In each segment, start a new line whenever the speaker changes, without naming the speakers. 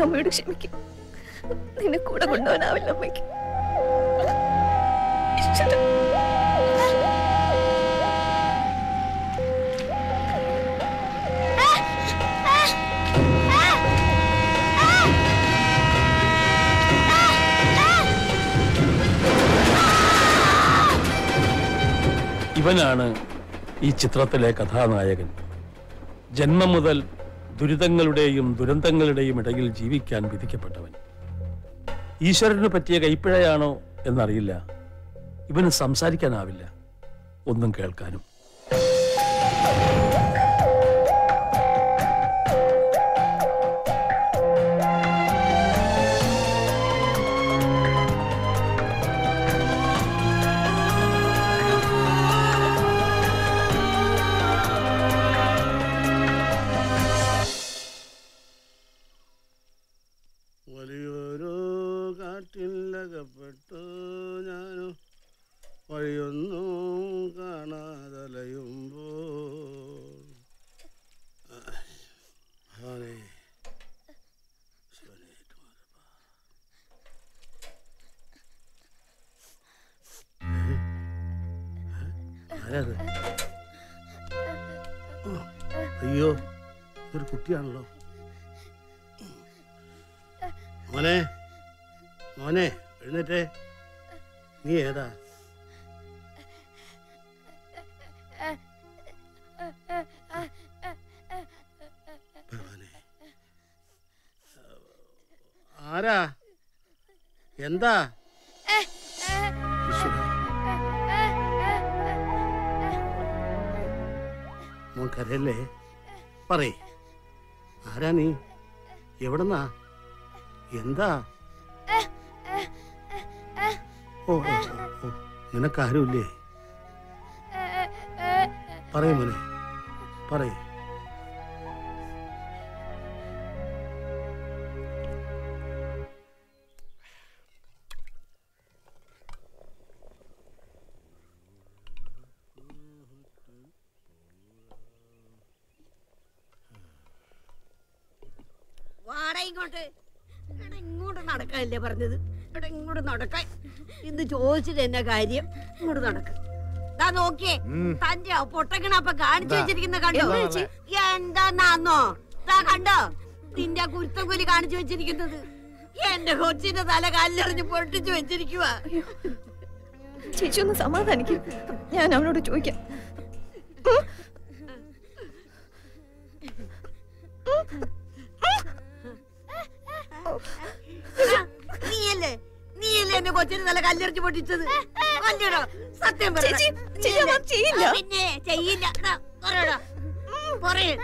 അമ്മയോട് ക്ഷമിക്കും നിന്നെ കൂടെ കൊണ്ടുപോകാനാവില്ല അമ്മയ്ക്ക് ഈശ്വരാ.
ഇവനാണ് ഈ ചിത്രത്തിലെ കഥാനായകൻ ജന്മം മുതൽ ദുരിതങ്ങളുടെയും ദുരന്തങ്ങളുടെയും ഇടയിൽ ജീവിക്കാൻ വിധിക്കപ്പെട്ടവൻ ഈശ്വരന് പറ്റിയ കൈപ്പിഴയാണോ എന്നറിയില്ല ഇവന് സംസാരിക്കാനാവില്ല ഒന്നും കേൾക്കാനും
വലിയൊരു കാട്ടിലകപ്പെട്ടു ഞാനു വഴിയൊന്നും കാണാതലയുമ്പോൾ ഭഗവാനേ, ശിവനേ, ഏറ്റുമാനപ്പാ. ഏ? ഏ? ആരാത്? ഓ, അയ്യോ ഇതൊരു കുട്ടിയാണല്ലോ മോനെ മോനെ എഴുന്നേറ്റേ നീ ഏതാ ഭഗവാനെ. ആരാ എന്താ ഈശ്വരാ. മോൻ കരയല്ലേ പറയേ ആരാ നീ എവിടുന്നാ എന്താ ഓ ഓ, ഓ, ഓ നിനക്കാരുമില്ലേ പറയൂ മോനെ പറയേ
വാടാ ഇങ്ങോട്ട് എടാ ഇങ്ങോട്ട് നടക്കാനല്ലേ പറഞ്ഞത് എടാ ഇങ്ങോട്ട് നടക്കാൻ ഇന്ന് ചോദിച്ചിട്ട് എന്നാ കാര്യം ഇങ്ങോട്ട് നടക്ക ദാ നോക്കിയേ തന്റെ ആ പൊട്ടക്കണ അപ്പൊ കാണിച്ചു വെച്ചിരിക്കുന്ന കണ്ടോ
എന്താ ചേച്ചി?
എന്താന്നാന്നോ ദാ കണ്ടോ നിന്റെ ആ കുരുത്തക്കൊലി കാണിച്ചു വെച്ചിരിക്കുന്നത് എന്റെ കൊച്ചിന്റെ തല കല്ലെറിഞ്ഞ് പൊട്ടിച്ചു വെച്ചിരിക്കുവാ
ചേച്ചി ഒന്ന് സമാധാനിക്കും ഞാൻ അവനോട് ചോദിക്കാം
എടാ, നീയല്ലേ നീയല്ലേ എന്റെ കൊച്ചിന്റെ തല കല്ലെറിഞ്ഞ് പൊട്ടിച്ചത് അല്ലടാ സത്യം പറ
ചേച്ചി, ചേച്ചി, അവൻ ചെയ്യില്ല.
പിന്നെ ചെയ്യില്ല എടാ, പറയടാ പറയേ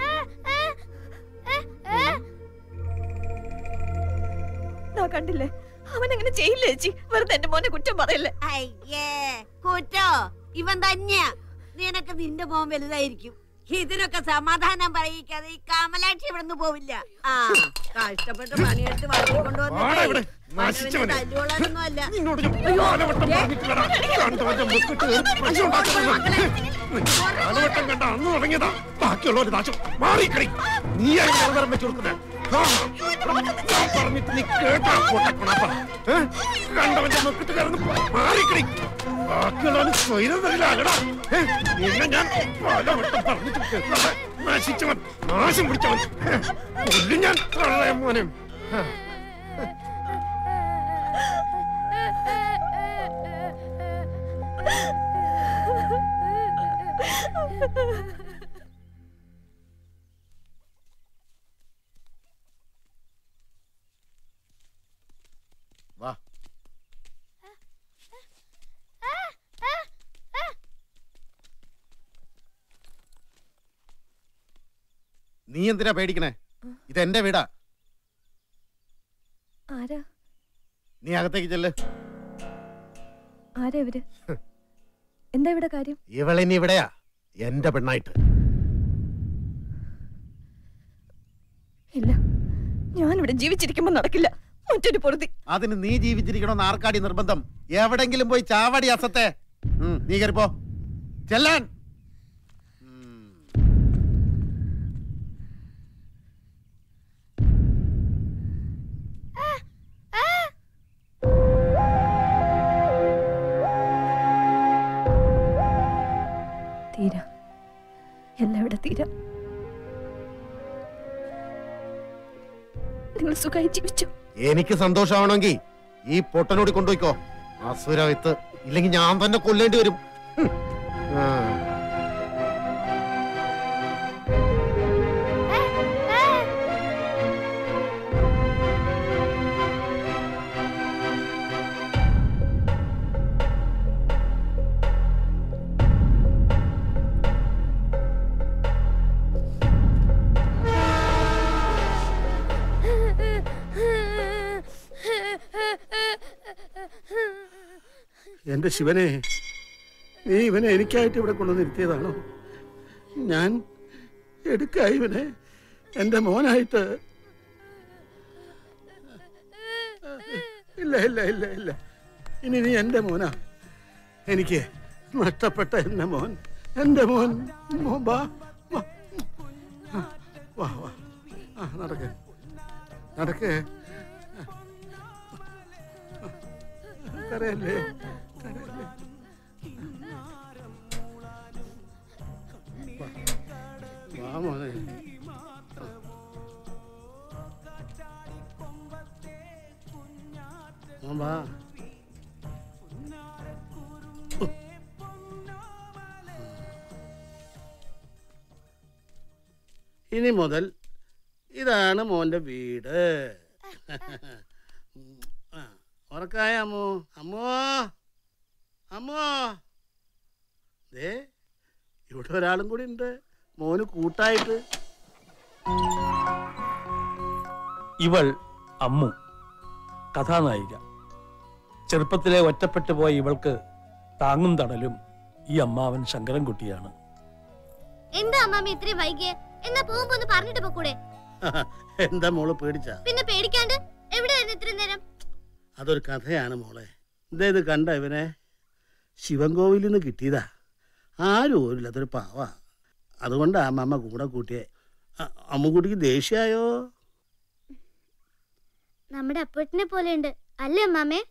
ദാ കണ്ടില്ലേ അവൻ അങ്ങനെ ചെയ്യില്ല ചേച്ചി വെറുതെ എന്റെ മോനെ കുറ്റം പറയല്ലേ
അയ്യേ കൂറ്റോ ഇവൻ തന്നെയാ നിനക്ക് നിന്റെ മോൻ വലുതായിരിക്കും ഇതിനൊക്കെ സമാധാനം പറയിക്കാതെ ഈ കാമലാക്ഷി ഇവിടുന്ന് പോവില്ല ആ കഷ്ടപ്പെട്ട് പണിയെടുത്ത്
വാടാ ഇവിടെ, നശിച്ചവനെ.
തല്ലുകൊള്ളാനൊന്നും അല്ല
നിന്നോട് ഞാൻ
അയ്യോ,
പലവട്ടം
ഏ?
പറഞ്ഞിട്ടില്ലടാ. കണ്ടവന്റെ മുക്കിട്ട് കയറി പ്രശ്നം ഉണ്ടാക്കുന്നത്. പലവട്ടം കണ്ട അന്ന് തുടങ്ങിയതാ ബാക്കിയുള്ളവര് നാശം മാറിക്കളി നീ ആയി അവതരം വെച്ചു കൊടുക്കുന്നത് ആ, ഞാൻ പറഞ്ഞിട്ട് നീ കേട്ടാ പൊട്ടക്കുണാപ്പ ഏ? കണ്ടവന്റെ മുക്കിട്ട് കയറുന്നു മാറിക്കളി ബാക്കിയുള്ളവന് സ്വൈരം തരില്ലാകടാ നിന്നെ ഞാൻ പലവട്ടം പറഞ്ഞിട്ട് കേൾക്കാതെ നശിച്ചവൻ നാശം പിടിച്ചവൻ ഏ, കൊല്ലും ഞാൻ കള്ളയ മോനെ ആ. വാ നീ എന്തിനാ പേടിക്കണേ ഇത് എന്റെ വീടാ
ആരാ
നീ അകത്തേക്ക് ചെല്ല്
ആരാ ഇവര് എന്താ ഇവിടെ കാര്യം
ഇവളിനി ഇവിടെയാ എന്റെ പെണ്ണായിട്ട്
ഇല്ല ഞാൻ ഇവിടെ ജീവിച്ചിരിക്കുമ്പോ നടക്കില്ല മറ്റൊരു പൊറുതി
അതിന് നീ ജീവിച്ചിരിക്കണമെന്ന് ആർക്കാടി നിർബന്ധം എവിടെങ്കിലും പോയി ചാവടി അസത്തെ ഉം, നീ കയറിപ്പോ ചെല്ലാൻ
എല്ലാം ഇവിടെ തീരാം നിങ്ങൾ സുഖമായി ജീവിച്ചു
എനിക്ക് സന്തോഷമാണെങ്കിൽ ഈ പൊട്ടനോടി കൊണ്ടുപോയിക്കോ അസുര വിത്ത് ഇല്ലെങ്കിൽ ഞാൻ തന്നെ കൊല്ലേണ്ടി വരും ഹും. ആ.
എന്റെ ശിവനെ നീ ഇവനെ എനിക്കായിട്ട് ഇവിടെ കൊണ്ടുവന്ന് ഇരുത്തിയതാണോ ഞാൻ എടുക്ക ഇവനെ എന്റെ മോനായിട്ട് ഇല്ല ഇല്ല ഇല്ല ഇല്ല ഇനി നീ എന്റെ മോനാ എനിക്ക് നഷ്ടപ്പെട്ട എന്റെ മോൻ എന്റെ മോൻ മോൻ വാ വാ ആ, വാ വാ ആ നടക്ക് നടക്ക് കരയല്ലേ കരയല്ലേ വാ. വാ മോനെ മോൻ വാ ഇനി മുതൽ ഇതാണ് മോന്റെ വീട് ആ, ഉറക്കായ അമ്മോ അമ്മോ അമ്മോ ദേ ഇവിടെ ഒരാളും കൂടി ഉണ്ട് മോന് കൂട്ടായിട്ട്
ഇവൾ അമ്മു കഥാനായിക ചെറുപ്പത്തിലെ ഒറ്റപ്പെട്ടു പോയ ഇവൾക്ക് താങ്ങും തണലും ഈ അമ്മാവൻ ശങ്കരൻകുട്ടിയാണ്
എന്താ അമ്മാമ്മ ഇത്രയും വൈകിയേ എന്നാ പോകുമ്പോ ഒന്ന് പറഞ്ഞിട്ട് പോക്കൂടെ
എന്താ മോള് പേടിച്ച
പിന്നെ പേടിക്കാണ്ട് എവിടെയായിരുന്നു ഇത്രയും നേരം
അതൊരു കഥയാണ് മോളെ ഇതേ ഇത് കണ്ട ഇവനെ ശിവൻകോവിലിൽ നിന്ന് കിട്ടിയതാ ആരും ഓരില്ലാത്തൊരു പാവ അതുകൊണ്ടാ അമ്മമ്മ കൂടെ കൂട്ടിയെ അ- അമ്മുക്കുട്ടിക്ക് ദേഷ്യായോ
നമ്മുടെ അപ്പൂട്ടിനെ പോലെ ഉണ്ട് അല്ലേ അമ്മാമ്മേ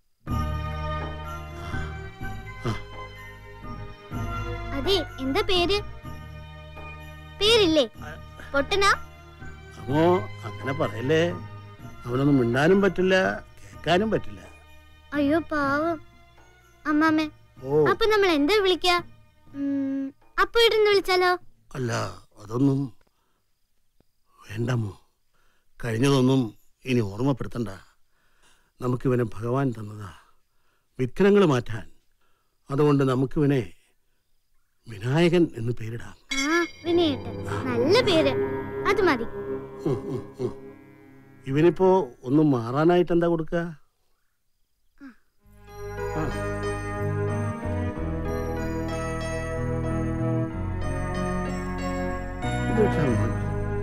അതെ എന്താ പേര് പേരില്ലേ പൊട്ടനാ
അമ്മോ അങ്ങനെ പറയല്ലേ അവനൊന്നും മിണ്ടാനും പറ്റില്ല കേൾക്കാനും പറ്റില്ല
അയ്യോ പാവം അമ്മാമ്മേ
ഓ
അപ്പൊ നമ്മൾ എന്താ വിളിക്കാ ഉം, അപ്പൂട്ടന്ന് വിളിച്ചാലോ
അല്ല അതൊന്നും വേണ്ടമ്മോ കഴിഞ്ഞതൊന്നും ഇനി ഓർമ്മപ്പെടുത്തണ്ട നമുക്കിവനെ ഭഗവാൻ തന്നതാ വിഘ്നങ്ങൾ മാറ്റാൻ അതുകൊണ്ട് നമുക്കിവനെ വിനായകൻ എന്ന് പേരിടാം
ആ വിനയേട്ടൻ നല്ല പേര് അത് മതി
ഉം, ഉം, ഉം. ഇവനിപ്പോ ഒന്നും മാറാനായിട്ട് എന്താ കൊടുക്കുക ആ. ഇത് വെച്ചാ മതി.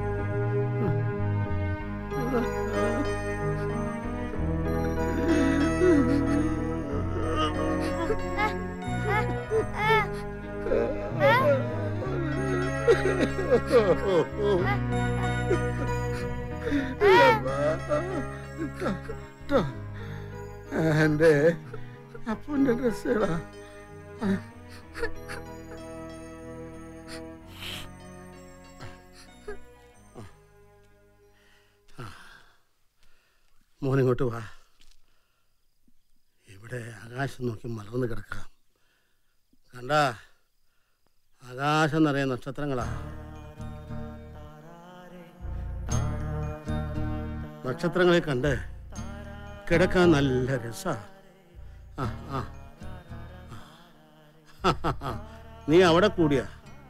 ട്ടോ. എന്റെ അപ്പന്റെ ഡ്രസ്സുകളാ മോനിങ്ങോട്ട് വാ ഇവിടെ ആകാശം നോക്കി മലർന്ന് കിടക്കാം കണ്ട ആകാശം നിറയെ നക്ഷത്രങ്ങളാ നക്ഷത്രങ്ങളെ കണ്ട് കിടക്കാൻ നല്ല രസാ ആ ആ ആ. നീ അവിടെ കൂടിയാ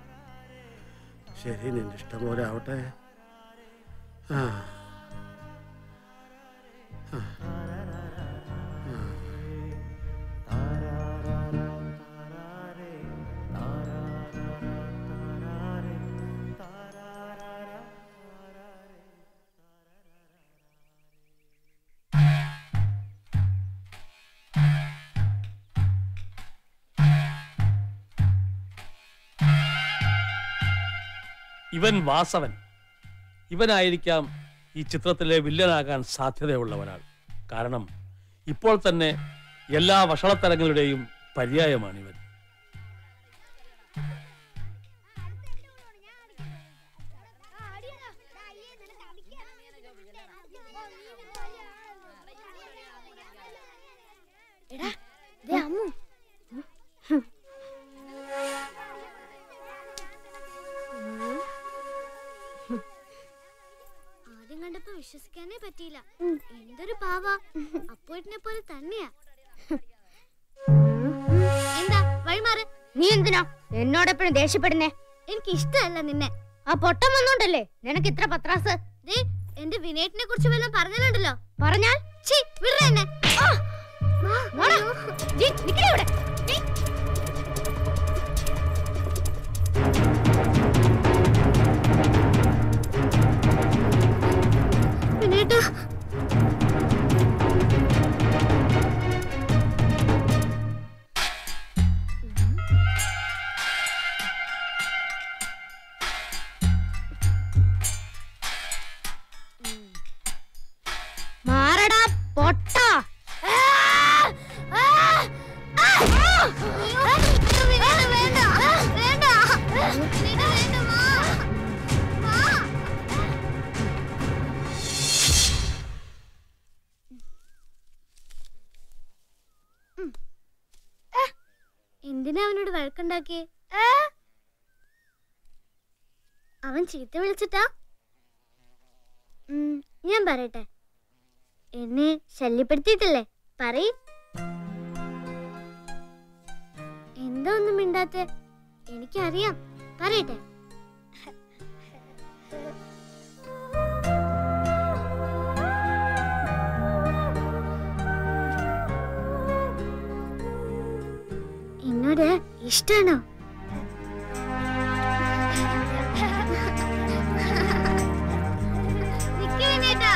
ശരി നിന്റെ ഇഷ്ടം പോലെ ആവട്ടെ ആ ആ. ആ.
ഇവൻ വാസവൻ ഇവനായിരിക്കാം ഈ ചിത്രത്തിലെ വില്ലനാകാൻ സാധ്യതയുള്ള ഒരാൾ കാരണം ഇപ്പോൾ തന്നെ എല്ലാ വഷളത്തരങ്ങളുടെയും പര്യായമാണ് ഇവൻ
വിശ്വസിക്കാനേ പറ്റിയില്ല എന്തൊരു പാവ അപ്പോയിട്ടിനെ പോലെ തന്നെയാ എന്താ വഴിമാറ്
നീ എന്തിനാ എന്നോട് എപ്പോഴും ദേഷ്യപ്പെടുന്നേ
എനിക്ക് ഇഷ്ടമല്ല നിന്നെ
ആ പൊട്ടം വന്നോണ്ടല്ലേ നിനക്ക് ഇത്ര പത്രാസ്
ദേ എന്റെ വിനേട്ടിനെ കുറിച്ച് വല്ലതും പറഞ്ഞിട്ടുണ്ടല്ലോ
പറഞ്ഞാൽ
ഛീ വിട എന്നെ ആ!
മോളെ, ജീ, നിക്കടി ഇവിടെ. നീ.
വിനേട്ടാ
മാറടാ പൊട്ട
എന്തിനാ അവനോട് വഴക്കുണ്ടാക്കിയേ അവൻ ചീത്ത വിളിച്ചിട്ടാ ഉം, ഞാൻ പറയട്ടെ എന്നെ ശല്യപ്പെടുത്തിയിട്ടില്ലേ പറയ് എന്താ ഒന്നും മിണ്ടാത്തെ എനിക്കറിയാം പറയട്ടെ എന്നോട് ഇഷ്ടാണോ നിക്ക് വിനേട്ടാ.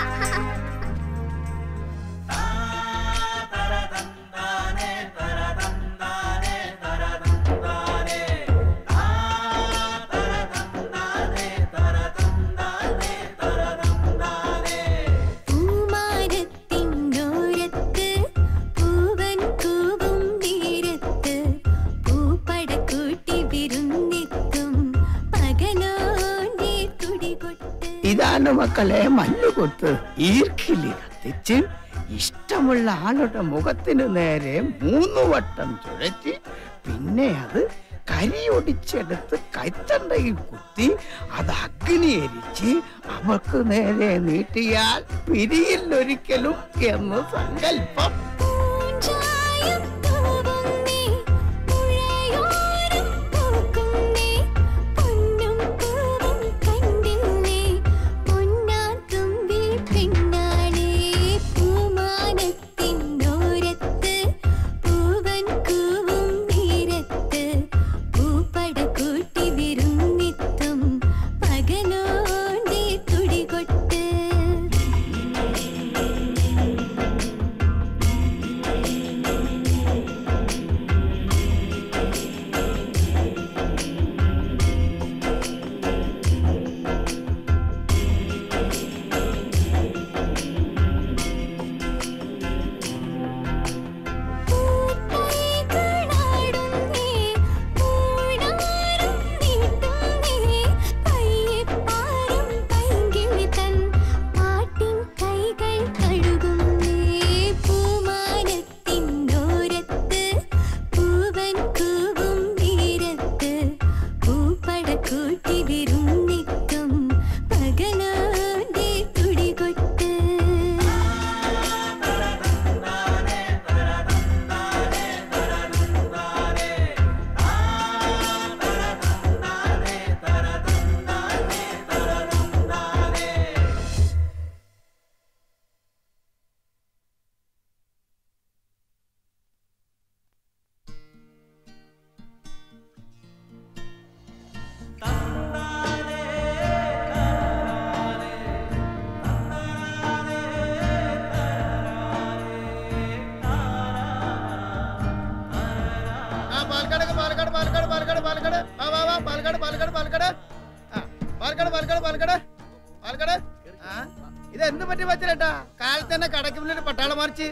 പൂമാരത്തിന്നോരത്ത് പൂവൻ കൂവും തീരത്ത് പൂപ്പടക്കൂട്ടി വിരുന്നെത്തും പകലോന്റെ തുടികൊട്ട്
ഇതാണ് മക്കളെ മല്ലുകൊത്ത് ഈർക്കിലി കത്തിച്ച് ഇഷ്ടമുള്ള ആളുടെ മുഖത്തിന് നേരെ മൂന്ന് വട്ടം ചുഴറ്റി പിന്നെ അത് കരിയൊടിച്ചെടുത്ത് കൈത്തണ്ടയിൽ കുത്തി അത് അഗ്നി എരിച്ച് അവൾക്ക് നേരെ നീട്ടിയാൽ പിരിയില്ലൊരിക്കലും എന്ന് സങ്കല്പം
പൂഞ്ചായം തൂവുന്നേ, പുഴയോരം പൂക്കുന്നേ, പൊന്നും പൂവും കണ്ടില്ലേ, പൊന്നാത്തുമ്പിൽ പെണ്ണാളേ, പൂമാനത്തിനോരത്ത്, പൂവൻ കൂവും തീരത്ത്, പൂപ്പടക്കൂട്ടി വിരുന്നെത്തും പകലോന്റെ തുടികൊട്ട് പൂത്തൈകളാടുന്നേ, പൂണാരം നീട്ടുന്നേ, പയ്യെപ്പാറും പൈങ്കിളി തൻ പാട്ടിൻ കൈകൾ കഴുകുന്നേ, പൂമാനത്തിനോരത്ത്, പൂവൻ കൂവും തീരത്ത്, പൂപ്പടക്കൂട്ടി വിരുന്നെത്തും പകലോന്റെ തുടികൊട്ട്
ആ പാലക്കാട് പാലക്കാട് പാലക്കാട് പാലക്കാട് പാലക്കാട് വാ വാ വാ പാലക്കാട് പാലക്കാട് പാലക്കാട് ആ പാലക്കാട് പാലക്കാട് പാലക്കാട് പാലക്കാട് ആ ഇത് എന്ത് പറ്റി പറ്റില്ലേട്ടാ കാലത്ത് തന്നെ കടയ്ക്ക് മുന്നിൽ പട്ടാളം മറിച്ച്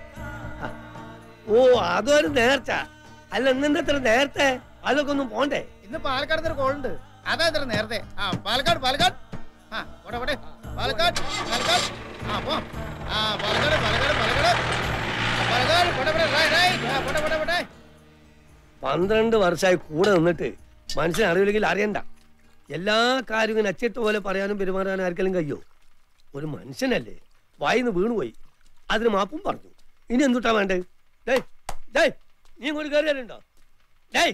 ഓ അതൊരു നേർച്ച അല്ല ഇന്നെന്താ ഇത്ര നേരത്തെ അതൊക്കെ ഒന്നും പോണ്ടേ
ഇന്ന് പാലക്കാട് ഒരു കോളുണ്ട് അതാ ഇത്ര നേരത്തെ ആ പാലക്കാട് പാലക്കാട് ആ പോട്ടെ പോട്ടെ പാലക്കാട് പാലക്കാട് ആ പോ ആ പാലക്കാട് പാലക്കാട് പാലക്കാട് ആ, പാലക്കാട് പോട്ടെ പോട്ടെ റൈ റൈ ആ പോട്ടെ പോട്ടെ പോട്ടെ
പന്ത്രണ്ട് വർഷമായി കൂടെ നിന്നിട്ട് മനസ്സിന് അറിയില്ലെങ്കിൽ അറിയണ്ട എല്ലാ കാര്യവും അച്ചിട്ട് പോലെ പറയാനും പെരുമാറാനും ആർക്കെങ്കിലും കഴിയോ ഒരു മനുഷ്യനല്ലേ വായിന്ന് വീണുപോയി അതിന് മാപ്പും പറഞ്ഞു ഇനി എന്തുട്ടാ വേണ്ടേ ഡേയ് ഡേയ് നീ ഇങ്ങോട്ട് കയറിയാലുണ്ടോ ഡേയ്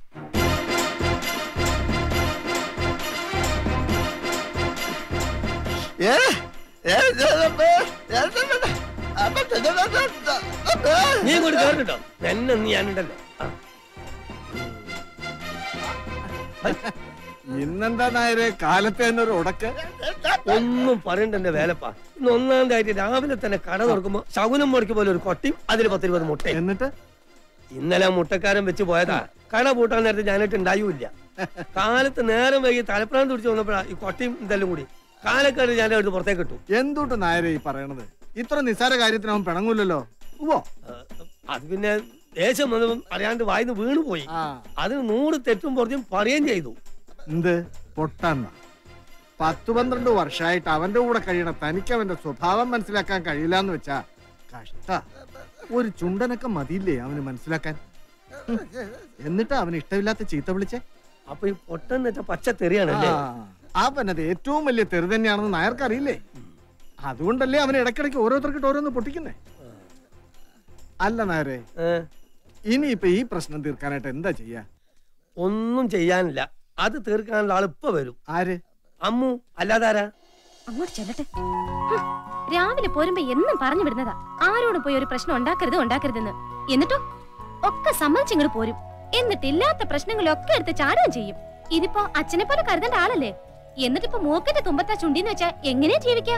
നീ ഇങ്ങോട്ട് കയറിട്ടോ എന്നെ നീ ഞാനുണ്ടല്ലോ ആ.
ഇന്നെന്താ നായരെ കാലത്തെ തന്നെ ഒരു ഉടക്ക്
ഒന്നും പറയണ്ട എന്റെ വേലപ്പാ ഇന്ന് ഒന്നാം തീയതി രാവിലെ തന്നെ കട തുറക്കുമ്പോ ശകുനം മുടക്കി പോലെ ഒരു കൊട്ടിയും അതിൽ പത്തിരുപത് മുട്ടയും
എന്നിട്ട്
ഇന്നലെ ആ മുട്ടക്കാരൻ വെച്ച് പോയതാ കട പൂട്ടാൻ നേരത്തെ ഞാനായിട്ട് ഉണ്ടായൂല്ല കാലത്ത് നേരം വൈകി തലപ്രാന്ത് പിടിച്ച് വന്നപ്പോഴാ ഈ കൊട്ടിയും ഇതെല്ലാം കൂടി കാലക്കാട് ഞാൻ എടുത്ത് പുറത്തേക്ക് ഇട്ടു
എന്തുട്ട് നായരെ ഈ പറയണത് ഇത്ര നിസ്സാര കാര്യത്തിന് അവൻ പിണങ്ങൂലല്ലോ ഉവ്വോ
ആ, അത് പിന്നെ ദേശം വന്നപ്പം അറിയാണ്ട് വായിന്ന് വീണു പോയി
ആ
അതിന് നൂറ് തെറ്റും പുറത്തും പറയുകയും ചെയ്തു
എന്ത് പൊട്ടണ്ണ പത്തു പന്ത്രണ്ട് വർഷമായിട്ട് അവന്റെ കൂടെ കഴിയണ തനിക്ക് അവന്റെ സ്വഭാവം മനസ്സിലാക്കാൻ കഴിയില്ല എന്ന് വെച്ചാ കഷ്ട ഒരു ചുണ്ടനൊക്കെ മതിയില്ലേ അവന് മനസ്സിലാക്കാൻ ഹും. എന്നിട്ട് അവന് ഇഷ്ടമില്ലാത്ത ചീത്ത വിളിച്ചേ
അപ്പൊ ഈ പൊട്ടെന്ന് വെച്ചാൽ പച്ച തെറിയാണല്ലേ
അവനത് ഏറ്റവും വലിയ തെറി തന്നെയാണെന്ന് നായർക്ക് അറിയില്ലേ അതുകൊണ്ടല്ലേ അവൻ ഇടയ്ക്കിടയ്ക്ക് ഓരോരുത്തർക്കിട്ട് ഓരോന്ന് പൊട്ടിക്കുന്നേ അല്ല നായരെ
ഏ,
ഇനിയിപ്പൊ ഈ പ്രശ്നം തീർക്കാനായിട്ട് എന്താ ചെയ്യാ
ഒന്നും ചെയ്യാനില്ല അത് തീർക്കാനുള്ള ആൾ ഇപ്പൊ വരും
ആര്
അമ്മു അല്ലാതാരാ
അങ്ങോട്ട് ചെല്ലട്ടെ ഹും, രാവിലെ പോരുമ്പോ എന്നും പറഞ്ഞു വിടുന്നതാ ആരോടും പോയി ഒരു പ്രശ്നം ഉണ്ടാക്കരുത് ഉണ്ടാക്കരുതെന്ന് എന്നിട്ടോ ഒക്കെ സമ്മതിച്ചിങ്ങോട്ട് പോരും എന്നിട്ട് ഇല്ലാത്ത പ്രശ്നങ്ങളൊക്കെ എടുത്ത് ചാടുകയും ചെയ്യും ഇതിപ്പോ അച്ഛനെ പോലെ കരുതേണ്ട ആളല്ലേ എന്നിട്ടിപ്പോ മൂക്കിന്റെ തുമ്പത്താ ചുണ്ടിന്ന് വെച്ചാ എങ്ങനെയാ ജീവിക്കാ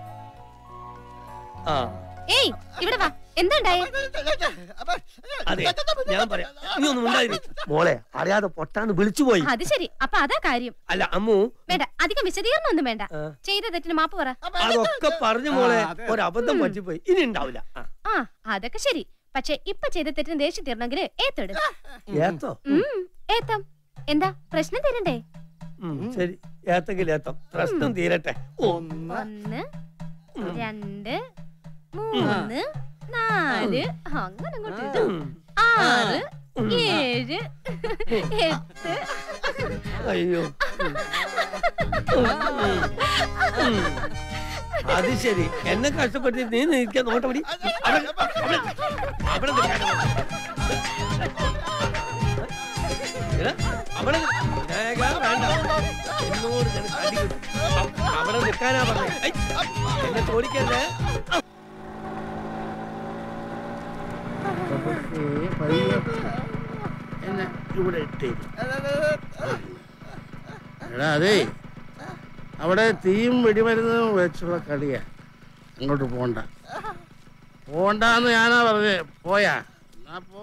ആ
ഏയ് ഇവിടെ വാ എന്താ ഉണ്ടായേ
അതെ ഞാൻ പറയാം നീ ഒന്നും ഉണ്ടായിരി മോളെ അറിയാതെ പൊട്ടാന്ന് വിളിച്ചു പോയി
അത് ശരി അപ്പൊ അതാ കാര്യം
അല്ല അമ്മു
വേണ്ട അധികം വിശദീകരണം ഒന്നും വേണ്ട
ആ,
ചെയ്ത തെറ്റിന് മാപ്പ് പറ
അതൊക്കെ പറഞ്ഞു മോളെ
ആ, അതെ.
ഒരു അബദ്ധം പറ്റിപ്പോയി ഇനി ഉണ്ടാവില്ല ആ,
ആ അതൊക്കെ ശരി പക്ഷെ ഇപ്പൊ ചെയ്ത തെറ്റിന് ദേഷ്യം തീർന്നെങ്കിൽ ഏത്തെടു
ഏത്തോ
ഉം, ഏത്തം എന്താ പ്രശ്നം തീരണ്ടേ
ഉം, ശരി ഏത്തെങ്കിൽ ഏത്തം പ്രശ്നം തീരട്ടെ ഓ
ഒന്ന്
ഒന്ന് രണ്ട് മൂന്ന് നാല് അങ്ങനെ അങ്ങോട്ട് ഇട്.
ഉം,
ആറ് ഏഴ് എട്ട്
അയ്യോ ഉം. ഉം, ഉം. അത് ശരി എന്നെ കഷ്ടപ്പെട്ട് നീ നിൽക്കാൻ നോട്ടപടി അവിടെ അവിടെ നിൽക്കാനോ? എടാ, അവിടെ നി- വേഗം വേണ്ട എന്നോട് നിനക്ക് അടി കിട്ടും. അ- അവിടെ നിൽക്കാനാ പറഞ്ഞത് ഐ, എന്നെ ചോദിക്കല്ലേ
എന്നെ ഇവിടെ ഇട്ടേ എടാ അതേ അവിടെ തീയും വെടിമരുന്നും വെച്ചുള്ള കളിയാ അങ്ങോട്ട് പോണ്ട പോണ്ടെന്ന് ഞാനാ പറഞ്ഞേ പോയാ എന്നാ പോ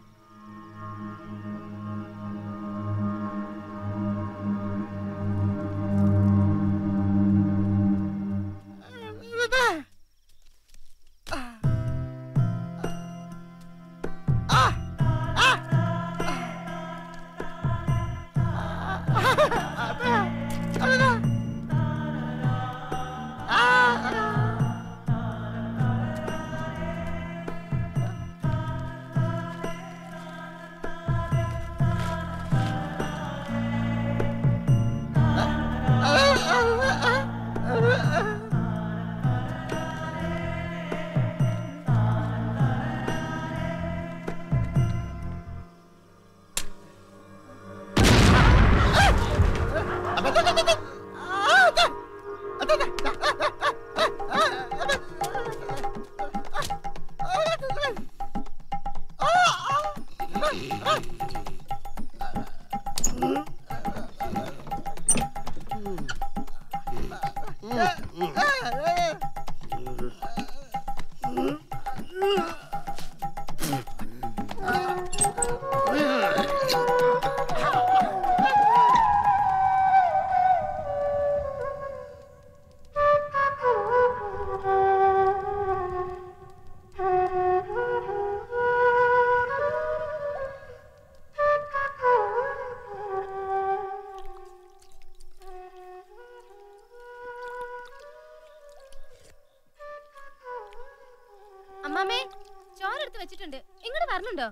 അമ്മാമേ ചോറെടുത്ത് വെച്ചിട്ടുണ്ട് ഇങ്ങോട്ട് വരണുണ്ടോ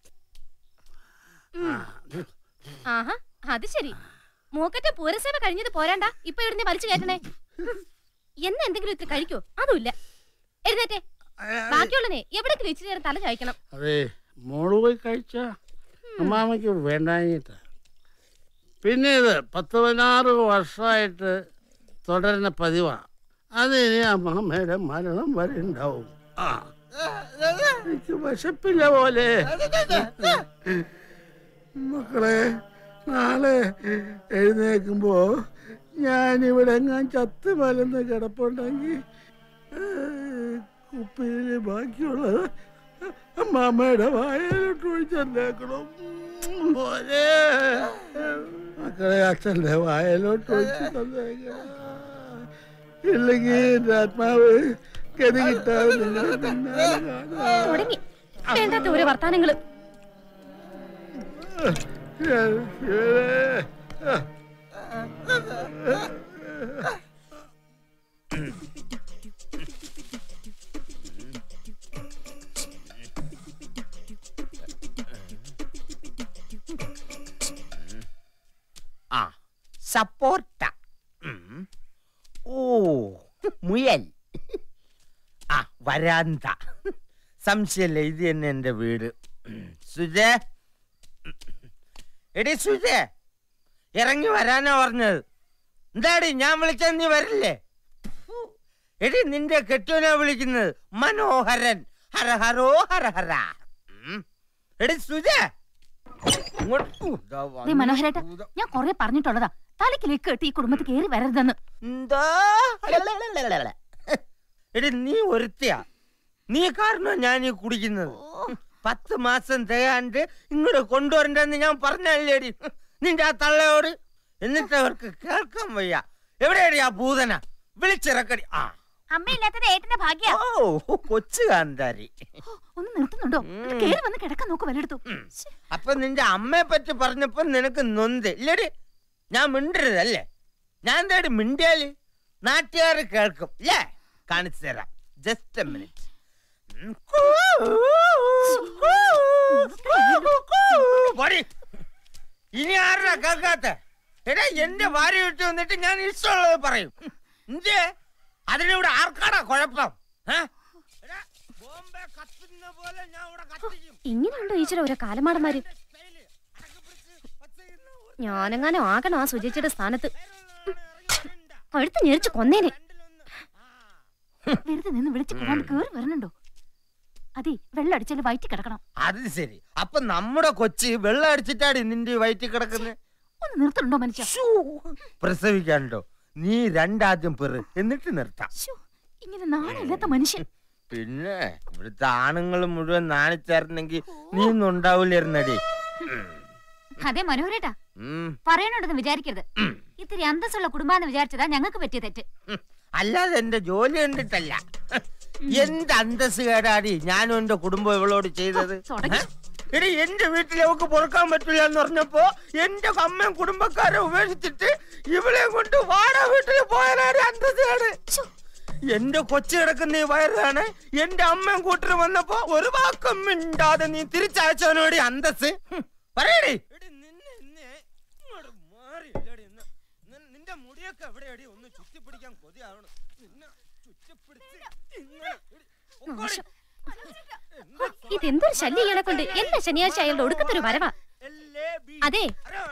ഉം. ആഹാ അത് ശരി മൂക്കറ്റ പൂരസേവ കഴിഞ്ഞത് പോരാണ്ട ഇപ്പൊ ഇവിടുന്ന് വലിച്ചു കയറ്റണേ എന്നാ എന്തെങ്കിലും ഇത്തിരി കഴിക്കോ അതുമില്ല എഴുന്നേറ്റേ ബാക്കിയുള്ളനെ എവിടെയെങ്കിലും ഇച്ചിരി നേരം തല ചായ്ക്കണം
അതെ മോള് പോയി കഴിച്ച അമ്മാമ്മയ്ക്ക് വേണ്ടാഞ്ഞിട്ട് പിന്നെ ഇത് പത്ത് പതിനാറ് വർഷമായിട്ട് തുടരുന്ന പതിവാണ് അത് ഇനി അമ്മാമ്മയുടെ മരണം വരെ ഉണ്ടാവും ആ എനിക്ക് വിശപ്പില്ല പോലെ മക്കളെ നാളെ എഴുന്നേക്കുമ്പോ ഞാനിവിടെ ഞാൻ ചത്ത് മലന്ന് കിടപ്പുണ്ടെങ്കിൽ കുപ്പിയിൽ ബാക്കിയുള്ളത് അമ്മാമ്മയുടെ വായലോട്ട് ഒഴിച്ചേക്കണം പോലെ മക്കളെ അച്ഛൻ്റെ വായലോട്ട് ഒഴിച്ച് തന്നേക്കണം ഇല്ലെങ്കിൽ എൻ്റെ ആത്മാവ് ഗതി കിട്ടാതെ നിങ്ങളെ പിന്നാലെ കാണാം.
തുടങ്ങി വേണ്ടാത്ത ഓരോ വർത്താനങ്ങള്
ഞാൻ ശിവനെ.
ആ സപ്പോർട്ട ഓ മുയൽ ആ വരാന്ത സംശയമില്ല ഇത് തന്നെ എന്റെ വീട് സുജേ എടി സുജേ ഇറങ്ങി വരാനാ പറഞ്ഞത് എന്താടി ഞാൻ വിളിച്ചാൽ നീ വരില്ലേ ഫു. എടി നിന്റെ കെട്ടുവിനാ വിളിക്കുന്നത് മനോഹരൻ ഹര ഹരോ ഹര ഹര ഉം. എടി സുജേ ഇങ്ങോട്ട് ഊ, ദാ
ദേ
വന്നു.
മനോഹരേട്ടാ ഞാൻ കൊറേ പറഞ്ഞിട്ടുള്ളതാ തലക്കിലേക്ക് കെട്ടി ഈ കുടുംബത്തിൽ കയറി വരരുതെന്ന്
എന്താ എടി നീ ഒരുത്തിയാ നീ കാരണോ ഞാൻ ഈ കുടിക്കുന്നത് പത്ത് മാസം തികയാണ്ട് ഇങ്ങോട്ട് കൊണ്ടുവരണ്ടെന്ന് ഞാൻ പറഞ്ഞല്ലേടി നിന്റെ ആ തള്ളയോട് എന്നിട്ട് അവർക്ക് കേൾക്കാൻ വയ്യ എവിടെയാടി ആ ഭൂതന വിളിച്ചിറക്കടി ആ
അമ്മയില്ലാത്തത് ഏട്ടന്റെ ഭാഗ്യ
ഓ കൊച്ചു കാന്താരി
ഒന്ന് നിർത്തുന്നുണ്ടോ ഒന്ന് കേറി വന്ന് കിടക്കാൻ നോക്ക് വല്ലെടുത്തു
അപ്പൊ നിന്റെ അമ്മയെ പറ്റി പറഞ്ഞപ്പോ നിനക്ക് നൊന്ത് ഇല്ലടി ഞാൻ മിണ്ടരുതല്ലേ ഞാൻ എന്താടി മിണ്ടിയാല് നാട്ടുകാർ കേൾക്കും ഇല്ലേ കാണിച്ചു തരാം ജസ്റ്റ് എ മിനിറ്റ് ഇനി ആരാ കേൾക്കാത്ത എടാ എന്റെ ഭാര്യ വിട്ട് വന്നിട്ട് ഞാൻ ഇഷ്ടമുള്ളത് പറയും എന്തേ അതിനിവിടെ ആർക്കാടാ കുഴപ്പം ഏ? എടാ, ബോംബെ കത്തുന്ന പോലെ ഞാൻ ഇവിടെ കത്തിക്കും
ഇങ്ങനെയുണ്ടോ ഈശ്വര ഓരോ കാലമാടന്മാര് ഞാനെങ്ങാനും ആകണം ആ സുചേച്ചിയുടെ സ്ഥാനത്ത് കഴുത്ത് ഞെരിച്ച് കൊന്നേനെ വെറുതെ നിന്ന് വിളിച്ച് പോകാണ്ട് കേറി വരണുണ്ടോ അതെ വെള്ളം അടിച്ചാല് വയറ്റി കിടക്കണം
അത് ശരി അപ്പൊ നമ്മുടെ കൊച്ചി വെള്ളം അടിച്ചിട്ടാടി നിന്റെ ഈ വയറ്റിൽ കിടക്കുന്നത്
ഒന്ന് നിർത്തുന്നുണ്ടോ മനുഷ്യ
പ്രസവിക്കാണ്ടോ നീ രണ്ടാദ്യം പെറ് എന്നിട്ട് നിർത്താം
ശ്ശോ, ഇങ്ങനെ നാണില്ലാത്ത മനുഷ്യൻ
പിന്നെ ഇവിടുത്തെ ആണുങ്ങൾ മുഴുവൻ നാണിച്ചായിരുന്നെങ്കിൽ നീ ഒന്നും ഉണ്ടാവില്ലായിരുന്നടി
അതെ മനോഹരേട്ടാ
ഉം.
പറയണുണ്ടെന്ന് വിചാരിക്കരുത് ഇത്തിരി അന്തസ്സുള്ള കുടുംബാന്ന് വിചാരിച്ചതാ ഞങ്ങൾക്ക് പറ്റിയ തെറ്റ്
ഉം. അല്ലാതെ എന്റെ ജോലി കണ്ടിട്ടല്ല എന്ത് അന്തസ് കേടാടി ഞാനും എന്റെ കുടുംബം ഇവളോട് ചെയ്തത്
തുടങ്ങി.
ഏ? എടി എന്റെ വീട്ടിൽ അവക്ക് പൊറുക്കാൻ പറ്റില്ല എന്ന് പറഞ്ഞപ്പോ എന്റെ അമ്മയും കുടുംബക്കാരെ ഉപേക്ഷിച്ചിട്ട് ഇവളെ കൊണ്ട് വാടക വീട്ടിൽ പോയാലാണ് അന്തസ് കേട് എന്റെ കൊച്ചു കിടക്കുന്ന ഈ വയറാണ് എന്റെ അമ്മയും കൂട്ടർ വന്നപ്പോ ഒരു വാക്കും മിണ്ടാതെ നീ തിരിച്ചയച്ചവനോടി അന്തസ് ഹും, പറയടി എടി, നിന്നെ ഇന്ന് ഇങ്ങോട്ട് മാറിയില്ലെടി ഇന്ന്. നി- നിന്റെ മുടിയൊക്കെ എവിടെയാടി ഒന്ന് ചുറ്റിപ്പിടിക്കാൻ കൊതിയാവണം നിന്നെ ചുറ്റിപ്പിടിച്ച് ഇങ്ങനെ എടി, പൊക്കോടി.
ഇതെന്തൊരു ശല്യം ഇയാളെ കൊണ്ട് എല്ലാ ശനിയാഴ്ച അയാളുടെ ഒടുക്കത്തൊരു വരവാ അതെ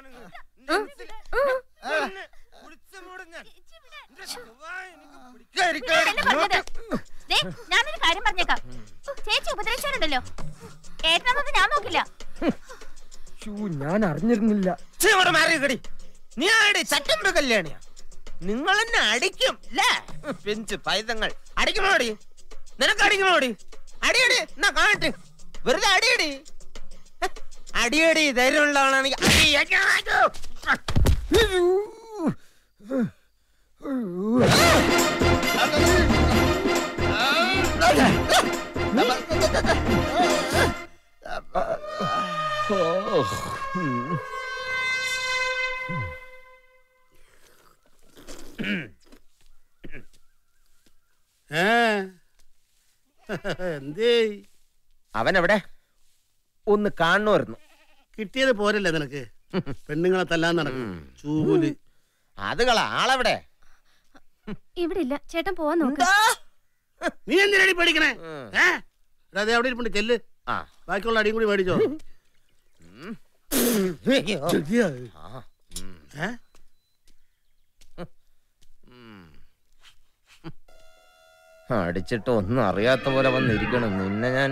ഇതല്ലേ പറഞ്ഞത്? ദേ, ഞാനൊരു കാര്യം പറഞ്ഞേക്കാം ചേച്ചി ഉപദ്രവിച്ചാലുണ്ടല്ലോ ഏട്ടനൊന്നും ഞാൻ നോക്കില്ല
ഞാൻ അറിഞ്ഞിരുന്നില്ല മാറിയടി നീ ആടി ചട്ടമ്പ് കല്യാണിയാ നിങ്ങൾ എന്നെ അടിക്കും അല്ലേ പെഞ്ച് പൈതങ്ങൾ അടിക്കണോടി നിനക്ക് അടിക്കണോടി അടിയടി എന്നാ കാണട്ടെ വെറുതെ അടിയടി ഹ്, അടിയടി ധൈര്യമുള്ളവനാണെങ്കിൽ അടി, അടി, അടി.
ഏ എന്തേ
അവൻ എവിടെ ഒന്ന് കാണുമായിരുന്നു
കിട്ടിയത് പോരല്ലേ നിനക്ക് പെണ്ണുങ്ങളെ തല്ലാൻ നടക്കും ചൂല്
അത് കള ആളെവിടെ
ഇവിടെ ഇല്ല ചേട്ടൻ പോവാൻ നോക്ക്
നീ എന്തിനടി പേടിക്കണേ ഏ എടാ, ദേ അവിടെ ഇരിപ്പുണ്ട് ചെല്ല്
ആ.
ബാക്കിയുള്ള അടിയും കൂടി മേടിച്ചോ ചെല്ലിയാ. ഏ?
അടിച്ചിട്ട് ഒന്നും അറിയാത്ത പോലെ വന്നിരിക്കണം നിന്നെ ഞാൻ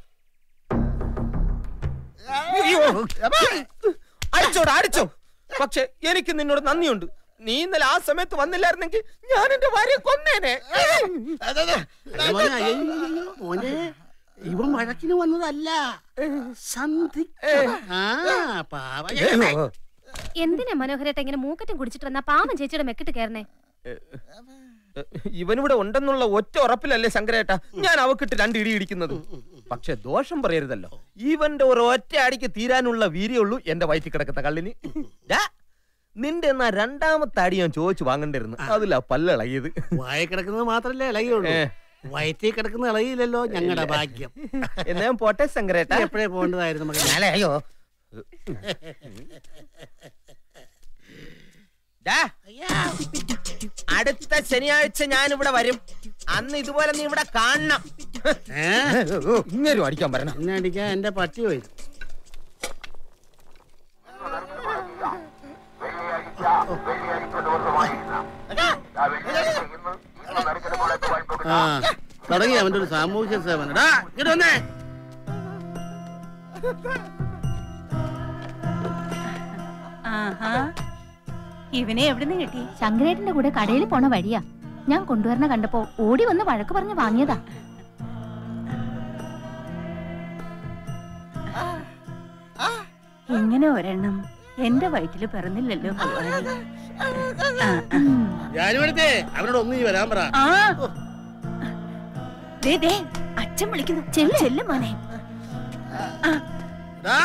അടിച്ചോടാ അടിച്ചോ പക്ഷെ എനിക്ക് നിന്നോട് നന്ദിയുണ്ട് നീ ഇന്നലെ ആ സമയത്ത് വന്നില്ലായിരുന്നെങ്കിൽ ഞാൻ എന്റെ ഭാര്യയെ കൊന്നേനെ
അല്ല മോനെ, അയ്യോ, അയ്യോ, അയ്യോ, മോനെ ഇവൻ വഴക്കിന് വന്നതല്ല സന്ധി ആ പാവ
എന്തിനാ മനോഹരേട്ട ഇങ്ങനെ മൂക്കറ്റം കുടിച്ചിട്ട് വന്നാ പാവം ചേച്ചിയുടെ മെക്കിട്ട് കയറണേ
ഇവനിവിടെ ഉണ്ടെന്നുള്ള ഒറ്റ ഉറപ്പിലല്ലേ ശങ്കരേട്ട ഞാൻ അവക്കിട്ട് രണ്ട് ഇടി ഇടിക്കുന്നത് പക്ഷെ ദോഷം പറയരുതല്ലോ ഇവന്റെ ഒരു ഒറ്റ അടിക്ക് തീരാനുള്ള വീര്യമുള്ളൂ എന്റെ വയറ്റിൽ കിടക്കുന്ന കള്ളിന് ഡാ, നിന്റെ എന്നാ രണ്ടാമത്തെ അടി ഞാൻ ചോദിച്ചു വാങ്ങണ്ടിരുന്നു അതിലാ പല്ലിളകിയത്
വായ കിടക്കുന്നത് മാത്രല്ലേ ഇളകിയുള്ളൂ
ഏ.
വയറ്റിൽ കിടക്കുന്ന ഇളകിയില്ലല്ലോ ഞങ്ങളുടെ ഭാഗ്യം
എന്നാ ഞാൻ പോട്ടെ ശങ്കരേട്ട
നീ എപ്പോഴേ പോകേണ്ടതായിരുന്നു മകനെ
അയ്യോ ഡാ, അടുത്ത ശനിയാഴ്ച ഞാൻ ഇവിടെ വരും അന്ന് ഇതുപോലെ നീ ഇവിടെ കാണണം
ഏ?
ഇങ്ങനെയും അടിക്കാൻ പറയണം
എന്നെ അടിക്കാൻ എന്റെ പട്ടി പോയി ആ തുടങ്ങി അവന്റെ ഒരു സാമൂഹ്യ സേവനം എടാ, ഇങ്ങോട്ട് വന്നേ
ആഹാ ഇവനെ എവിടുന്ന് കിട്ടി
ശങ്കരേട്ടന്റെ കൂടെ കടയിൽ പോണ വഴിയാ ഞാൻ കൊണ്ടുവരണ കണ്ടപ്പോ ഓടി വന്ന് വഴക്ക് പറഞ്ഞ് വാങ്ങിയതാ
ഇങ്ങനെ ഒരെണ്ണം എന്റെ വയറ്റില് പിറന്നില്ലല്ലോ ഭഗവാനെ. ആ, ആ.
ഞാനിവിടുത്തെ അവനോട് ഒന്നും വരാൻ പറ
ആ. ദേ, ദേ, അച്ഛൻ വിളിക്കുന്നു ചെല്ല് ചെല്ല് മോനെ
എടാ,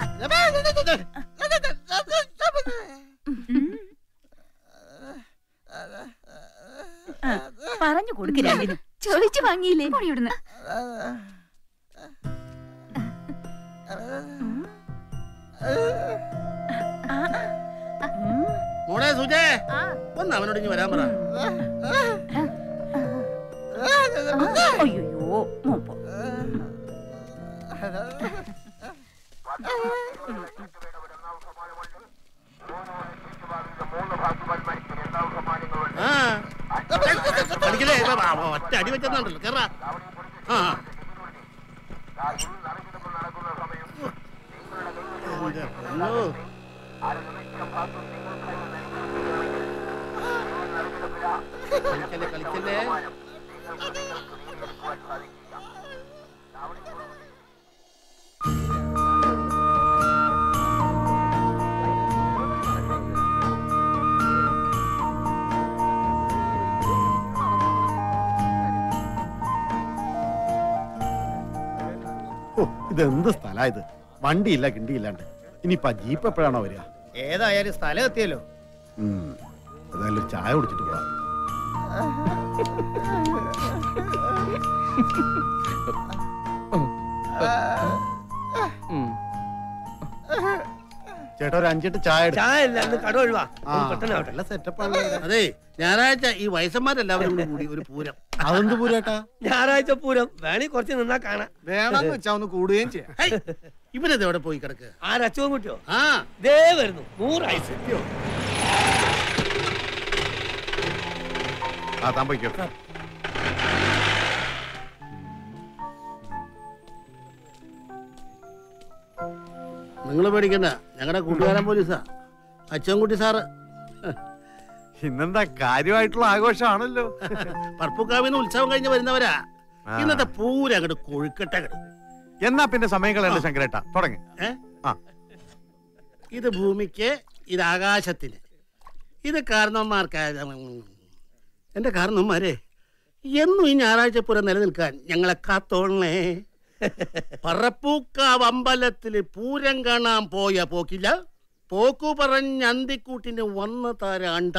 ആ, പറഞ്ഞു കൊടുക്ക് രണ്ടിനും
ചോദിച്ചു വാങ്ങിയില്ലേ ഇവിടുന്ന്
മോളെ സുജേ ഒന്ന് അവനോട് ഇനി വരാൻ പറ
അയ്യോ മോപ്പോ
ആ കളിക്കലേ ഇപ്പൊ വാ, വാ, ഒറ്റ അടി വെച്ചെന്നുണ്ടല്ലോ കേറാ ആ എന്റെ പൊന്നോ. കളിക്കല്ലേ കളിക്കല്ലേ
ഓ ഇതെന്ത് സ്ഥലാ ഇത് വണ്ടിയില്ല കിണ്ടിയില്ലാണ്ട് ഇനിയിപ്പോ ആ ജീപ്പ് എപ്പോഴാണോ വരിക
ഏതായാലും സ്ഥലം എത്തിയല്ലോ
ഉം. ഏതായാലും ഒരു ചായ കുടിച്ചിട്ട് പോവാം ചേട്ടാ ഒരു അഞ്ചെട്ട് ചായ എടുക്ക്.
ചായ ഇല്ല അന്ന് കട ഒഴിവാ
ആ,
ഒന്ന് പെട്ടെന്ന് ആവട്ടെ.
നല്ല സെറ്റപ്പാണ്
അതെ ഞായറാഴ്ച ഈ വയസ്സന്മാരെല്ലാവരും കൂടി കൂടി ഒരു പൂരം
അതെന്ത് പൂരേട്ടാ
ഞായറാഴ്ച പൂരം വേണേ കുറച്ച് നിന്നാ കാണാം
വേണമെന്ന് വെച്ചാ ഒന്ന് കൂടുകയും ചെയ്യാം
ഹേയ്, ഇവനത് എവിടെ പോയി കിടക്കുക
ആരച്ചവും കുട്ടിയോ
ആ
ദേ വരുന്നു നൂറായി സത്യോ
ആ താൻ പോയിക്കോ
നിങ്ങൾ പേടിക്കണ്ട ഞങ്ങളുടെ കൂട്ടുകാരൻ പോലീസാ അച്ഛൻകുട്ടി സാറ്
ഇന്നെന്താ കാര്യമായിട്ടുള്ള ആഘോഷമാണല്ലോ
പറപ്പുക്കാവിന്ന് ഉത്സവം കഴിഞ്ഞ് വരുന്നവരാ
ആ.
ഇന്നത്തെ പൂരം അങ്ങോട്ട് കൊഴുക്കട്ടെ അങ്ങട്.
എന്നാ പിന്നെ സമയം കളയണ്ട ശങ്കരേട്ട തുടങ്ങി
ഏ?
ആ.
ഇത് ഭൂമിക്ക് ഇത് ആകാശത്തിന് ഇത് കാരണവന്മാർക്ക് എന്റെ കാരണവന്മാരെ എന്നും ഈ ഞായറാഴ്ച പൂരം നിലനിൽക്കാൻ ഞങ്ങളെ കാത്തോളണേ പറപ്പൂക്കാവ് അമ്പലത്തില് പൂരം കാണാൻ പോയ പോക്കില്ല പോക്കു പറഞ്ഞ അന്തിക്കൂട്ടിന് വന്ന താരാണ്ട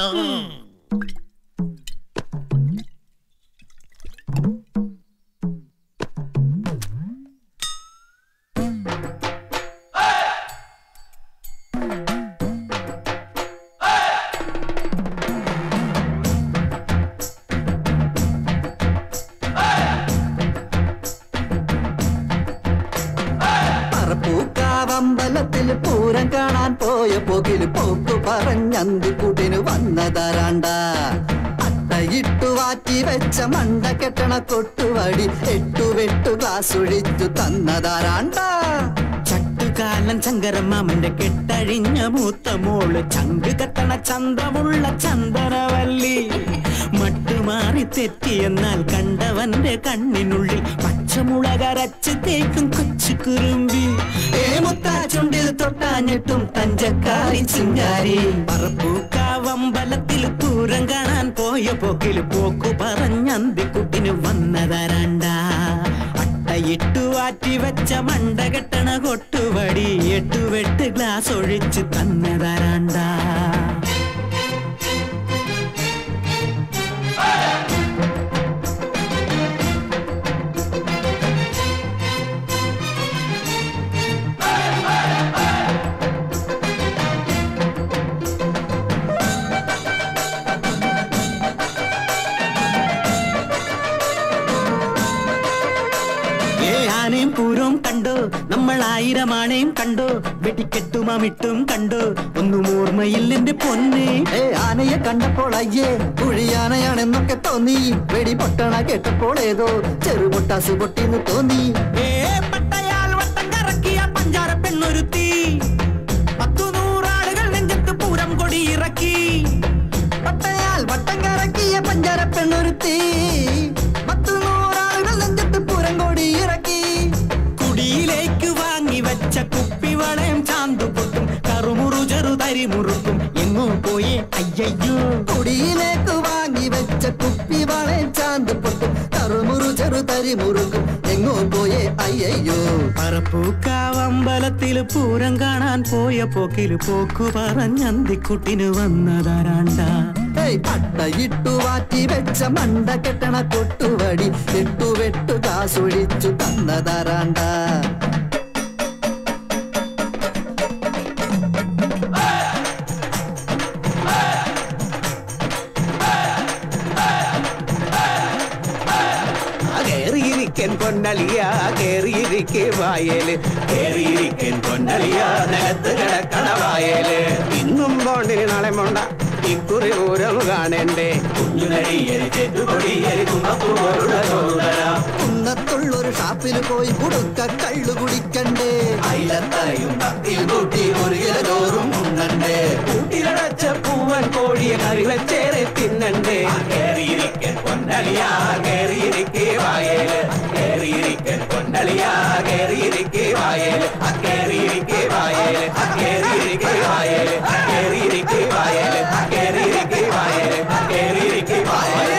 വമ്പലത്തില് പൂരം കാണാൻ പോയ പോകില് പോക്കു പറഞ്ഞന്തിക്കൂട്ടിന് വന്നതാരാണ്ട അട്ടയിട്ടു വാറ്റി വെച്ച മണ്ട കെട്ടണ കൊട്ടുവടി എട്ടു വെട്ടു ഗ്ലാസ് ഒഴിച്ചു തന്നതാരാണ്ട
ചട്ടുകാലൻ ശങ്കരമാമന്റെ കെട്ടഴിഞ്ഞ മൂത്ത മോള് ചങ്ക് കത്തണ ചന്തമുള്ള ചന്ദനവല്ലി മട്ടുമാറി തെറ്റിയെന്നാൽ കണ്ടവന്റെ കണ്ണിനുള്ളിൽ പച്ചമുളകരച്ച് തേക്കും കൊച്ചു കുറുമ്പി
ഏ മുത്താ ചുണ്ടിൽ തൊട്ടാഞ്ഞിട്ടും തഞ്ചക്കാരി ചിങ്കാരി
പറപ്പൂക്കാവമ്പലത്തിൽ പൂരം കാണാൻ പോയ പോക്കിൽ പോക്കു പറഞ്ഞന്തിക്കുട്ടിന് വന്നതരണ്ട അട്ടയിട്ടു വാറ്റി വെച്ച മണ്ട കെട്ടണ കൊട്ടുവടി എട്ടുവെട്ട് ഗ്ലാസ് ഒഴിച്ച് തന്നതരണ്ട ഏ ആനയും പൂരവും കണ്ടോ നമ്മൾ ആയിരം ആനയും കണ്ടോ വെടിക്കെട്ടും അമിട്ടും കണ്ടോ ഒന്നും ഓർമ്മയിൽ എന്റെ പൊന്നെ
ഏ ആനയെ കണ്ടപ്പോൾ അയ്യേ കുഴിയാനയാണെന്നൊക്കെ തോന്നി വെടി പൊട്ടണ കേട്ടപ്പോൾ ഏതോ ചെറുപൊട്ടാസ് പൊട്ടിന്ന് തോന്നി
ഏ പട്ടയാൽ വട്ടം കറക്കിയ പഞ്ചാര പെണ്ണൊരുത്തി പത്തു നൂറാളുകൾ നെഞ്ചത്ത് പൂരം കൊടി ഇറക്കി
പട്ടയാൽ വട്ടം കറക്കിയ പഞ്ചാര പെണ്ണൊരുത്തി പത്തു നൂറാളുകൾ നെഞ്ചത്ത് പൂരം കൊടി ഇറക്കി
കുടിയിലേക്ക് വാങ്ങി വെച്ച കുപ്പിവളയം ചാന്തു പൊട്ടും കറുമുറു ചെറുതരി മുറുക്കും എങ്ങോ പോയേ അയ്യയ്യോ
കുടിയിലേക്ക് വാങ്ങി വെച്ച കുപ്പി വളയും ചാന്ത് പൊട്ടും കറുമുറു ചെറുതരി മുറുകും എങ്ങോ പോയേ അയ്യയ്യോ
പറപ്പൂക്കാവമ്പലത്തിൽ പൂരം കാണാൻ പോയ പോക്കില് പോക്കു പറഞ്ഞന്തിക്കുട്ടിന് വന്നതാരാണ്ട
ഏയ് അട്ടയിട്ടു വാറ്റി വെച്ച മണ്ട കെട്ടണ കൊട്ടുവടി എട്ടു വെട്ടു കാസൊഴിച്ചു തന്നതാരാണ്ട
കേറിയിരിക്കൻ പൊന്നലിയ കേറിയിരിക്കെ വായേല് കേറിയിരിക്കൻ പൊന്നലിയ നിലത്ത് കിടക്കണ വായേല് ഇന്നും പോണ്ടിന് നാളെ മോണ്ട ഇക്കുറി പൂരം കാണണ്ടേ കുഞ്ഞുനരിയരി ചെറ്റുപൊടിയരി കുന്നപ്പൂവരുടെ സോദര
കുന്നത്തുള്ളൊരു ഷാപ്പിൽ പോയി കുടുക്ക കള്ളു കുടിക്കണ്ടേ
അയിലത്തലയും ഭക്തിയിൽ കൂട്ടി ഒരു കിലോ ചോറും ഉണ്ണണ്ടേ കൂട്ടിലടച്ച പൂവൻ കോഴിയെ കറി വെച്ചേറെ തിന്നണ്ടേ കേറിയിരിക്കൻ പൊന്നലിയ കേറിയിരിക്കെ വായേല് കേറിയിരിക്കൻ പൊന്നലിയ കേറിയിരിക്കെ വായേല് കേറിയിരിക്കെ വായേല് കേറിയിരിക്കെ വായേല് കേറിയിരിക്കെ വായേല് കേറിയിരിക്കെ വായേല് കേറിയിരിക്കെ വായേല്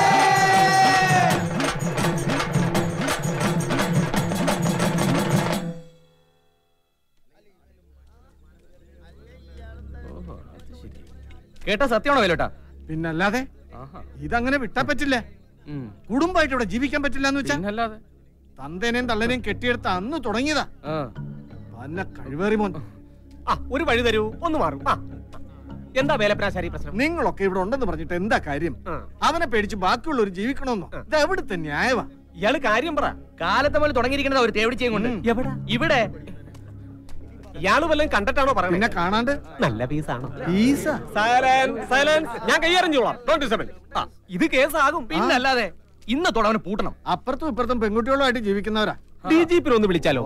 കേട്ടാ സത്യമാണോ വേലോട്ടാ
പിന്നല്ലാതെ ഇതങ്ങനെ വിട്ടാ പറ്റില്ല കുടുംബമായിട്ട് ഇവിടെ ജീവിക്കാൻ പറ്റില്ല എന്ന് വെച്ചാ
പിന്നല്ലാതെ
തന്തേനെയും തള്ളനെയും കെട്ടിയെടുത്ത അന്ന് തുടങ്ങിയതാ പന്ന കഴിവേറി മോൻ
ആ ഒരു വഴി തരൂ ഒന്ന് മാറും ആ എന്താ വേലപ്രാശാരി പ്രശ്നം
നിങ്ങളൊക്കെ ഇവിടെ ഉണ്ടെന്ന് പറഞ്ഞിട്ട് എന്താ കാര്യം അവനെ പേടിച്ച് ബാക്കിയുള്ളവർ ജീവിക്കണമെന്നോ ഇത് എവിടുത്തെ ന്യായവാ
ഇയാള് കാര്യം പറ കാലത്തെ പോലെ തുടങ്ങിയിരിക്കുന്നത് ഒരു തേവിടിച്ചയും കൊണ്ട് എവിടെ ഇവിടെ ഇയാള് വല്ലതും കണ്ടിട്ടാണോ പറയുന്നത്
പിന്നെ കാണാണ്ട്
നല്ല പീസാണോ
പീസ
സൈലൻസ് സൈലൻസ് ഞാൻ കൈയറിഞ്ഞോളാം ഡോണ്ട് ഡിസ്റ്റർബ് ആ ഇത് കേസാകും പിന്നല്ലാതെ ഇന്ന് തുടവന് പൂട്ടണം
അപ്പുറത്തും ഇപ്പുറത്തും പെൺകുട്ടികളുമായിട്ട് ജീവിക്കുന്നവരാ
ഡി ജി പി ഒന്ന് വിളിച്ചാലോ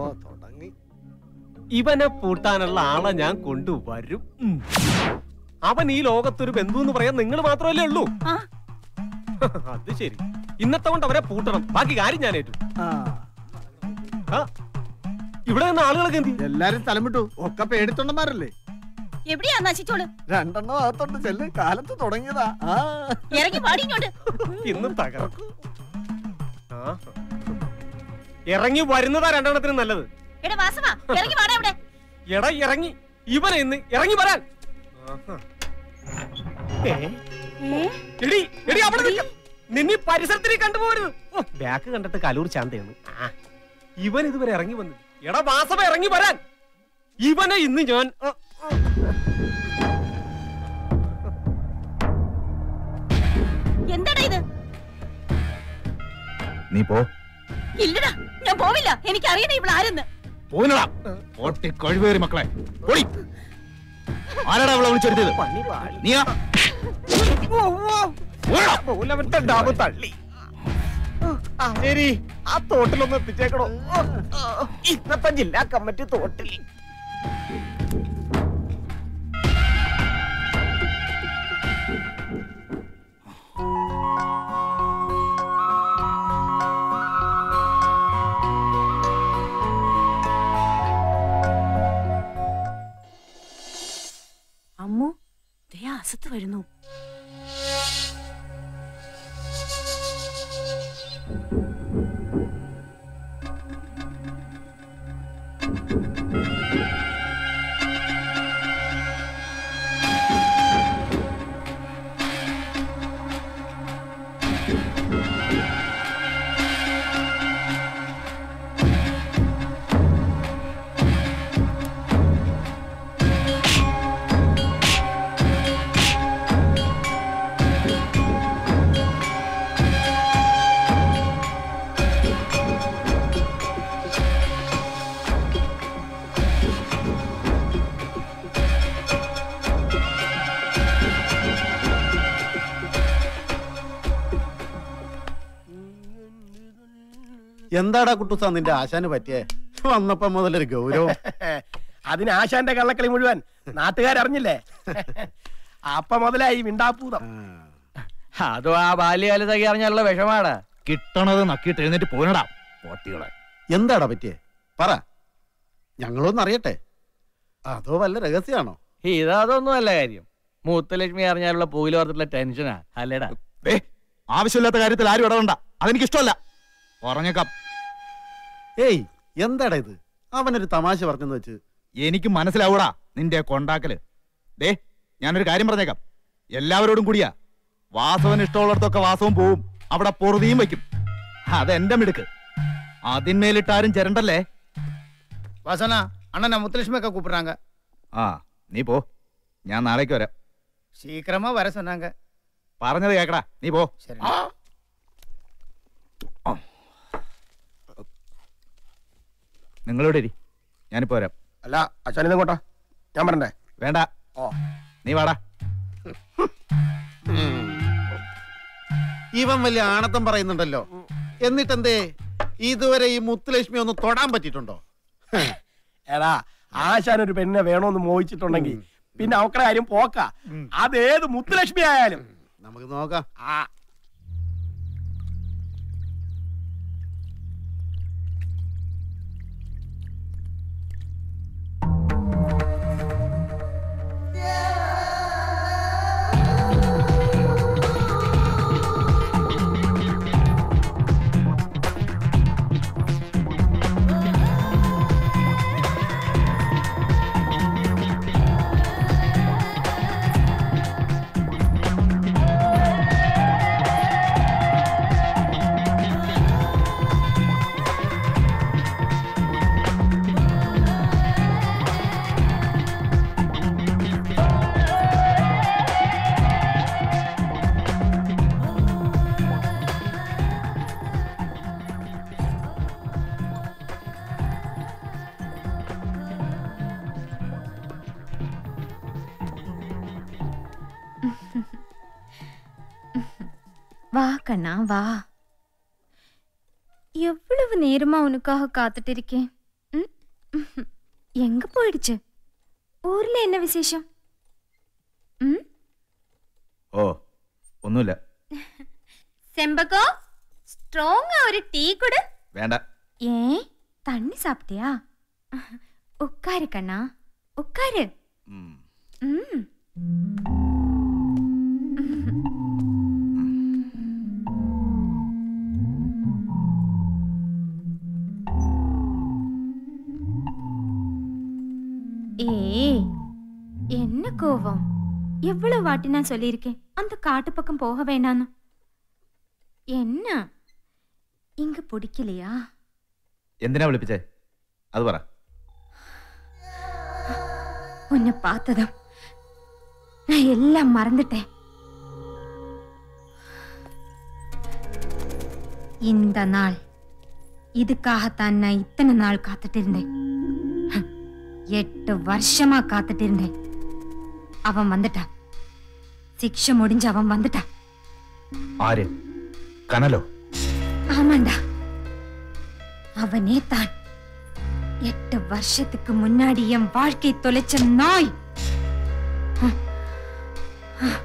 ഇവനെ പൂട്ടാനുള്ള ആളെ ഞാൻ കൊണ്ടുവരും ഉം. അവൻ ഈ ലോകത്തൊരു ബന്ധു എന്ന് പറയാൻ നിങ്ങൾ മാത്രമല്ലേ ഉള്ളൂ അത് ശരി ഇന്നത്തെ കൊണ്ട് അവരെ പൂട്ടണം ബാക്കി കാര്യം ഞാൻ ഏറ്റു ആ, ഇവിടെ നിന്ന് ആളുകളൊക്കെ എന്തി
എല്ലാരും സ്ഥലം വിട്ടു ഒക്കെ പേടിത്തൊണ്ടന്മാരല്ലേ
എവിടെയാ നശിച്ചോള്
രണ്ടെണ്ണം അകത്തോണ്ട് ചെല്ല് കാലത്ത് തുടങ്ങിയതാ ആ
ഇറങ്ങി പാടിങ്ങോട്ട്
ഇന്നും തകർക്കും ആ. ഇറങ്ങി വരുന്നതാ രണ്ടെണ്ണത്തിന് നല്ലത്
എടാ വാസവാ ഇറങ്ങി പാടാ ഇവിടെ
എടാ ഇറങ്ങി ഇവനെ ഇന്ന് ഇറങ്ങി വരാൻ ആഹാ. ഏ? എടി എടി അവിടെ നിൽക്ക. നിന്നെ ഈ പരിസരത്തിന് കണ്ടുപോകരുത് ഓ, ബാക്ക് കണ്ടിട്ട് കലൂർ ചാന്തയാണ് ആ, ഇവൻ ഇതുവരെ ഇറങ്ങി വന്നു എടാ വാസവ ഇറങ്ങി വരാൻ ഇവനെ ഇന്ന് ഞാൻ ആ, ആ.
എന്താടാ ഇത്
നീ പോ
ഇല്ലടാ ഞാൻ പോവില്ല എനിക്ക് അറിയണേ ഇവിടെ ആരെന്ന്
പോയിനടാ ഓട്ടി കഴിവേറി മക്കളെ ഓടി ആരാടാ അവളെ വിളിച്ചെടുത്തത് നീയാ
മൂലവന്റെ ഡാമ് തള്ളി ആ ശരി ആ തോട്ടിലൊന്ന് എത്തിച്ചേക്കണോ ഇന്നത്തെ ജില്ലാ കമ്മിറ്റി തോട്ടിൽ
അമ്മു ദേ അസത്ത് വരുന്നു
എന്താടാ കുട്ടുസാ നിന്റെ ആശാന് പറ്റിയേ വന്നപ്പോ മുതലൊരു ഗൗരവം
അതിന് ആശാന്റെ കള്ളക്കളി മുഴുവൻ നാട്ടുകാരറിഞ്ഞില്ലേ അപ്പ മുതലായി മിണ്ടാപ്പൂതം
അതും ആ ബാല്യകാലത്തൊക്കെ അറിഞ്ഞാലുള്ള വിഷമാണ്
കിട്ടണത് നക്കിയിട്ട് എഴുന്നേറ്റ് പോയിനടാ പോട്ടികളെ
എന്താടാ പറ്റിയേ പറ ഞങ്ങളൊന്നും അറിയട്ടെ അതോ വല്ല രഹസ്യാണോ
ഇതൊന്നും അല്ല കാര്യം മുത്തലക്ഷ്മി അറിഞ്ഞാലുള്ള പുകിൽ ഓർത്തിട്ടുള്ള ടെൻഷനാ അല്ലേടാ
ആവശ്യമില്ലാത്ത കാര്യത്തിൽ ആരും ഇടപെടണ്ട അതെനിക്ക് ഇഷ്ടമല്ല പറഞ്ഞേക്കാം
ഏയ് എന്താടാ ഇത് അവനൊരു തമാശ പറഞ്ഞെന്ന് വെച്ച്
എനിക്ക് മനസ്സിലാവൂടാ നിന്റെ കൊണ്ടാക്കല് ദേ ഞാനൊരു കാര്യം പറഞ്ഞേക്കാം എല്ലാവരോടും കൂടിയാ വാസവന് ഇഷ്ടമുള്ളിടത്തൊക്കെ വാസവും പോവും അവിടെ പൊറുതിയും വയ്ക്കും അതെന്റെ മിടുക്ക് അതിന്മേലിട്ടാരും ചിരണ്ടല്ലേ
வாசனா அண்ணன் நான் முத்துலட்சுமி அக்கா கூப்பிடுறாங்க
ആ നീ പോ ഞാൻ നാളേക്ക് വരാം
சீக்கிரமா வர சொன்னாங்க
പറഞ്ഞത് കേക്കടാ നീ പോ
சரி
നിങ്ങളിവിടെ ഇരി ഞാനിപ്പോ വരാം
അല്ല അച്ഛനിത് കൊണ്ടാ ഞാൻ പറഞ്ഞേ
വേണ്ട
ഓ
നീ വാടാ
ഇവൻ വലിയ ആണത്തം പറയുന്നുണ്ടല്ലോ എന്നിട്ടെന്തേ ഇതുവരെ ഈ മുത്തുലക്ഷ്മി ഒന്ന് തൊടാൻ പറ്റിയിട്ടുണ്ടോ
എടാ ആശാൻ ഒരു പെണ്ണിനെ വേണോന്ന് മോഹിച്ചിട്ടുണ്ടെങ്കിൽ പിന്നെ അവക്കടെ കാര്യം പോക്ക അതേത് മുത്തുലക്ഷ്മി ആയാലും
നമുക്ക് നോക്കാം
ആ
வா கண்ணா வா எவ்வளவு நேரமா உனக்காக காத்துட்டு இருக்கேன் ம்? எங்க போயிடுச்சு ஊர்ல என்ன விசேஷம் ம்?
ഓ ഒന്നുമില്ല
செம்பகம் ஸ்ட்ராங்கா ஒரு டீ கொடு
വേണ്ട
ஏன் தண்ணி சாப்பிட்டியா உட்காரு கண்ணா உட்காரு ம் ஏய் என்ன கோவம் எவ்வளவு வாட்டி நான் சொல்லியிருக்கேன் அந்த காட்டு பக்கம் போக வேண்டான்னு என்ன இங்க பிடிக்கலையா
എന്തിനാ വിളിപ്പിച്ചേ അത് പറ
உன்னை பார்த்ததும் நான் எல்லாம் மறந்துட்டேன் இந்த நாள்
இதுக்காகத்தான் நான் இத்தனை நாள் காத்துட்டு இருந்தேன் ஹம், எட்டு வருஷமா காத்துட்டு இருந்தேன் அவன் வந்துட்டான் சிக்ஷை முடிஞ்சு அவன் வந்துட்டான்
ആര് കനലോ
ஆமாண்டா அவனே தான் எட்டு வருஷத்துக்கு முன்னாடி என் வாழ்க்கை தொலைச்ச நாய் ஹம். ஹம்.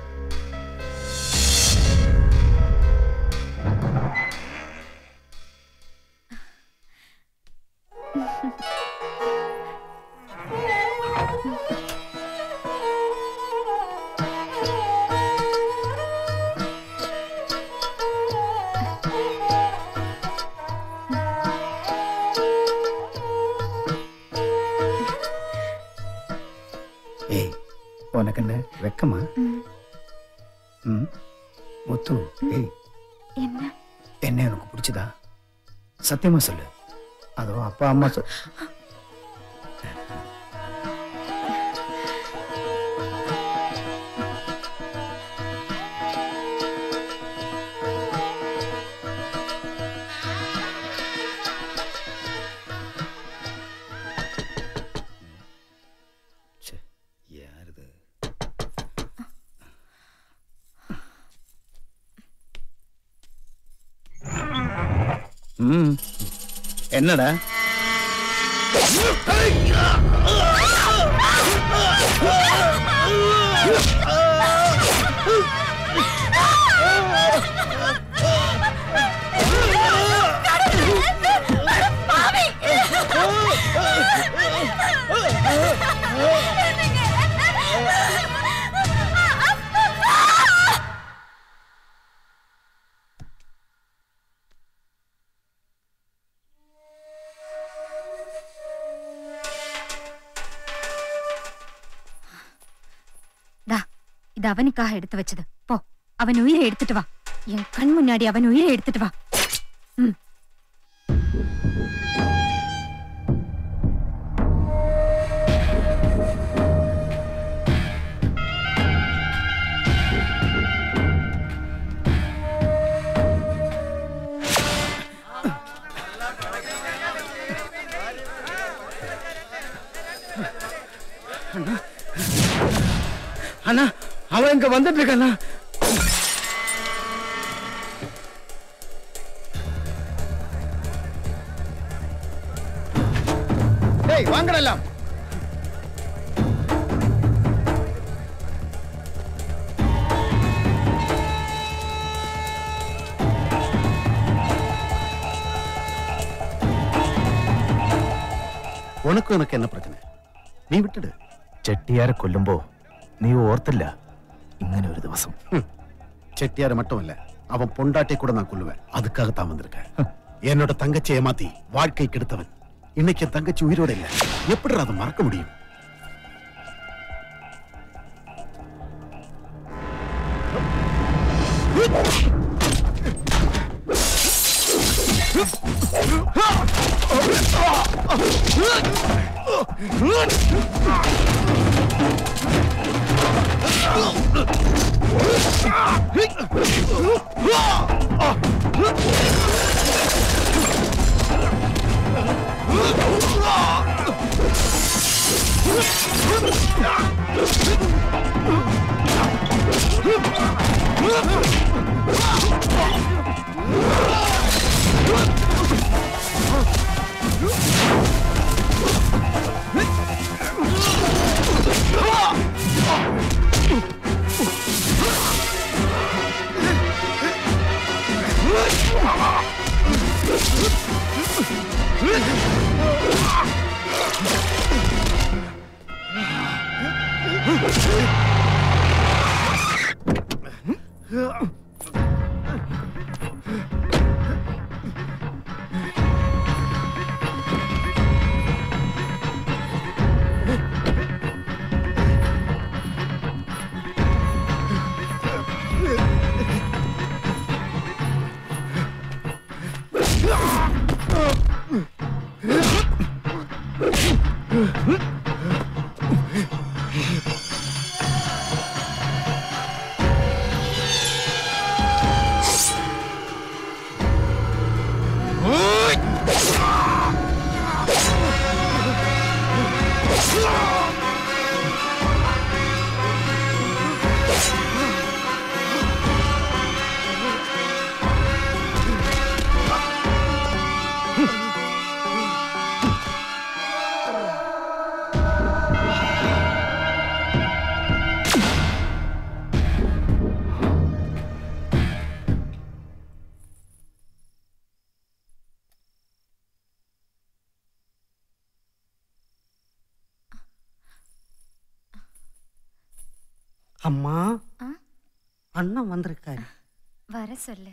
ஏய் உனக்கு என்ன வெக்கமா ம் முத்து ஏய்
என்ன
என்ன உனக்கு பிடிச்சதா சத்தியமா சொல்லு அதோ அப்பா அம்மா சொல் யாருது ம் என்னடா
டா இது அவனுக்காக எடுத்து வச்சது போ அவன் உயிரை எடுத்துட்டு வா என் கண் முன்னாடி அவன் உயிரை எடுத்துட்டு வா ம்
அண்ணா அண்ணா அவன் இங்க வந்துட்டு இருக்கானா டேய் வாங்கடா எல்லாம்
உனக்கும் எனக்கு என்ன பிரச்சனை നീ വിട്ടിട്
ചെട്ടിയാരെ കൊല്ലുമ്പോ നീ ഓർത്തില്ല ഇങ്ങനെ ഒരു ദിവസം
செட்டியார மட்டும் இல்ல அவன் பொண்டாட்டி கூட நான் கொல்லுவேன் அதுக்காகத்தான் வந்திருக்கேன் என்னோட தங்கச்சி ஏமாத்தி வாழ்க்கை கெடுத்தவன் இன்னைக்கு என் தங்கச்சி உயிரோட இல்ல எப்படி அதை மறக்க முடியும்
அம்மா அண்ணன் வந்திருக்காரு
வர சொல்லு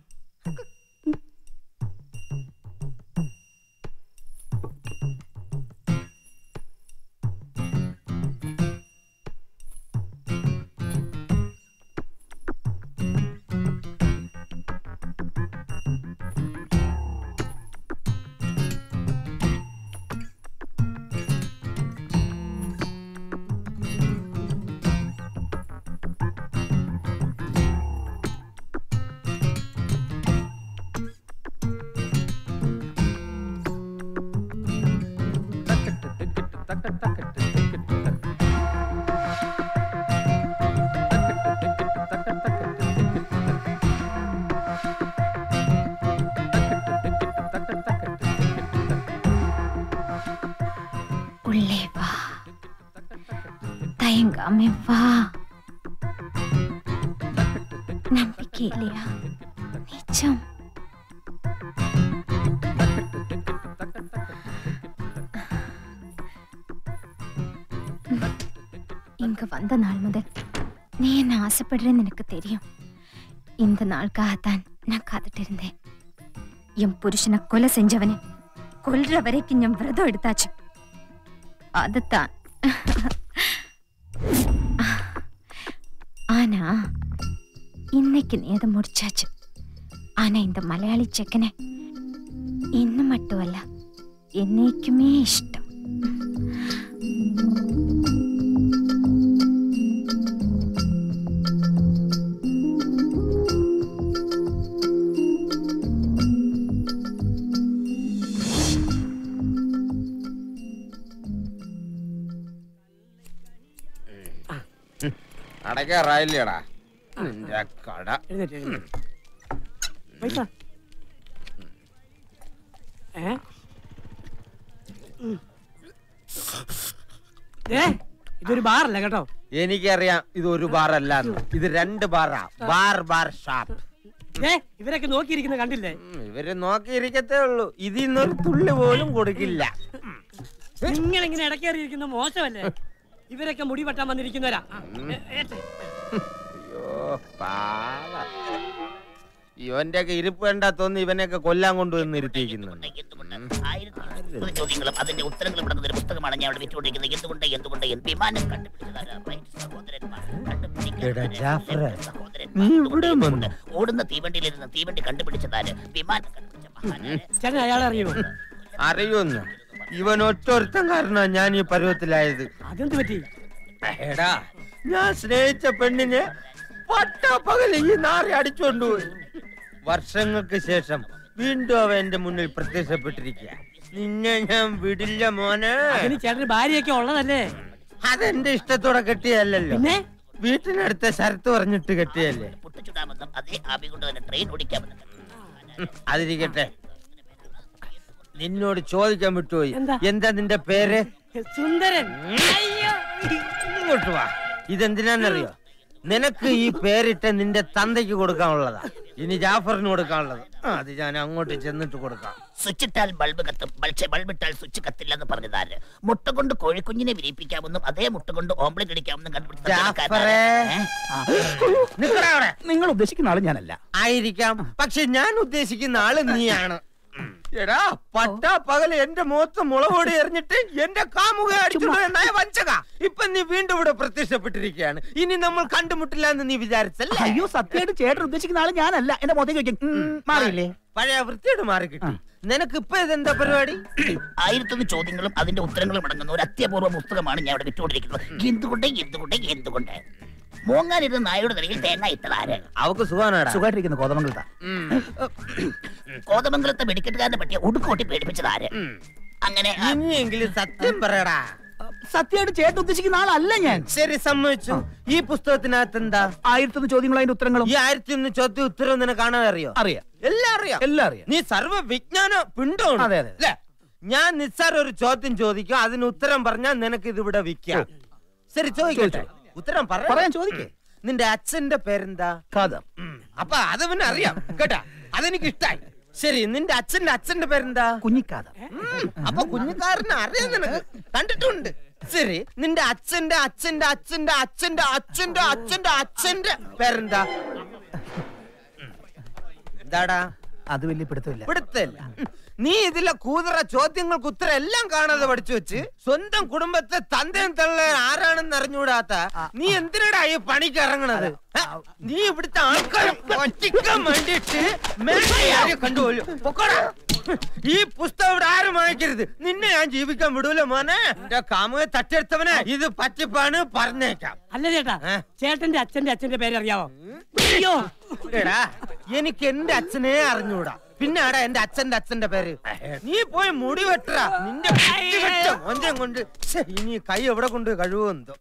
உள்ளே வா தயங்காம வா நம்பிக்கை இல்லையா நிஜம் இங்க வந்த நாள் முதல் நீ என்ன ஆசைப்படுறேன்னு எனக்கு தெரியும் இந்த நாளுக்காகத்தான் நான் காத்துட்டு இருந்தேன் என் புருஷனை கொலை செஞ்சவனை கொல்ற வரைக்கும் என் விரதம் எடுத்தாச்சு அதுதான் ஆனா இன்னைக்கு நீ அதை முடிச்சாச்சு ஆனா இந்த மலையாளி செக்கனை இன்னும் மட்டும் அல்ல என்னைக்குமே இஷ்டம்
അടയ്ക്കാറായില്ലേടാ നിന്റെ കട
പൈസ ഏ ഏ ഇതൊരു ബാറല്ല കേട്ടോ
എനിക്കറിയാം ഇത് ഒരു ബാർ അല്ല ഇത് രണ്ട് ബാറാ ബാർ ബാർ ഷാപ്പ്
ഏ ഇവരൊക്കെ നോക്കിയിരിക്കുന്ന കണ്ടില്ലേ
ഇവര് നോക്കിയിരിക്കത്തേ ഉള്ളൂ ഇതിന്നൊരു തുള്ളി പോലും കൊടുക്കില്ല
നിങ്ങൾ ഇങ്ങനെ ഇടക്കേറിയിരിക്കുന്ന മോശമല്ലേ ഇവരൊക്കെ മുടി വെട്ടാൻ വന്നിരിക്കുന്നവരാ ഏ, ഏട്ടെ.
അയ്യോ പാവ ഇവന്റെ ഒക്കെ ഇരിപ്പ് കണ്ടാ തോന്നി ഇവനെയൊക്കെ കൊല്ലാൻ കൊണ്ടുവന്ന് ഇരുത്തിയിരിക്കുന്നുണ്ട്
മുപ്പത് ചോദ്യങ്ങളും അതിന്റെ ഉത്തരങ്ങളും അടങ്ങുന്ന ഒരു പുസ്തകമാണ് ഞാൻ ഇവിടെ വിറ്റുകൊണ്ടിരിക്കുന്നത് എന്തുകൊണ്ട് എന്തുകൊണ്ട് എന്ത് വിമാനം കണ്ടുപിടിച്ചതാരാ? റൈറ്റ് സഹോദരന്മാർ
എടാ ജാഫറെ,
സഹോദരന്മാർ
നീ ഇവിടെ വന്നു
ഓടുന്ന തീവണ്ടിയിലിരുന്ന് തീവണ്ടി കണ്ടുപിടിച്ചതാര് വിമാനം കണ്ടുപിടിച്ച മഹാനാര്
ചേട്ടൻ അയാളെ അറിയുമോ
അറിയുന്നു ഇവൻ ഒറ്റൊരുത്തൻ കാരണ ഞാൻ ഈ പരുവത്തിലായത്
അതെന്ത് പറ്റി
എടാ ഞാൻ സ്നേഹിച്ച പെണ്ണിനെ പട്ടാപ്പകൽ ഈ നാറി അടിച്ചുകൊണ്ടുപോയി വർഷങ്ങൾക്ക് ശേഷം വീണ്ടും അവ എന്റെ മുന്നിൽ പ്രത്യക്ഷപ്പെട്ടിരിക്കുക നിന്നെ ഞാൻ വിടില്ല മോനെ
അതിന് ചേട്ടന് ഭാര്യയൊക്കെ ഉള്ളതല്ലേ
അതെന്റെ ഇഷ്ടത്തോടെ കെട്ടിയല്ലോ
പിന്നെ
വീട്ടിനടുത്ത ശരത്ത് പറഞ്ഞിട്ട് കെട്ടിയല്ലേ
ചുടാമെന്നും അതേ ആവി കൊണ്ട് തന്നെ ട്രെയിൻ ഓടിക്കാമെന്നും
ഉം, അതിരിക്കട്ടെ നിന്നോട് ചോദിക്കാൻ വിട്ടുപോയി എന്താ നിന്റെ പേര്
സുന്ദരൻ
ഇങ്ങോട്ട് വാ ഇതെന്തിനാന്നറിയോ നിനക്ക് ഈ പേരിട്ട് നിന്റെ തന്തയ്ക്ക് കൊടുക്കാനുള്ളതാ ഇനി ജാഫറിന് കൊടുക്കാനുള്ളത് ആ, അത് ഞാൻ അങ്ങോട്ട് ചെന്നിട്ട് കൊടുക്കാം
സ്വിച്ചിട്ടാൽ ബൾബ് കത്തും പക്ഷേ ബൾബിട്ടാൽ സ്വിച്ച് കത്തില്ലെന്ന് പറഞ്ഞതാര് മുട്ട കൊണ്ട് കോഴിക്കുഞ്ഞിനെ വിരിയിപ്പിക്കാമെന്നും അതേ മുട്ട കൊണ്ട് ഓംപ്ലേറ്റ് അടിക്കാമെന്നും
ജാഫറേ. നിക്കടാ അവിടെ.
നിങ്ങൾ ഉദ്ദേശിക്കുന്ന ആള് ഞാനല്ല
ആയിരിക്കാം പക്ഷെ ഞാൻ ഉദ്ദേശിക്കുന്ന ആള് നീയാണ് എടാ പട്ടാ പകല് എന്റെ മുഖത്ത് മുളകോടി എറിഞ്ഞിട്ട് എന്റെ കാമുക അടിച്ചുണ്ടായ വഞ്ചക ഇപ്പൊ നീ വീണ്ടും ഇവിടെ പ്രത്യക്ഷപ്പെട്ടിരിക്കുകയാണ് ഇനി നമ്മൾ കണ്ടുമുട്ടില്ല എന്ന് നീ വിചാരിച്ചല്ലേ
അയ്യോ സത്യമായിട്ട് ചേട്ടൻ ഉദ്ദേശിക്കുന്ന ആള് ഞാനല്ല എന്റെ മുഖത്തേക്ക് വെക്കും മാറിയില്ലേ
പഴയ വൃത്തിയോട് മാറി കിട്ടി നിനക്ക് ഇപ്പൊ ഇതെന്താ പരിപാടി
ആയിരത്തൊന്ന് ചോദ്യങ്ങളും അതിന്റെ ഉത്തരങ്ങളും അടങ്ങുന്ന ഒരു അത്യപൂർവ പുസ്തകമാണ് ഞാൻ ഇവിടെ വിറ്റുകൊണ്ടിരിക്കുന്നത് എന്തുകൊണ്ട് എന്തുകൊണ്ട് എന്തുകൊണ്ട് മോങ്ങാനിരുന്ന നായയുടെ നിലയിൽ തേങ്ങ ഇട്ടതാര്
അവക്ക് സുഖാനാടാ
സുഖമായിട്ടിരിക്കുന്നു കോതമംഗലത്താ
കോതമംഗലത്തെ വെടിക്കെട്ടുകാരനെ പറ്റിയ ഉടുക്കോട്ടി പേടിപ്പിച്ചതാര് അങ്ങനെ ആ,
ഇനിയെങ്കിലും സത്യം പറയടാ
സത്യമായിട്ട് ചേട്ടൻ ഉദ്ദേശിക്കുന്ന ആളല്ല ഞാൻ
ശരി സമ്മതിച്ചു ഈ പുസ്തകത്തിനകത്ത് എന്താ
ആയിരത്തൊന്ന് ചോദ്യങ്ങളും അതിന്റെ ഉത്തരങ്ങളും
ഈ ആയിരത്തി ഒന്ന് ചോദ്യം ഉത്തരവും നിനക്ക് കാണാൻ അറിയോ
അറിയാം
എല്ലാം അറിയാം
എല്ലാം അറിയാം
നീ സർവ്വ വിജ്ഞാന പിണ്ടമാണ്
അതെ, അതെ.
അല്ലേ? ഞാൻ നിസ്സാര ഒരു ചോദ്യം ചോദിക്കും അതിന് ഉത്തരം പറഞ്ഞാൽ നിനക്ക് ഇത് ഇവിടെ വിൽക്കാം ശരി ചോദിക്കട്ടെ ഉത്തരം പറ
പറയാൻ ചോദിക്കേ
നിന്റെ അച്ഛന്റെ പേരെന്താ
ഖാദർ
അപ്പൊ അത് പിന്നെ അറിയാം കേട്ടാ അതെനിക്ക് ഇഷ്ടായി ശരി നിന്റെ അച്ഛന്റെ അച്ഛന്റെ പേരെന്താ
കുഞ്ഞിക്കാദർ
ഉം, അപ്പൊ കുഞ്ഞുകാരനെ അറിയാം നിനക്ക് കണ്ടിട്ടുണ്ട് ശരി നിന്റെ അച്ഛന്റെ അച്ഛന്റെ അച്ഛന്റെ അച്ഛന്റെ അച്ഛന്റെ അച്ഛന്റെ അച്ഛന്റെ പേരെന്താ എന്താടാ
അത് വലിയ പിടുത്തമില്ല
പിടുത്തല്ല നീ ഇതിലെ കൂതറ ചോദ്യങ്ങൾക്ക് ഉത്തരം എല്ലാം കാണാതെ പഠിച്ചു വെച്ച് സ്വന്തം കുടുംബത്തെ തന്തയും തള്ളയും ആരാണെന്ന് അറിഞ്ഞുകൂടാത്ത നീ എന്തിനടാ ഈ പണിക്ക് ഇറങ്ങണത് ഹ? നീ ഇവിടുത്തെ ആൾക്കാരെ പറ്റിക്കാൻ വേണ്ടിട്ട് മേഘയെ കണ്ടുപോലും പൊക്കോടാ ഈ പുസ്തകം ഇവിടെ ആരും വാങ്ങിക്കരുത് നിന്നെ ഞാൻ ജീവിക്കാൻ വിടൂല മോനെ എന്റെ കാമുകെ തട്ടിയെടുത്തവനെ ഇത് പറ്റിപ്പാണ് പറഞ്ഞേക്കാം
അല്ല ചേട്ടാ ചേട്ടന്റെ അച്ഛന്റെ അച്ഛന്റെ പേര് അറിയാവോ അയ്യോ
എടാ എനിക്ക് എന്റെ അച്ഛനെ അറിഞ്ഞൂടാ പിന്നെ ആടാ എന്റെ അച്ഛന്റെ അച്ഛന്റെ പേര് നീ പോയി മുടി വെട്ടറാ നിന്റെ കുത്തി വെട്ട മോഞ്ചം കൊണ്ട് ഛെ, ഇനി കൈ എവിടെ കൊണ്ട് കഴിവെന്തോ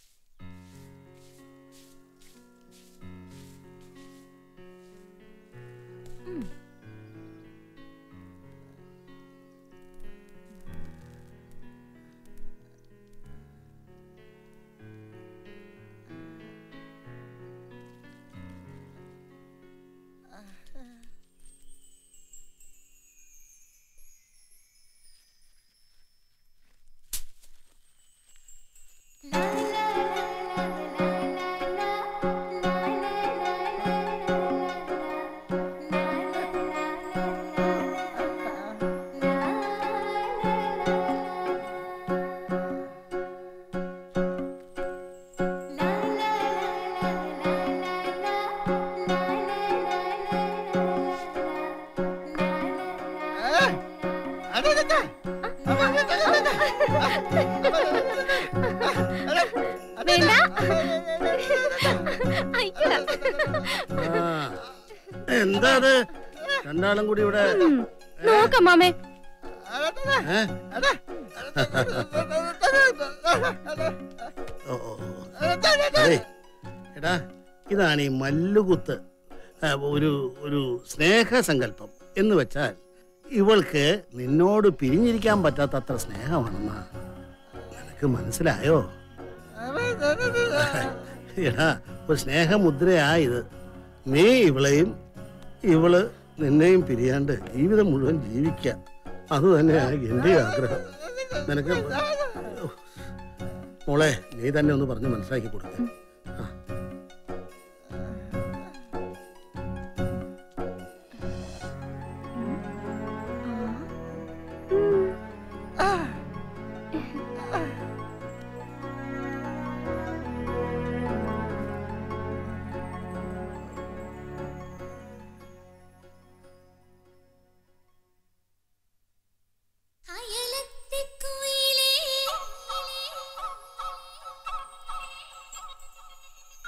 വേണ്ട അയ്യോ.
എന്താ അത് രണ്ടാളും കൂടി ഇവിടെ
നോക്കാം മാമേ
ഏ? ഓ, ഓ, ഓ. അതേ, എടാ ഇതാണ് ഈ മല്ലുകുത്ത് ആ, ഒരു ഒരു സ്നേഹസങ്കല്പം എന്ന് വെച്ചാൽ ഇവൾക്ക് നിന്നോട് പിരിഞ്ഞിരിക്കാൻ പറ്റാത്ത അത്ര സ്നേഹമാണെന്നാ നിനക്ക് മനസ്സിലായോ എടാ ഒരു സ്നേഹമുദ്രയാ ഇത് നീ ഇവളെയും ഇവള് നിന്നെയും പിരിയാണ്ട് ജീവിതം മുഴുവൻ ജീവിക്കുക അത് തന്നെയാണ് എൻ്റെ ആഗ്രഹം നിനക്ക് മോളെ നീ തന്നെ ഒന്ന് പറഞ്ഞ് മനസ്സിലാക്കി കൊടുക്ക
അയലത്തെ കുയിലേ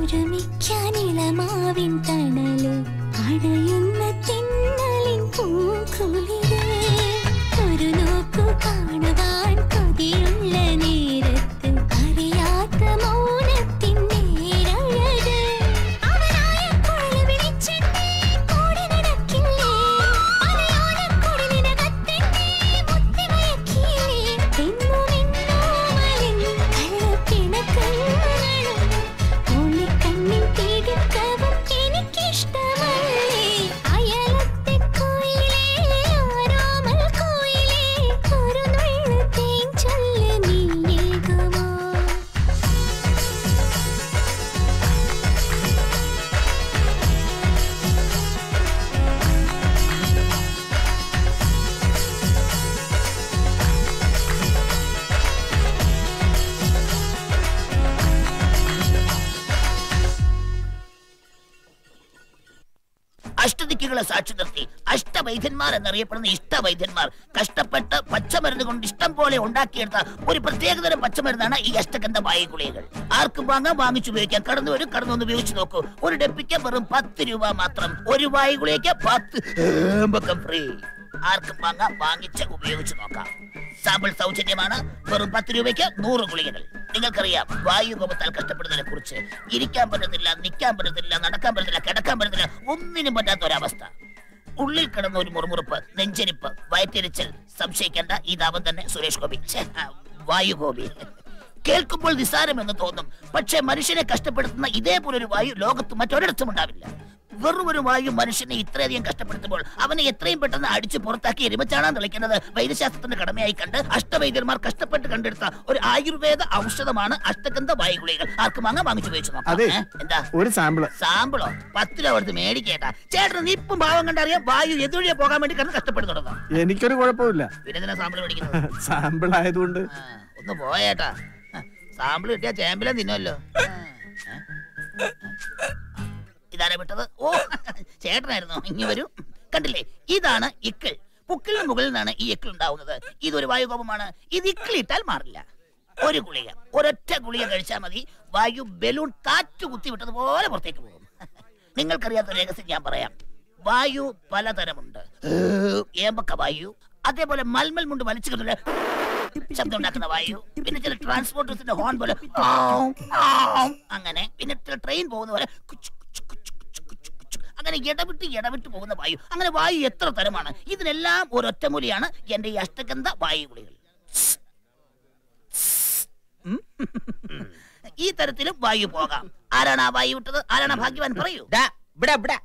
ഒരുമിക്കാനിളമാവിൻ തണല് അടയുന്ന തിന്നലിൻ പൂക്കുളിരേ ഒരു നോക്കു കാണുവാൻ കൊതിയുള്ള നേരത്ത് അറിയാത്ത മൗനത്തിൻ നേരഴക് അവനായ കുഴല് വിളിച്ചെന്നെ കൂടെ നടക്കില്ലേ മലയാളക്കുടലിനകത്തെന്നെ മുത്തിമയക്കിയില്ലേ എന്നും എന്നോമലിൻ കള്ളപ്പിണക്കങ്ങളും ഓളിക്കണ്ണിൻ തീടുക്കവും എനിക്കിഷ്ടമല്ലേ അയലത്തെ കോയിലേ ആരോമൽ കോയിലേ ഒരു നുള്ളു തേൻ ചൊല്ല് നീയേകുമോ
അഷ്ടദിക്കുകളെ സാക്ഷി നിർത്തി അഷ്ടവൈദ്യന്മാർ എന്നറിയപ്പെടുന്ന ഇഷ്ടവൈദ്യന്മാർ കഷ്ടപ്പെട്ട് പച്ചമരുന്ന് കൊണ്ട് ഇഷ്ടം പോലെ ഉണ്ടാക്കിയെടുത്ത ഒരു പ്രത്യേകതരം പച്ചമരുന്നാണ് ഈ അഷ്ടഗന്ധ വായു ഗുളികകൾ ആർക്കും വാങ്ങാൻ വാങ്ങിച്ചുപയോഗിക്കാം കടന്നു വരും കടന്നു വന്ന് ഉപയോഗിച്ച് നോക്കൂ ഒരു ഡെപ്പിക്ക് വെറും പത്ത് രൂപ മാത്രം ഒരു വായു ഗുളികയ്ക്ക് പത്ത് ഏമ്പക്കം ഫ്രീ ആർക്കും വാങ്ങാം വാങ്ങിച്ച് ഉപയോഗിച്ച് നോക്കാം സാമ്പിൾ സൗജന്യമാണ് വെറും പത്ത് രൂപയ്ക്ക് നൂറ് ഗുളികകൾ നിങ്ങൾക്കറിയാം വായു കോപത്താൽ കഷ്ടപ്പെടുന്നതിനെ കുറിച്ച് ഇരിക്കാൻ പറ്റത്തില്ല നിൽക്കാൻ പറ്റത്തില്ല നടക്കാൻ പറ്റത്തില്ല കിടക്കാൻ പറ്റത്തില്ല ഒന്നിനും പറ്റാത്ത ഒരവസ്ഥ ഉള്ളിൽ കിടന്ന ഒരു മുറുമുറുപ്പ് നെഞ്ചരിപ്പ് വയറ്റിരിച്ചൽ സംശയിക്കേണ്ട ഇതാവൻ തന്നെ സുരേഷ് ഗോപി ഛെ, ആ, വായു ഗോപി കേൾക്കുമ്പോൾ നിസാരമെന്ന് തോന്നും പക്ഷേ മനുഷ്യനെ കഷ്ടപ്പെടുത്തുന്ന ഇതേപോലെ ഒരു വായു ലോകത്ത് മറ്റൊരിടത്തും ഉണ്ടാവില്ല വെറും ഒരു വായു മനുഷ്യനെ ഇത്രയധികം കഷ്ടപ്പെടുത്തുമ്പോൾ അവനെ എത്രയും പെട്ടെന്ന് അടിച്ചു പുറത്താക്കി എരുമച്ചാണാൻ തെളിക്കുന്നത് വൈദ്യശാസ്ത്രത്തിന്റെ കടമയായി കണ്ട് അഷ്ടവൈദ്യന്മാർ കഷ്ടപ്പെട്ട് കണ്ടെടുത്ത ഒരു ആയുർവേദ ഔഷധമാണ് അഷ്ടഗന്ധ വായു ഗുളികകൾ ആർക്കും വാങ്ങാൻ വാങ്ങിച്ചു ഉപയോഗിച്ചു നോക്കാം
അതെ
ഏ? എന്താ
ഒരു സാമ്പിള്
സാമ്പിളോ പത്ത് രൂപ കൊടുത്ത് മേടിക്കേട്ടാ ചേട്ടൻ നീ ഇപ്പം ഭാവം കണ്ടറിയാം വായു എതുവഴിയെ പോകാൻ വേണ്ടി കിടന്ന് കഷ്ടപ്പെടുന്നു തുടങ്ങാം
എനിക്കൊരു കുഴപ്പമില്ല
പിന്നെ എന്തിനാ സാമ്പിൾ മേടിക്കുന്നത്
സാമ്പിൾ ആയതുകൊണ്ട്
ഒന്ന് പോയേട്ടാ സാമ്പിൾ കിട്ടിയാ ചേമ്പിലെ തിന്നുമല്ലോ ഇതാരാ വിട്ടത് ഓ ചേട്ടനായിരുന്നു ഇനി വരൂ കണ്ടില്ലേ ഇതാണ് ഇക്കിൾ പുക്കിളിന് മുകളിൽ നിന്നാണ് ഈ ഇക്കിൾ ഉണ്ടാവുന്നത് ഇതൊരു വായുകോപമാണ് ഇത് ഇക്കിളിട്ടാൽ മാറില്ല ഒരു ഗുളിക ഒരൊറ്റ ഗുളിക കഴിച്ചാൽ മതി വായു ബലൂൺ കാറ്റ് കുത്തി വിട്ടതുപോലെ പുറത്തേക്ക് പോകും നിങ്ങൾക്കറിയാത്ത ഒരു രഹസ്യം ഞാൻ പറയാം വായു പലതരമുണ്ട് ഏമ്പക്ക വായു അതേപോലെ മൽമൽ മുണ്ട് വലിച്ചു കിട്ടുന്ന ശബ്ദം ഉണ്ടാക്കുന്ന വായു പിന്നെ ചില ട്രാൻസ്പോർട്ടേഴ്സിന്റെ ഹോൺ പോലെ ആം, ആം, അങ്ങനെ പിന്നെ ചില ട്രെയിൻ പോകുന്ന പോലെ കുച്ച് കുച്ച് കുച്ച് കുച്ച് കുച്ച് കുച്ച്. അങ്ങനെ ഇടവിട്ട് ഇടവിട്ട് പോകുന്ന വായു അങ്ങനെ വായു എത്ര തരമാണ് ഇതിനെല്ലാം ഒരൊറ്റമൂലിയാണ് എന്റെ ഈ അഷ്ടഗന്ധ വായു ഗുളികൾ ഉം. ഈ തരത്തിലും വായു പോകാം ആരാണ് ആ വായു വിട്ടത് ആരാണ് ആ ഭാഗ്യവാൻ പറയൂ
ഇവിടെ ഇവിടെ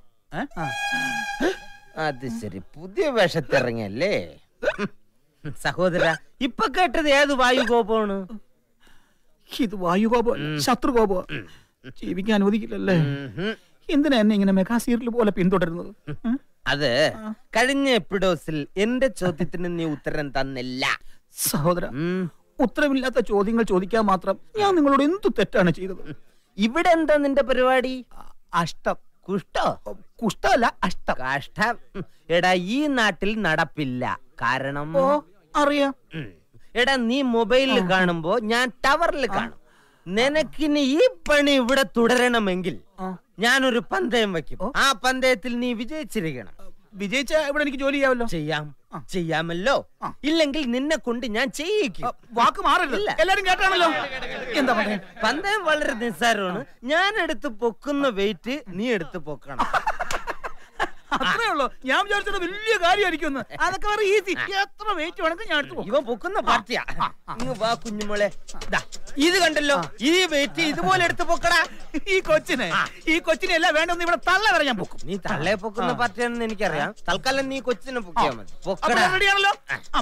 അത് ശരി പുതിയ വേഷത്തിറങ്ങിയല്ലേ സഹോദര ഇപ്പൊ കേട്ടത് ഏത് വായു കോപമാണ്
ഇത് വായുകോപം ശത്രുകോപം ജീവിക്കാൻ അനുവദിക്കില്ലല്ലേ എന്തിനാ എന്നെ ഇങ്ങനെ മെഗാസീരിയൽ പോലെ പിന്തുടരുന്നത്
അത് കഴിഞ്ഞ എപ്പിഡോസിൽ എന്റെ ചോദ്യത്തിന് നീ ഉത്തരം തന്നില്ല
സഹോദര ഉത്തരമില്ലാത്ത ചോദ്യങ്ങൾ ചോദിക്കാൻ മാത്രം ഞാൻ നിങ്ങളോട് എന്തു തെറ്റാണ് ചെയ്തത്
ഇവിടെ എന്താ നിന്റെ പരിപാടി
അഷ്ടം
കുഷ്ടോ
കുഷ്ടമല്ല അഷ്ടം
കഷ്ടം ഉം. എടാ ഈ നാട്ടിൽ നടപ്പില്ല കാരണം
ഓ അറിയാം
ഉം. എടാ നീ മൊബൈലിൽ കാണുമ്പോ ഞാൻ ടവറിൽ കാണും നിനക്കിനി ഈ പണി ഇവിടെ തുടരണമെങ്കിൽ ഞാനൊരു പന്തയം വെക്കും ആ പന്തയത്തിൽ നീ വിജയിച്ചിരിക്കണം
വിജയിച്ച ഇവിടെ എനിക്ക് ജോലി ചെയ്യാമല്ലോ
ചെയ്യാം ചെയ്യാമല്ലോ ഇല്ലെങ്കിൽ നിന്നെ കൊണ്ട് ഞാൻ ചെയ്യിക്കും
വാക്ക് മാറരുത്
ഇല്ല.
എല്ലാരും കേട്ടാണല്ലോ എന്താ പറയാ
പന്തയം വളരെ നിസ്സാരമാണ് ഞാൻ എടുത്ത് പൊക്കുന്ന വെയിറ്റ് നീ എടുത്ത് പൊക്കണം
അത്രേ ഉള്ളൂ ഞാൻ വിചാരിച്ചത് വലിയ കാര്യമായിരിക്കും അതൊക്കെ വളരെ ഈസി എത്ര വെയിറ്റ് വേണമെങ്കിൽ ഞാൻ എടുത്തു
ഇവൻ പൊക്കുന്ന പാർട്ടിയാ ഇങ്ങ് വാ കുഞ്ഞുമോളെ ദാ, ഇത് കണ്ടല്ലോ ഈ വെയിറ്റ് ഇതുപോലെ എടുത്ത് പൊക്കടാ
ഈ കൊച്ചിനെ ഈ കൊച്ചിനെ എല്ലാം വേണ്ടെന്ന് ഇവിടെ തള്ള വരെ ഞാൻ പൊക്കും
നീ തള്ളയെ പൊക്കുന്ന പാർട്ടിയാണെന്ന് എനിക്കറിയാം തൽക്കാലം നീ കൊച്ചിനെ പൊക്കിയാ മതി പൊക്കടാ
റെഡിയാണല്ലോ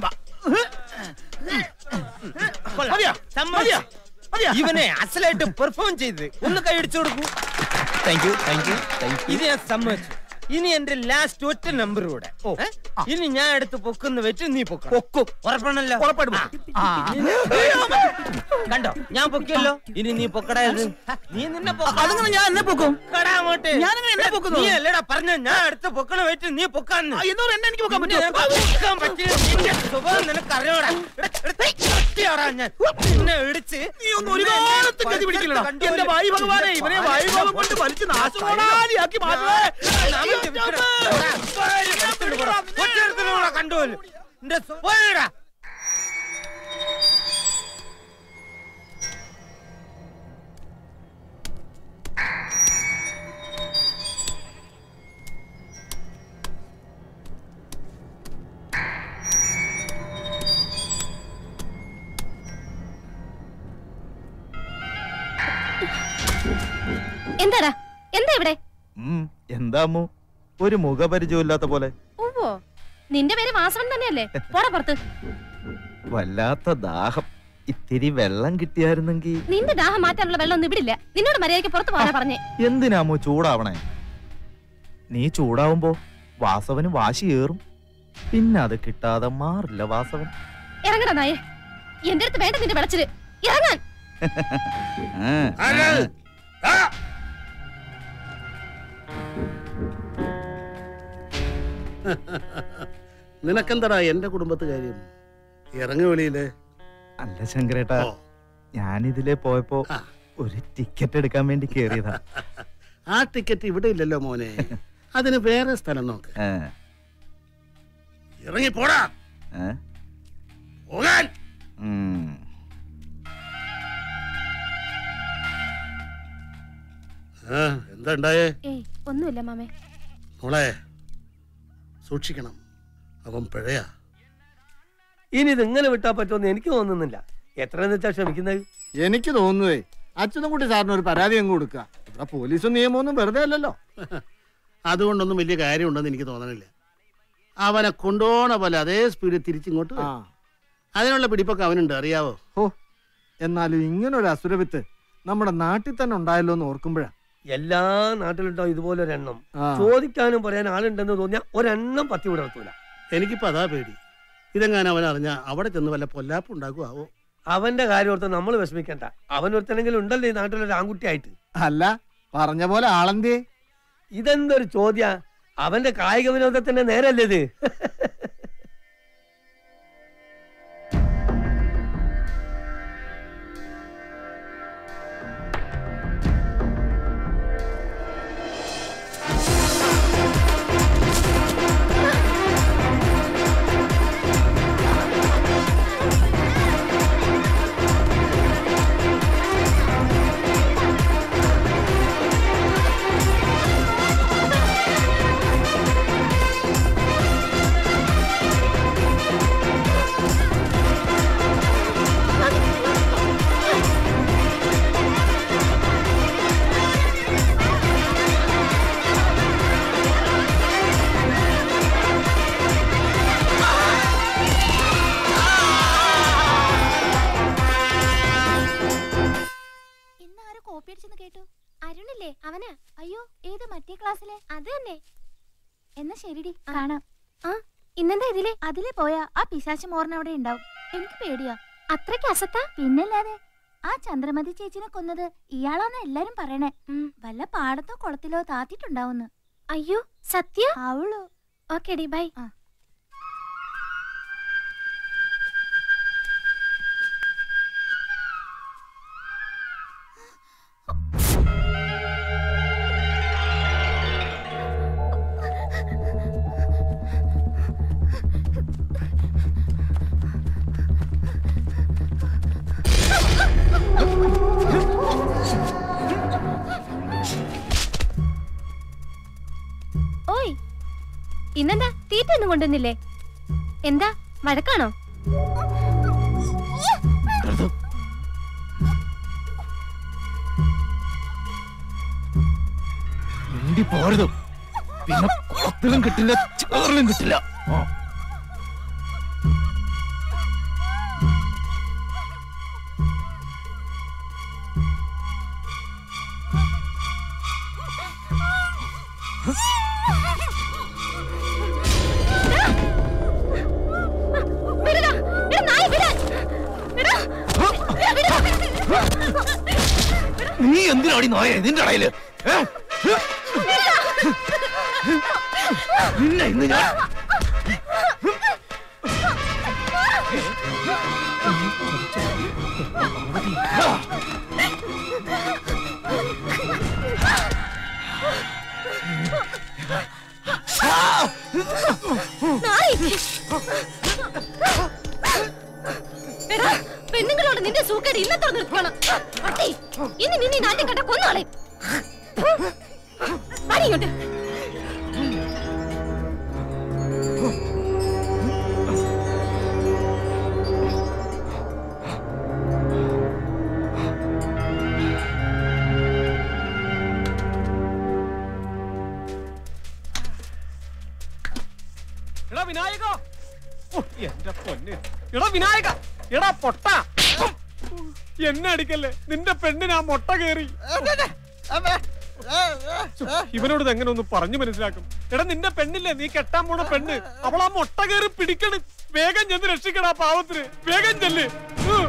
മതിയോ?
സമ്മതിയോ? ഇവനെ അസലായിട്ട് പെർഫോം ചെയ്ത് ഒന്ന് കൈയടിച്ചു കൊടുക്കൂ
thank you thank you thank
ഇത് ഞാൻ സമ്മതിച്ചു ഇനി എന്റെ ലാസ്റ്റ് ഒറ്റ നമ്പർ കൂടെ ഏ? ഇനി ഞാൻ എടുത്ത് പൊക്കുന്ന വെച്ച് നീ പൊക്കും
പൊക്കും
ഉറപ്പാണല്ലോ
ഉറപ്പായിട്ടും
ആ. കണ്ടോ ഞാൻ പൊക്കിയല്ലോ ഇനി നീ പൊക്കടാ ഇത് നീ നിന്നെ
അതങ്ങനെ ഞാൻ എന്നെ പൊക്കും
പൊക്കടാ അങ്ങോട്ട്
ഞാനങ്ങനെ എന്നെ പൊക്കുന്നു?
നീ അല്ലടാ പറഞ്ഞ ഞാൻ എടുത്ത് പൊക്കണ വെച്ച് നീ പൊക്കാന്ന്
ആ, എന്നോട് എന്നെ എനിക്ക് പൊക്കാൻ
നിന്നെ
പറ്റുമോ?
പൊക്കാൻ പറ്റിയ നിന്റെ സ്വഭാവം നിനക്ക് അറിയോടാ ഞാൻ നിന്നെ ഇടിച്ച്
നീ ഒന്ന് ഒരുപാട് ഒരിടത്തും ഗതി പിടിക്കില്ലടാ എന്റെ വായു ഭഗവാനെ ഇവനെ വായുകോപം കൊണ്ട് വലിച്ച് നാശമോടാലിയാക്കി മാറ്റണേ
കണ്ടോല് എന്റെ പോയിടാ
എന്താടാ എന്താ ഇവിടെ
ഉം, എന്താ അമ്മു ഒരു മുഖപരിചയമില്ലാത്ത പോലെ
ഓവോ നിന്റെ പേര് വാസവൻ തന്നെയല്ലേ പോടാ പുറത്ത്
വല്ലാത്ത ദാഹം ഇത്തിരി വെള്ളം കിട്ടിയായിരുന്നെങ്കിൽ
നിന്റെ ദാഹം മാറ്റാനുള്ള വെള്ളം ഒന്നും ഇവിടില്ല നിന്നോട് മര്യാദയ്ക്ക് പുറത്ത് പോകാനാ പറഞ്ഞേ
എന്തിനാ അമ്മു ചൂടാവണേ നീ ചൂടാവുമ്പോ വാസവന് വാശി ഏറും പിന്നെ അത് കിട്ടാതെ മാറില്ല വാസവൻ
ഇറങ്ങടാ നായെ എന്റെ അടുത്ത് വേണ്ട നിന്റെ വിളച്ചില് ഇറങ്ങാൻ
ആ,
നിനക്കെന്താടാ എന്റെ കുടുംബത്ത് കാര്യം ഇറങ്ങു വെളിയില്
അല്ല ശങ്കരേട്ടാ ഞാനിതിലെ പോയപ്പോ ഒരു ടിക്കറ്റ് എടുക്കാൻ വേണ്ടി കേറിയതാ
ആ ടിക്കറ്റ് ഇവിടെ ഇല്ലല്ലോ മോനെ അതിന് വേറെ സ്ഥലം നോക്ക്
ഏ,
ഇറങ്ങി പോടാ
ഏ?
പോകാൻ
ഉം.
ആ, എന്താ ഉണ്ടായേ
ഏയ് ഒന്നുമില്ല മാമേ
മോളെ സൂക്ഷിക്കണം അവൻ പിഴയാ
ഇനി ഇത് ഇങ്ങനെ വിട്ടാ പറ്റുമെന്ന് എനിക്ക് തോന്നുന്നില്ല എത്രയെന്ന് വെച്ചാ ക്ഷമിക്കുന്നത്
എനിക്ക് തോന്നുന്നതേ അച്യുതൻകുട്ടി സാറിന് ഒരു പരാതി അങ്ങ് കൊടുക്കുക ഇവിടെ പോലീസും നിയമമൊന്നും വെറുതെ അല്ലല്ലോ
അതുകൊണ്ടൊന്നും വലിയ കാര്യമുണ്ടെന്ന് എനിക്ക് തോന്നണില്ല അവനെ കൊണ്ടുപോണ പോലെ അതേ സ്പീഡിൽ തിരിച്ചിങ്ങോട്ട് വരും. അതിനുള്ള പിടിപ്പൊക്കെ അവനുണ്ട് അറിയാവോ
ഓ എന്നാലും ഇങ്ങനൊരു അസുരവിത്ത് നമ്മുടെ നാട്ടിൽ തന്നെ ഉണ്ടായല്ലോ എന്ന് ഓർക്കുമ്പോഴാ
എല്ലാ നാട്ടിലുണ്ടാവും ഇതുപോലെ ഒരെണ്ണം
ആ.
ചോദിക്കാനും പറയാൻ ആളുണ്ടെന്ന് തോന്നിയാൽ ഒരെണ്ണം പത്തി വിടർത്തൂല
എനിക്കിപ്പോ അതാ പേടി ഇതെങ്ങാനും അവൻ അറിഞ്ഞ അവിടെ ചെന്ന് വല്ല പൊല്ലാപ്പ് ഉണ്ടാക്കുവോ
അവന്റെ കാര്യം ഓർത്ത് നമ്മൾ വിഷമിക്കണ്ട അവൻ ഒരുത്തനെങ്കിലും ഉണ്ടല്ലോ ഈ നാട്ടിലൊരു ആൺകുട്ടിയായിട്ട്
അല്ല പറഞ്ഞ പോലെ ആളെന്തേ
ഇതെന്തൊരു ചോദ്യ അവന്റെ കായിക വിനോദത്തിന്റെ നേരല്ലേ ഇത്
ഇന്നാരും കോപ്പി അടിച്ചെന്ന് കേട്ടു അരുണില്ലേ അവനാ അയ്യോ ഏത് മറ്റേ ക്ലാസ്സിലെ അത് തന്നെ എന്നാ ശരിടി കാണാം ആ ഇന്നെന്താ ഇതിലെ അതിലെ പോയാ ആ പിശാച് മോറിന് അവിടെ ഉണ്ടാവും എനിക്ക് പേടിയാ അത്രയ്ക്ക് അസത്ത പിന്നല്ലാതെ ആ ചന്ദ്രമതി ചേച്ചിനെ കൊന്നത് ഇയാളാന്ന് എല്ലാരും പറയണേ വല്ല പാടത്തോ കുളത്തിലോ താത്തിട്ടുണ്ടാവുന്ന് അയ്യോ സത്യ അവളോ ഓക്കെ ഡി ബൈ
ഓയ് ഇന്നെന്താ തീറ്റ ഒന്നും കൊണ്ടുവന്നില്ലേ എന്താ വഴക്കാണോ
മിണ്ടി പോരുത് പിന്നെ കുളത്തിലും കിട്ടില്ല ചേറിലും കിട്ടില്ല ആ.
വിടടാ, വിട് നായ വിടാൻ. വിടാ, വിടാ, വിടാ.
നീ എന്തിനാടി നായ നിന്റെ ഇടയില് ഏ? നിന്നെ ഇന്ന് ഞാൻ
എടാ, പെണ്ണുങ്ങളോട് നിന്റെ സൂക്കേട് ഇന്നത്തോടെ നിർത്തണം പട്ടി, ഇനി നിന്നെ ഈ നാട്ടിൽ കണ്ട കൊന്നോളെ ഇങ്ങോട്ട്
എടാ വിനായക ഓ, എന്റെ പൊന്ന് എടാ വിനായക എടാ പൊട്ട എന്നെ അടിക്കല്ലേ നിന്റെ പെണ്ണിന് ആ മുട്ട കേറി ഇവനോട് ഇത് എങ്ങനെ ഒന്ന് പറഞ്ഞു മനസ്സിലാക്കും എടാ നിന്റെ പെണ്ണില്ലേ നീ കെട്ടാൻ പോണ പെണ്ണ് അവൾ ആ മുട്ട കേറി പിടിക്കണ് വേഗം ചെന്ന് രക്ഷിക്കടാ പാവത്തിന് വേഗം ചെല്ല് ഉം.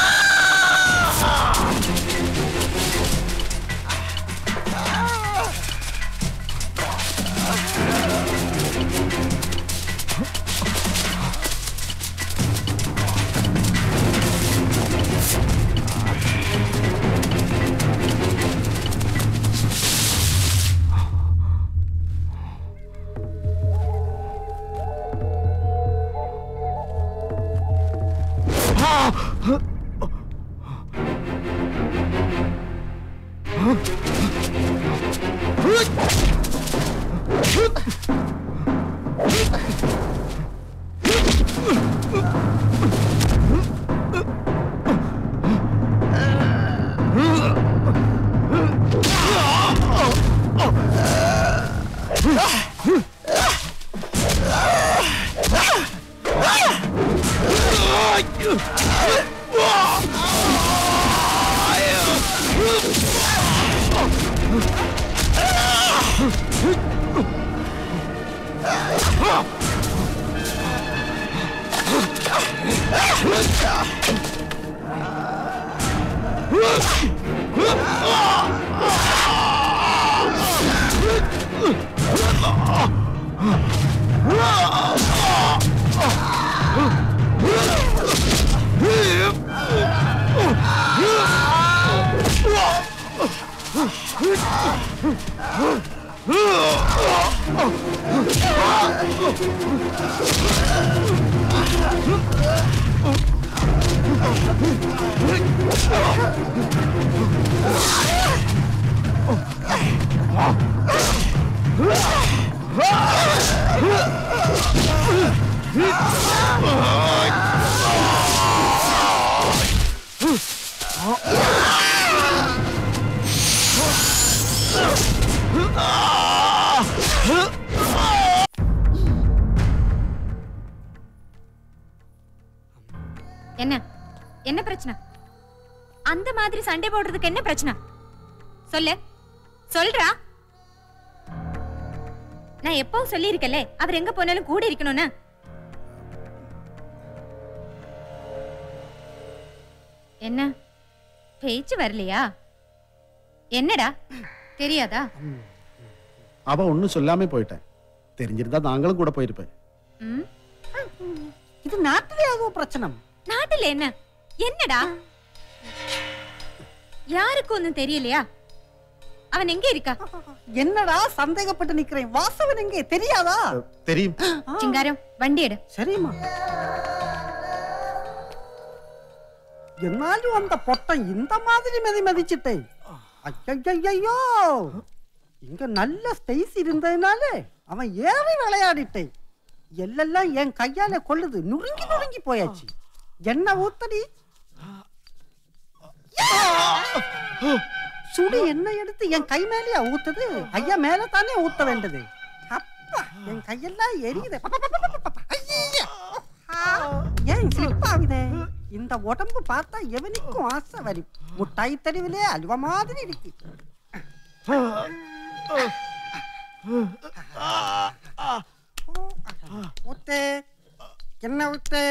என்ன என்ன பிரச்சனை அந்த மாதிரி சண்டை போடுறதுக்கு என்ன பிரச்சனை சொல்லு சொல்றா நான் எப்பவும் சொல்லியிருக்கேன்ல அவர் எங்க போனாலும் கூட இருக்கணும்னு என்ன பேச்சு வரலையா என்னடா தெரியாதா
அவ ஒன்னும் சொல்லாம போயிட்டேன் தெரிஞ்சிருந்தா நாங்களும் கூட போயிருப்பேன்
ம்
இது நாட்டிலே அதுவும் பிரச்சனை
நாட்டுல என்ன என்னடா யாருக்கும் ஒண்ணும் தெரியலையா அவன் எங்க இருக்கா
என்னடா சந்தேகப்பட்டு நிக்கிறேன் வாசவன் எங்கே தெரியாதா
தெரியும்
சிங்காரம் வண்டி எடு
சரிம்மா എന്നാലും அந்த பொட்டம் இந்த மாதிரி மெதி மதிச்சிட்டே ஐயோ இங்க நல்ல ஸ்பேஸ் இருந்ததுனால அவன் ஏறி விளையாடிட்டே எல்லெல்லாம் என் கையால கொள்ளுது நுறுங்கி நுறுங்கி போயாச்சு என்ன ஊத்தடி சுடு எண்ணெய் எடுத்து என் கை மேலேயா ஊத்துது ஐயா மேல தானே ஊத்த வேண்டது அப்பா என் கையெல்லாம் எரியுது ஐயா! ஏன் ஸ்லிப் ஆகுதே இந்த உடம்பு பார்த்தா எவனுக்கும் ஆசை வரும் முட்டாய் தெருவிலே அல்வா மாதிரி இருக்கு ஊத்து என்ன ஊத்து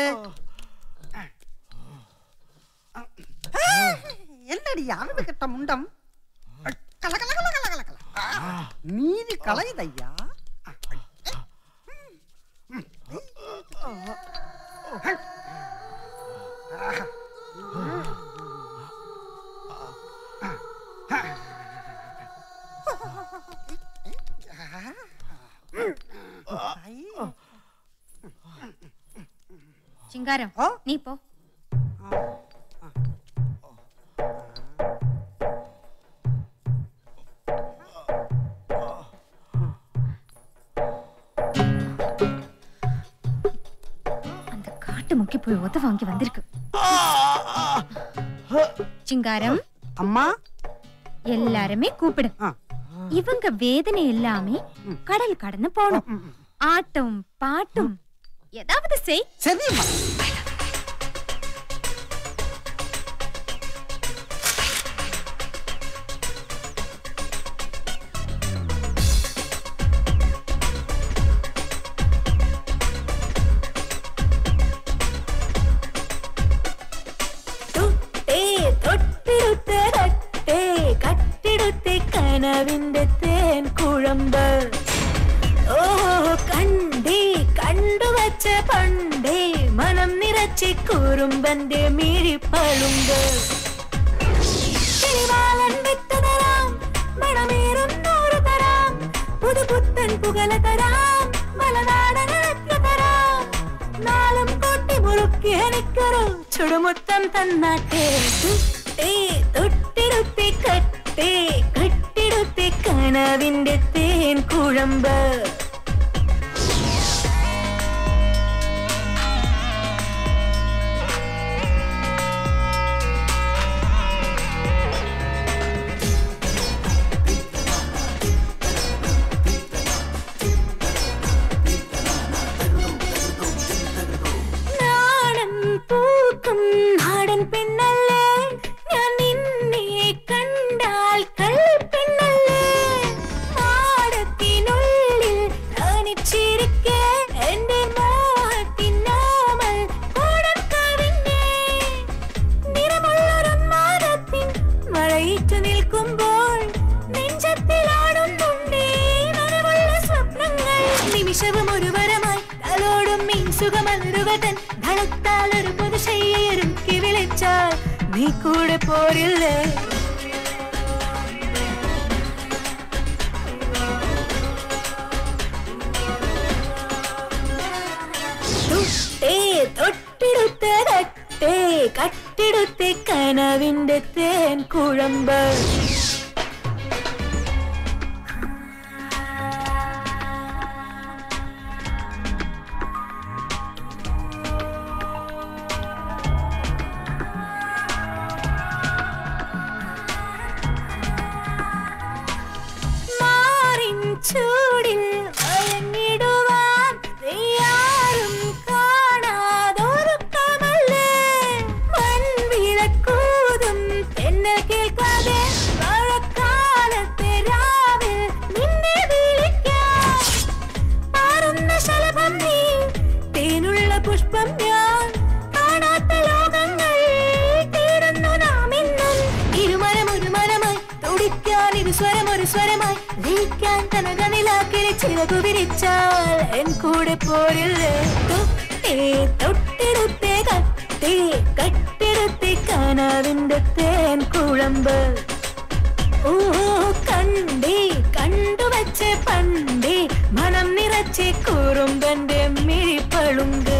என்னடி அரவு கட்ட முண்டம் கல கல கல கல கல கல நீதி கலையுதையா
ചിങ്കാരം നീ പോ அந்த காட்டு முக்கி போய் உத வாங்கி வந்திருக்கு சிங்காரம்
அம்மா
எல்லாருமே கூப்பிடு இவங்க வேதனை எல்லாமே கடல் கடந்து போகணும் ஆட்டம் பாட்டும் ஏதாவது செய்
சரிம்மா
തുട്ടേ തൊട്ടിരുത്ത് കട്ടേ കട്ടിടുത്തെ കനവിന്റെ തേൻ കുഴമ്പ് ഓ കണ്ടേ കണ്ടുവച്ച പണ്ടേ മനം നിറച്ച് കുറുമ്പന്റെ മിഴിപ്പളുമ്പ് കിളിവാലൻ വിത്ത് തരാം മണമേറും നൂറ് തരാം പുതുപുത്തൻ പുകല തരാം മലനാടനത്ര തരാം നാളും കൊട്ടി മുറുക്കി എനിക്കൊരു ചുടുമുത്തം തന്നാട്ടെ തുട്ടേ തൊട്ടിടുത്തി കട്ടേ കട്ടിടുത്തി കനവിന്റെ തേൻ കുഴമ്പ് നാടൻ പൂക്കും നാടൻ പെണ്ണല്ലേ ഞാൻ നിന്നെ കണ്ടാൽ കള്ളിപ്പെണ്ണല്ലേ മാടത്തിനുള്ളിൽ തനിച്ചിരിക്കെ എന്റെ മോഹത്തിനാമൽ ഓടം കവിഞ്ഞേ നിറമുള്ളൊരു മാനത്തിൻ മഴയിട്ടു നിൽക്കുമ്പോൾ നെഞ്ചത്തിലാടുന്നുണ്ടേ നനവുള്ള സ്വപ്നങ്ങൾ നിമിഷവും ഒരു വരമായി തലോടും ഈ സുഖമരുവതൻ ധനത്താൽ ഒരു പുതുശയ്യൊരുക്കി വിളിച്ചാൽ നീ കൂടെ പോരില്ലേ തുട്ടേ തൊട്ടിടുത്ത കട്ടേ കട്ടിടുത്തെ കനവിന്റെ തേൻ കുഴമ്പ് മാറിൻ ചൂടിൽ മയങ്ങിടുവാൻ നീയാരും കാണാതൊരുക്കമല്ലേ മൺവിളക്കൂതും തെന്നൽ കേൾക്കാതെ മഴക്കാലത്തെ രാവിൽ നിന്നെ വിളിക്കാം മാറുന്ന ശലഭം നീ തേനുള്ള പുഷ്പം ഞാൻ കാണാത്ത ലോകങ്ങൾ തീരുന്നു നാം ഇന്നും ഇരുമരം ഒരു മരമായി തുടിക്കാൻ ഇരു സ്വരം ഒരു സ്വരമായി ലയിക്കാൻ കനകനിലാക്കിളി ചിറകു വിരിച്ചാൽ എൻ കൂടെ പോരില്ലേ തൊട്ടേ തൊട്ടിടുത്തേ കട്ടേ കട്ടിടുത്തേ കനവിന്റെ തേൻ കുഴമ്പ് ഓ കണ്ടേ കണ്ടുവച്ച പണ്ടേ മനം നിറച്ച് കുറുമ്പന്റെ മിഴിപ്പളുങ്ക്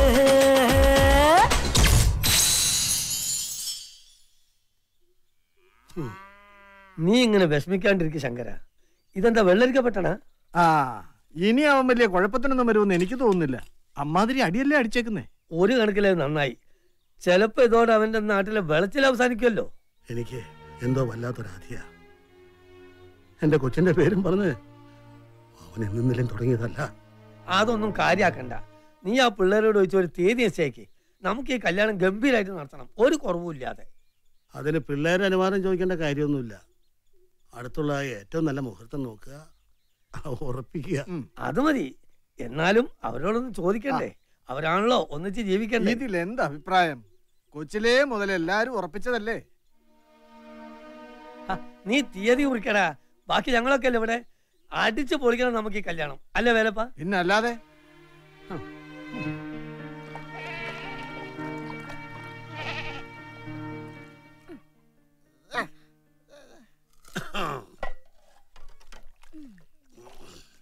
നീ ഇങ്ങനെ വിഷമിക്കാണ്ടിരിക്കും ശങ്കര ഇതെന്താ വെള്ളരിക്കപ്പെട്ടണ
ആ ഇനി അവൻ വലിയ കുഴപ്പത്തിനൊന്നും വരുമെന്ന് എനിക്ക് തോന്നുന്നില്ല അമ്മാതിരി അടിയല്ലേ അടിച്ചേക്കുന്നേ
ഒരു കണക്കിലെ നന്നായി ചിലപ്പോ ഇതോടെ അവന്റെ നാട്ടിലെ വെളച്ചിൽ അവസാനിക്കുമല്ലോ
എനിക്ക് എന്തോ വല്ലാത്തൊരാധിയ എന്റെ കൊച്ചിന്റെ പേരും പറഞ്ഞ് അവൻ എന്നിലും തുടങ്ങിയതല്ല
അതൊന്നും കാര്യാക്കണ്ട നീ ആ പിള്ളേരോട് ചോദിച്ച ഒരു തീയതി നിശ്ചയിക്ക് നമുക്ക് ഈ കല്യാണം ഗംഭീരമായിട്ട് നടത്തണം ഒരു കുറവുമില്ലാതെ
അതിന് പിള്ളേരെ അനുവാദം ചോദിക്കേണ്ട കാര്യമൊന്നുമില്ല അടുത്തുള്ള ഏറ്റവും നല്ല മുഹൂർത്തം നോക്കുക ഉറപ്പിക്കുക
അത് മതി എന്നാലും അവരോടൊന്ന് ചോദിക്കണ്ടേ അവരാണല്ലോ ഒന്നിച്ച് ജീവിക്കണ്ടേ
ഇതിൽ എന്താ അഭിപ്രായം കൊച്ചിലേ മുതൽ എല്ലാരും ഉറപ്പിച്ചതല്ലേ
ഹ, നീ തീയതി കുറിക്കടാ ബാക്കി ഞങ്ങളൊക്കെ അല്ലേ ഇവിടെ അടിച്ചു പൊളിക്കണം നമുക്ക് ഈ കല്യാണം അല്ലേ വേലപ്പ
പിന്നെ അല്ലാതെ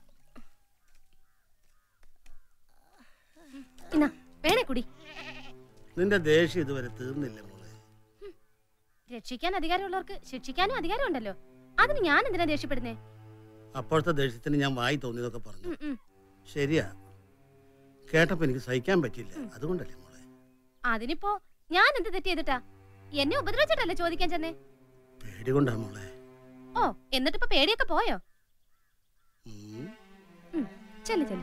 ഇന്നാ വേണേ കുടി
നിന്റെ ദേഷ്യം ഇതുവരെ തീർന്നില്ല മോളെ
രക്ഷിക്കാൻ അധികാരമുള്ളവർക്ക് ശിക്ഷിക്കാനും അധികാരമുണ്ടല്ലോ അതിന് ഞാൻ എന്തിനാ ദേഷ്യപ്പെടുന്നേ
അപ്പോഴത്തെ ദേഷ്യത്തിന് ഞാൻ വായി തോന്നിയതൊക്കെ പറഞ്ഞു
ഉം, ഉം.
ശരിയാ കേട്ടപ്പോ എനിക്ക് സഹിക്കാൻ പറ്റില്ല അതുകൊണ്ടല്ലേ മോളെ
അതിനിപ്പോ ഞാൻ എന്ത് തെറ്റ് ചെയ്തിട്ടാ എന്നെ ഉപദ്രവിച്ചിട്ടല്ലേ ചോദിക്കാൻ ചെന്നേ
പേടി കൊണ്ടാ മോളെ
ഓ എന്നിട്ടിപ്പോ പേടിയൊക്കെ പോയോ
ഉം.
ഉം, ചെല്ല് ചെല്ല്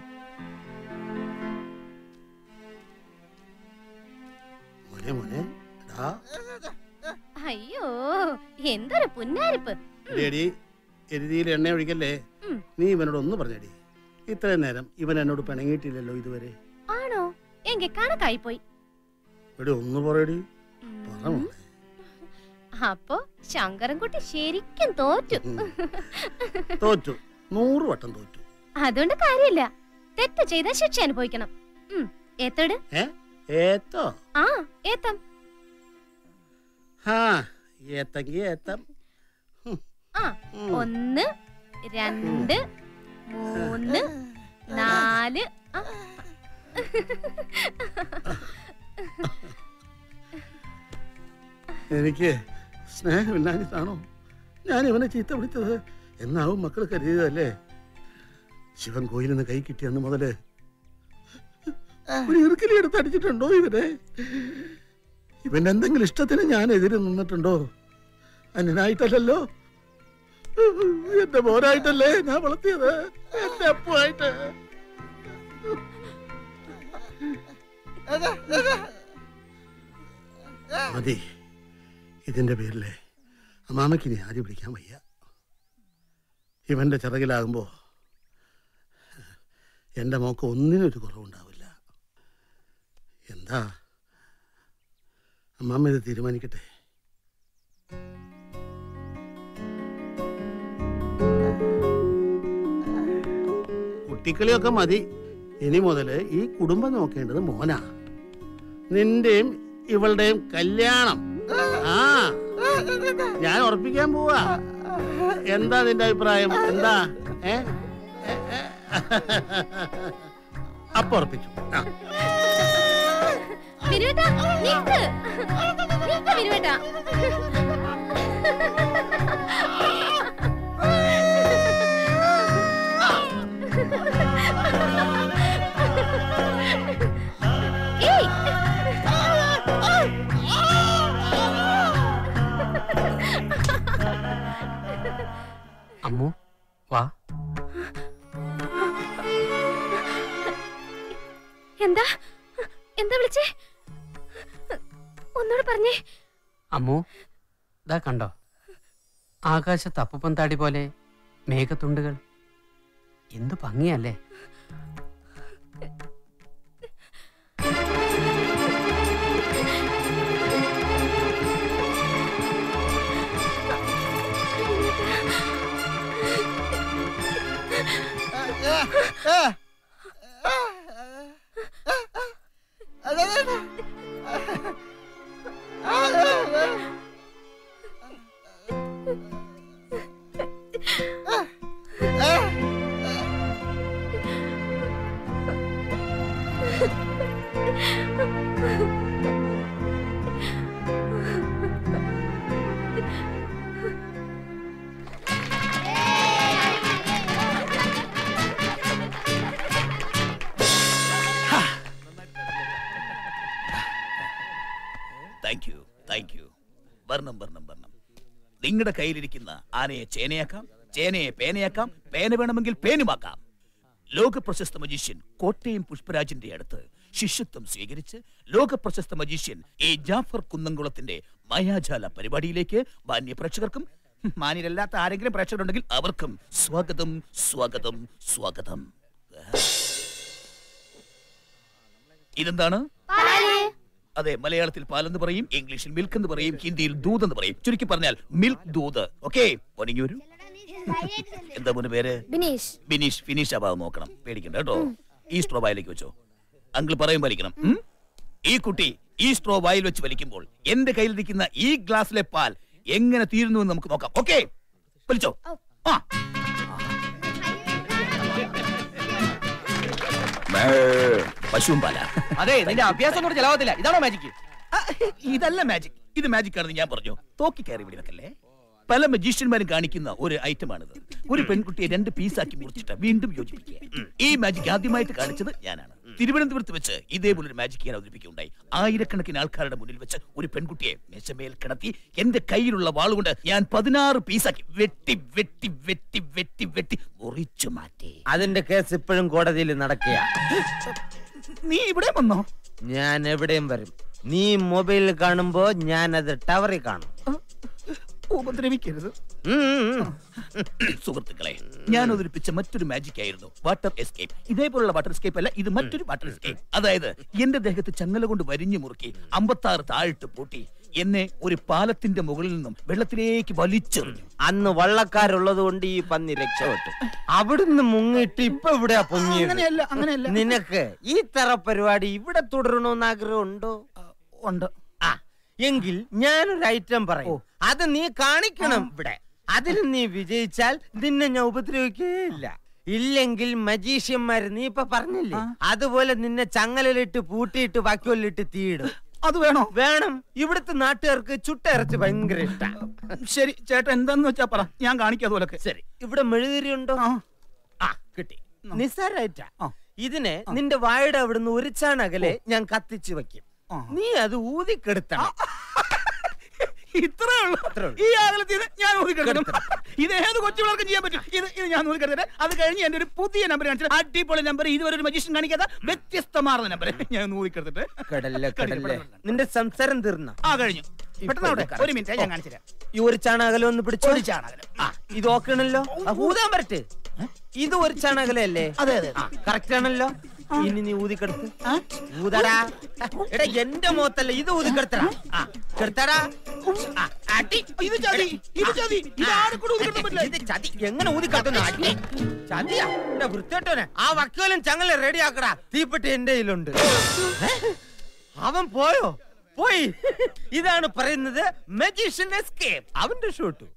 മോനെ മോനെ എടാ
അയ്യോ എന്തൊരു പുന്നാരിപ്പ്
എടി എരുതിയിൽ എണ്ണ ഒഴിക്കല്ലേ
ഉം.
നീ ഇവനോട് ഒന്ന് പറഞ്ഞടി ഇത്രയും നേരം ഇവൻ എന്നോട് പിണങ്ങിയിട്ടില്ലല്ലോ ഇതുവരെ
ആണോ എങ്കിൽ കണക്കായി പോയി
എടി ഒന്ന് പറയടി പറ മോളെ
അപ്പോ ശങ്കരൻകുട്ടി ശരിക്കും തോറ്റു
തോറ്റു നൂറ് വട്ടം തോറ്റു
അതുകൊണ്ട് കാര്യമില്ല തെറ്റ് ചെയ്ത ശിക്ഷ അനുഭവിക്കണം ഉം, ഏത്തോട്
ഏ ഏത്തോ
ആ ഏത്തം
ഹാ ഏത്തങ്കി ഏത്തം
ആ ഒന്ന് രണ്ട് മൂന്ന് നാല് ആ.
എനിക്ക് സ്നേഹമില്ലാഞ്ഞിട്ടാണോ ഞാൻ ഇവനെ ചീത്ത വിളിച്ചത് എന്നാവും മക്കൾ കരുതിയതല്ലേ ശിവൻ കോയിലിൽ നിന്ന് കൈ കിട്ടിയെന്ന് മുതല് ഒരു ഇറുക്കലി എടുത്ത് അടിച്ചിട്ടുണ്ടോ ഇവനെ ഇവന്റെ എന്തെങ്കിലും ഇഷ്ടത്തിന് ഞാൻ എതിര് നിന്നിട്ടുണ്ടോ അന്യനായിട്ടല്ലല്ലോ എന്റെ മോനായിട്ടല്ലേ ഞാൻ വളർത്തിയത് എന്റെ അപ്പുമായിട്ട് മതി ഇതിന്റെ പേരിലെ അമ്മാമയ്ക്ക് ഇനി ആദ്യം പിടിക്കാൻ വയ്യ ഇവന്റെ ചിറകിലാകുമ്പോ എന്റെ മോക്ക് ഒന്നിനും ഒരു കുറവുണ്ടാവില്ല എന്താ അമ്മാമ്മ ഇത് തീരുമാനിക്കട്ടെ കുട്ടിക്കളിയൊക്കെ മതി ഇനി മുതല് ഈ കുടുംബം നോക്കേണ്ടത് മോനാ നിന്റെയും ഇവളുടെയും കല്യാണം ആ ഞാൻ ഉറപ്പിക്കാൻ പോവാ എന്താ നിന്റെ അഭിപ്രായം എന്താ ഏ ഏ, ഏ. അപ്പൊ ഉറപ്പിച്ചു ആ
വിനുവേട്ടാ നിക്ക് നിക്ക് വിനുവേട്ടാ ഏയ്
അമ്മു വാ
എന്താ എന്താ വിളിച്ചേ ഒന്നോട് പറഞ്ഞേ
അമ്മു ഇതാ കണ്ടോ ആകാശത്ത് അപ്പുപന്താടി പോലെ മേഘത്തുണ്ടുകൾ എന്ത് ഭംഗിയല്ലേ
താങ്ക് യു താങ്ക് യു വർണ്ണം വർണ്ണം വർണ്ണം നിങ്ങളുടെ കയ്യിലിരിക്കുന്ന ആനയെ ചേനയാക്കാം ചേനയെ പേനയാക്കാം പേന വേണമെങ്കിൽ പേനുമാക്കാം ലോക പ്രശസ്ത മജീഷ്യൻ കോട്ടയം പുഷ്പരാജിന്റെ അടുത്ത് ശിഷ്യത്വം സ്വീകരിച്ച് ലോക പ്രശസ്ത മജീഷ്യൻ എ ജാഫർ കുന്നംകുളത്തിന്റെ മായാജാല പരിപാടിയിലേക്ക് മാന്യ പ്രേക്ഷകർക്കും ഹും, മാന്യരല്ലാത്ത ആരെങ്കിലും പ്രേക്ഷകരുണ്ടെങ്കിൽ അവർക്കും സ്വാഗതം സ്വാഗതം സ്വാഗതം ഇതെന്താണ് അതെ മലയാളത്തിൽ പാലെന്ന് പറയും ഇംഗ്ലീഷിൽ മിൽക്ക് എന്ന് പറയും ഹിന്ദിയിൽ ദൂത് എന്ന് പറയും ചുരുക്കി പറഞ്ഞാൽ മിൽക്ക് ദൂത് ഓക്കെ ഒനങ്ങി വരൂ എന്താ മോന് പേര്
ബിനീഷ്
ബിനീഷ് ഫിനിഷ് ആവാതെ നോക്കണം പേടിക്കണ്ട കേട്ടോ ഈ സ്ട്രോ വായിലേക്ക് വെച്ചോ അങ്കിൾ പറയും വലിക്കണം ഉം? ഈ കുട്ടി ഈ സ്ട്രോ വായിൽ വെച്ച് വലിക്കുമ്പോൾ എന്റെ കയ്യിലിരിക്കുന്ന ഈ ഗ്ലാസ്സിലെ പാൽ എങ്ങനെ തീരുന്നു എന്ന് നമുക്ക് നോക്കാം ഓക്കെ വലിച്ചോ ആ പശുവും പാല
അതെ നിന്റെ അഭ്യാസം കൊണ്ട് ചെലവത്തില്ല ഇതാണോ മാജിക്ക്
ഇതല്ല മാജിക് ഇത് മാജിക് ആണെന്ന് ഞാൻ പറഞ്ഞു തോക്കി കയറി ഇവിടെ വെക്കല്ലേ പല മജീഷ്യന്മാരും കാണിക്കുന്ന ഒരു ഐറ്റമാണിത് ഒരു പെൺകുട്ടിയെ രണ്ട് പീസാക്കി മുറിച്ചിട്ട് വീണ്ടും യോജിപ്പിക്കുക ഉം. ഈ മാജിക് ആദ്യമായിട്ട് കാണിച്ചത് ഞാനാണ് തിരുവനന്തപുരത്ത് വെച്ച് ഇതേപോലെ ഒരു മാജിക് ഞാൻ അവതരിപ്പിക്കുകയുണ്ടായി ആയിരക്കണക്കിന് ആൾക്കാരുടെ മുന്നിൽ വെച്ച് ഒരു പെൺകുട്ടിയെ മെശമേൽ കിടത്തി എന്റെ കയ്യിലുള്ള വാളുകൊണ്ട് ഞാൻ പതിനാറ് പീസാക്കി വെട്ടി വെട്ടി വെട്ടി വെട്ടി വെട്ടി മുറിച്ചു മാറ്റി
അതിന്റെ കേസ് ഇപ്പോഴും കോടതിയിൽ നടക്കുക
നീ ഇവിടെ വന്നോ
ഞാൻ എവിടെയും വരും നീ മൊബൈലിൽ കാണുമ്പോ ഞാൻ അത് ടവറിൽ കാണും
ഉപദ്രവിക്കരുത് സുഹൃത്തുക്കളെ ഞാൻ അവതരിപ്പിച്ച മറ്റൊരു മാജിക് ആയിരുന്നു വാട്ടർ എസ്കേപ്പ് ഇതേപോലുള്ള വാട്ടർ എസ്കേപ്പ് അല്ല ഇത് മറ്റൊരു വാട്ടർ എസ്കേപ്പ് അതായത് എന്റെ ദേഹത്ത് ചങ്ങല കൊണ്ട് വരിഞ്ഞു മുറുക്കി അമ്പത്താറ് താഴിട്ട് പൂട്ടി എന്നെ ഒരു പാലത്തിന്റെ മുകളിൽ നിന്നും വെള്ളത്തിലേക്ക് വലിച്ചെറിഞ്ഞു
അന്ന് വള്ളക്കാരുള്ളത് കൊണ്ട് ഈ പന്നി രക്ഷപ്പെട്ടു അവിടുന്ന് മുങ്ങിയിട്ട് ഇപ്പൊ ഇവിടെ പൊങ്ങിയത്
അങ്ങനെയല്ല അങ്ങനെയല്ല
നിനക്ക് ഈ തറ പരിപാടി ഇവിടെ തുടരണമെന്ന് ആഗ്രഹം ഉണ്ടോ
ഉണ്ട്
ആ എങ്കിൽ ഞാനൊരു ഐറ്റം പറയും അത് നീ കാണിക്കണം ഇവിടെ അതിൽ നീ വിജയിച്ചാൽ നിന്നെ ഞാൻ ഉപദ്രവിക്കുകയില്ല ഇല്ലെങ്കിൽ മജീഷ്യന്മാര് നീ ഇപ്പൊ പറഞ്ഞില്ലേ അതുപോലെ നിന്നെ ചങ്ങലിലിട്ട് പൂട്ടിയിട്ട് വക്കോലിട്ട് തീയിടും
അത് വേണോ
വേണം ഇവിടുത്തെ നാട്ടുകാർക്ക് ചുട്ട ഇറച്ചി ഭയങ്കര ഇഷ്ട
ശരി ചേട്ടൻ എന്താന്ന് വെച്ചാ പറ ഞാൻ കാണിക്കാം അതുപോലൊക്കെ
ശരി ഇവിടെ മെഴുതിരി ഉണ്ടോ ആ കിട്ടി നിസ്സാരായിട്ടാ ഇതിനെ നിന്റെ വായുടെ അവിടുന്ന് ഒരു ചാണകലെ ഞാൻ കത്തിച്ചു വെക്കും നീ അത് ഊതിക്കെടുത്തണം
ഇത്രേ ഉള്ളൂ ഈ അകലത്തിൽ ഞാൻ ഊതിക്കെടുക്കണം ഇത് ഏത് കൊച്ചു പിള്ളേർക്കും ചെയ്യാൻ പറ്റും ഇത് ഇത് ഞാൻ ഊതിക്കെടുത്തിട്ട് അത് കഴിഞ്ഞ് എന്റെ ഒരു പുതിയ നമ്പർ കാണിച്ചിട്ട് അടിപൊളി നമ്പർ ഇതുവരെ ഒരു മജീഷ്യൻ കാണിക്കാത്ത വ്യത്യസ്തമാർന്ന നമ്പർ ഞാൻ ഊതിക്കെടുത്തിട്ട്
കടല്ല കടല്ലേ നിന്റെ സംസാരം തീർന്ന
ആ കഴിഞ്ഞു പെട്ടെന്ന് അവിടെ ഒരു മിനിറ്റ് ഞാൻ കാണിച്ചു തരാം
ഈ ഒരു ചാണകലം ഒന്ന് പിടിച്ചോ
ഒരു ചാണകലം
ആ ഇത് ഓക്കണല്ലോ ആ, ഊതാൻ പറ്റേ ഇത് ഒരു ചാണകലല്ലേ
അതെ അതെ
കറക്റ്റ് ആണല്ലോ ഇനി നീ ഊതിക്കെടുത്ത് ഊതടാ എടാ എന്റെ മുഖത്തല്ല ഇത് ഊതിക്കെടുത്തടാ ആ കെടുത്തടാ ആ, അടി
ഇത് ചതി ഇത് ചതി ഇത് ആരും കൂടെ ഊതിക്കെടുത്താൻ പറ്റില്ല
ഇത് ചതി എങ്ങനെ ഊതിക്കെട്ടുന്നു അടി ചതിയാ എന്റെ വൃത്തിയോട്ടോനെ ആ വക്കോലും ചങ്ങല റെഡി ആക്കടാ തീപ്പെട്ടി എന്റെ കയ്യിലുണ്ട് ഏ? അവൻ പോയോ പോയി ഇതാണ് പറയുന്നത് മജീഷ്യൻ എസ്കേപ്പ് അവന്റെ ഷൂട്ടു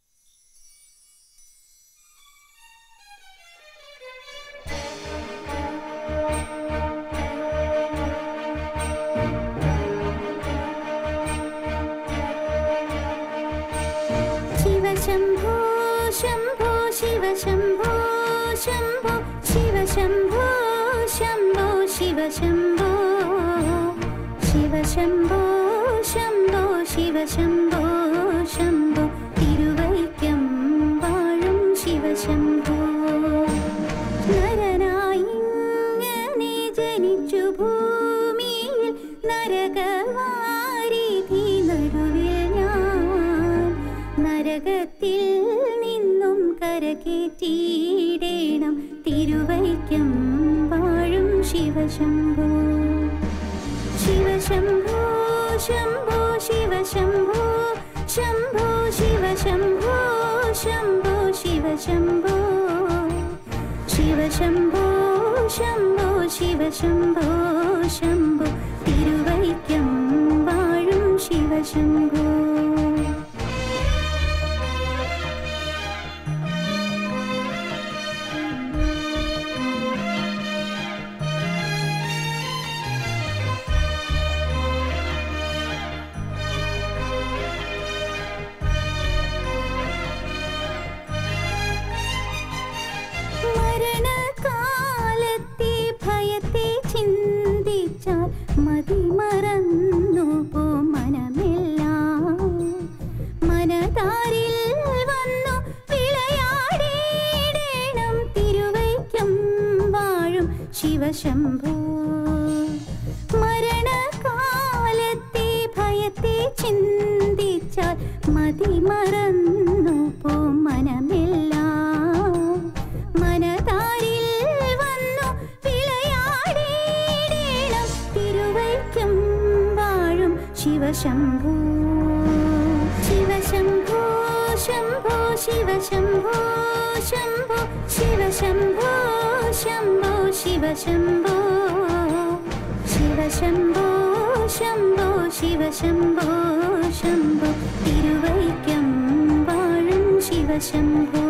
शिव शम्भो शम्भो शिव शम्भो शम्भो शिव शम्भो शम्भो शिव शम्भो शिव शम्भो शम्भो शिव शम्भो शम्भो തിരുവൈക്കം വാഴും ശിവശംഭോ നരനായിങ്ങനെ ജനിച്ചു ഭൂമിയിൽ നരകവാരിധി നടുവിൽ ഞാൻ നരകത്തിൽ നിന്നും കരകേറ്റിയിടേണം തിരുവൈക്കം വാഴും ശിവശംഭോ ശിവശംഭോ ശംഭോ ശിവശംഭോ ശംഭോ ശിവശംഭോ ശംഭോ ശിവശംഭോ ശിവശംഭോ ശംഭോ ശിവശംഭോ ശംഭോ തിരുവൈക്കം വാഴും ശിവശംഭോ മരണകാലത്തെ ഭയത്തെ ചിന്തിച്ചാൽ മതി മറന്നു പോ മനമെല്ലാം മനതാരിൽ വന്നു വിളയാടേണം തിരുവൈക്കം വാഴും ശിവശംഭോ മരണകാലത്തെ ഭയത്തെ ചിന്തിച്ചാൽ മതി മറന്നു പോ മനമെല്ലാം മനതാരിൽ വന്നു വിളയാടേണം തിരുവൈക്കം വാഴും ശിവശംഭോ ശിവശംഭോ ശംഭോ ശിവശംഭോ ശംഭോ ശിവശംഭോ ശംഭോ ശിവശംഭോ ശിവശംഭോ ശംഭോ ശിവശംഭോ ശംഭോ തിരുവൈക്കം വാഴും ശിവശംഭോ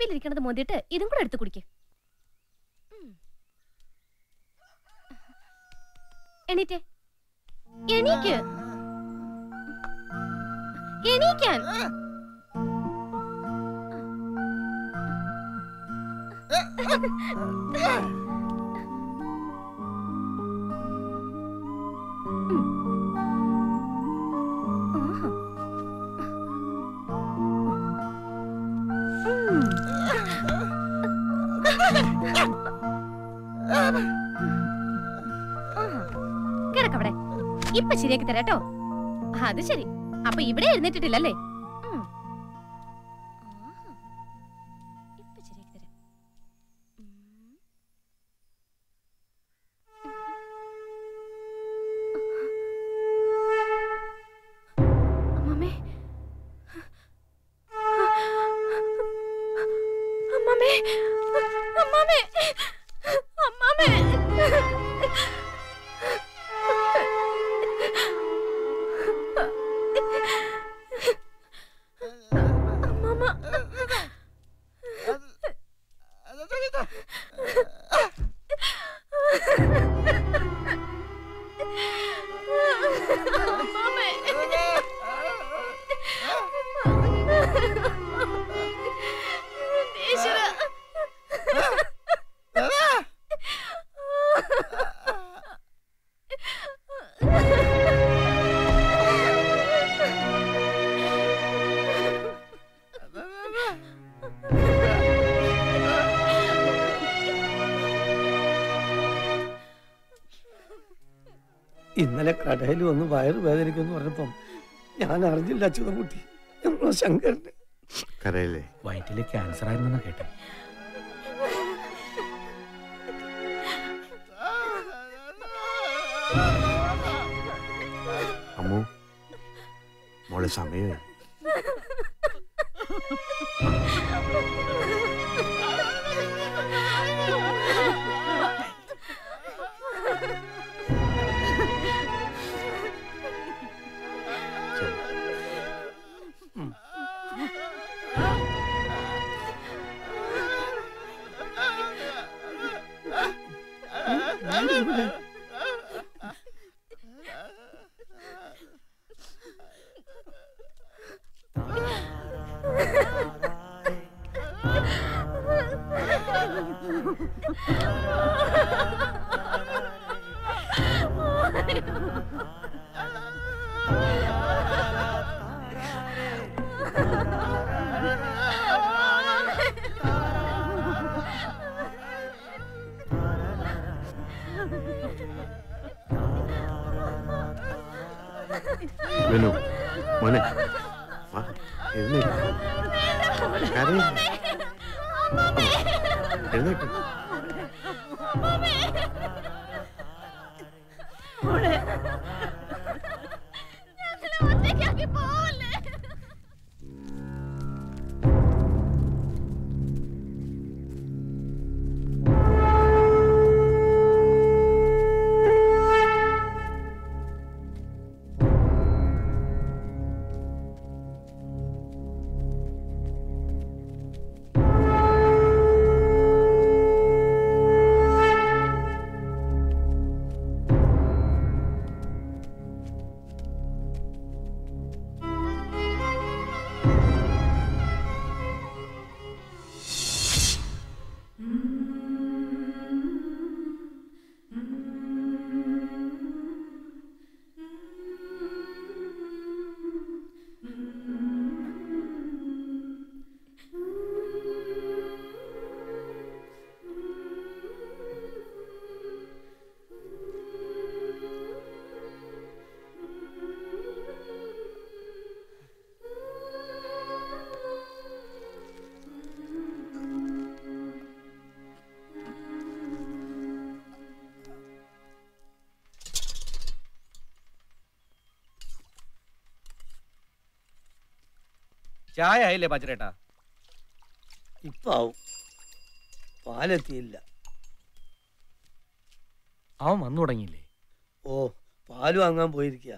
കയ്യിലിരിക്കണത് മോന്തിട്ട് ഇതും കൂടെ എടുത്ത് കുടിക്ക് ഉം. എണീറ്റേ എണീക്ക് എണീക്കാൻ കിടക്കവിടെ ഇപ്പൊ ശരിയാക്കി തരാട്ടോ അത് ശരി അപ്പൊ ഇവിടെ എഴുന്നേറ്റിട്ടില്ലല്ലേ ഉം. ആഹാ. ഇപ്പൊ ശരിയാക്കി തരാം ഉം. അമ്മമ്മേ അമ്മമ്മേ അമ്മമ്മേ അമ്മമ്മേ അമ്മമ്മ
ഇന്നലെ കടയിൽ വന്ന് വയറ് വേദനിക്കുമെന്ന് പറഞ്ഞപ്പം ഞാൻ അറിഞ്ഞില്ല അച്യുതൻകുട്ടി നമ്മളെ ശങ്കരന്
കരയില്ലേ
വയറ്റില് ക്യാൻസർ ആയിരുന്നെന്നാ കേട്ടെ
അമ്മു മോളെ സമയമായി വിനു മോനെ വാ എഴുന്നേറ്റ് കരയില്ലേ എഴുന്നേറ്റ്
ചായ ആയില്ലേ പച്ചരേട്ടാ
ഇപ്പൊ ആവും പാലെത്തിയില്ല
അവൻ വന്നു തുടങ്ങിയില്ലേ
ഓ പാല് വാങ്ങാൻ പോയിരിക്കുക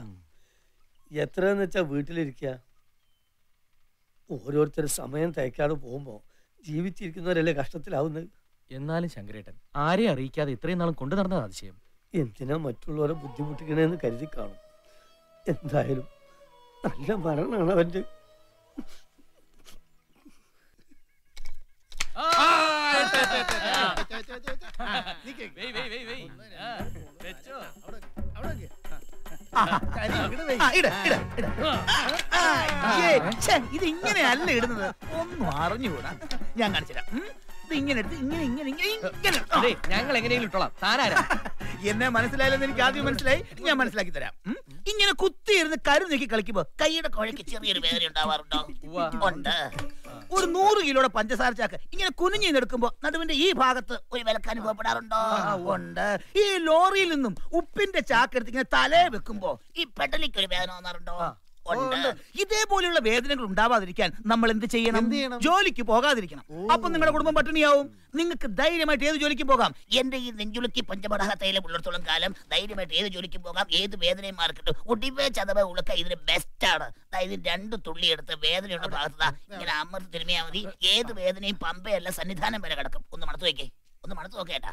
എത്രയെന്ന് വെച്ചാ വീട്ടിലിരിക്കുക ഓരോരുത്തർ സമയം തയ്ക്കാതെ പോകുമ്പോ ജീവിച്ചിരിക്കുന്നവരല്ലേ കഷ്ടത്തിലാവുന്നത്
എന്നാലും ശങ്കരേട്ടൻ ആരെയും അറിയിക്കാതെ ഇത്രയും നാളും കൊണ്ടു നടന്നത് അതിശയം
എന്തിനാ മറ്റുള്ളവരെ ബുദ്ധിമുട്ടിക്കണേന്ന് കരുതി കാണും എന്തായാലും നല്ല മരണമാണ് അവന്റെ
ഇത് ഇങ്ങനെയല്ല ഇടുന്നത് ഒന്നും അറിഞ്ഞുകൂടാ ഞാൻ കാണിച്ചുതരാം ഉം. ഇത് ഇങ്ങനെ എടുത്ത് ഇങ്ങനെ ഇങ്ങനെ ഇങ്ങനെ ഇങ്ങനെ
അതെ, ഞങ്ങൾ എങ്ങനെയെങ്കിലും ഇട്ടോളാം താനാരാ
എന്നെ മനസ്സിലായില്ലെന്ന് എനിക്ക് ആദ്യം മനസ്സിലായി ഞാൻ മനസ്സിലാക്കി തരാം ഉം. ഇങ്ങനെ കുത്തിയിരുന്ന് കരു നീക്കി കളിക്കുമ്പോ
കൈയുടെ കുഴയ്ക്ക് ചെറിയൊരു വേദന ഉണ്ടാവാറുണ്ടോ ഉണ്ട്
ഒരു നൂറ് കിലോയുടെ പഞ്ചസാര ചാക്ക് ഇങ്ങനെ കുനിഞ്ഞു എടുക്കുമ്പോ നടുവിന്റെ ഈ ഭാഗത്ത്
ഒരു വിലക്ക് അനുഭവപ്പെടാറുണ്ടോ
ഉണ്ട് ഈ ലോറിയിൽ നിന്നും ഉപ്പിന്റെ ചാക്ക് എടുത്ത് ഇങ്ങനെ തലേ വെക്കുമ്പോ
ഈ പെടലിക്ക് ഒരു വേദന വന്നാറുണ്ടോ
ഉണ്ട്. ഇതേപോലെയുള്ള വേദനകൾ ഉണ്ടാവാതിരിക്കാൻ നമ്മൾ എന്ത് ചെയ്യണം ജോലിക്ക് പോകാതിരിക്കണം അപ്പൊ നിങ്ങളുടെ കുടുംബം പട്ടിണിയാവും നിങ്ങൾക്ക് ധൈര്യമായിട്ട് ഏത് ജോലിക്കും പോകാം
എന്റെ ഈ നെഞ്ചുളുക്കി പഞ്ചപടഹ തൈലം ഉള്ളിടത്തോളം കാലം ധൈര്യമായിട്ട് ഏത് ജോലിക്കും പോകാം ഏത് വേദനയും മാർക്കിട്ടും ഒടിവേ ചതവ ഉളുക്ക ഇതിന് ബെസ്റ്റ് ആണ് ദാ ഇത് രണ്ട് തുള്ളി എടുത്ത് വേദനയുള്ള ഭാഗത്ത് ദാ ഇങ്ങനെ അമർത്തി തിരുമിയാൽ മതി ഏത് വേദനയും പമ്പയല്ല സന്നിധാനം വരെ കിടക്കും ഒന്ന് മണത്ത് നോക്കേ ഒന്ന് മണത്ത് നോക്കേട്ടാ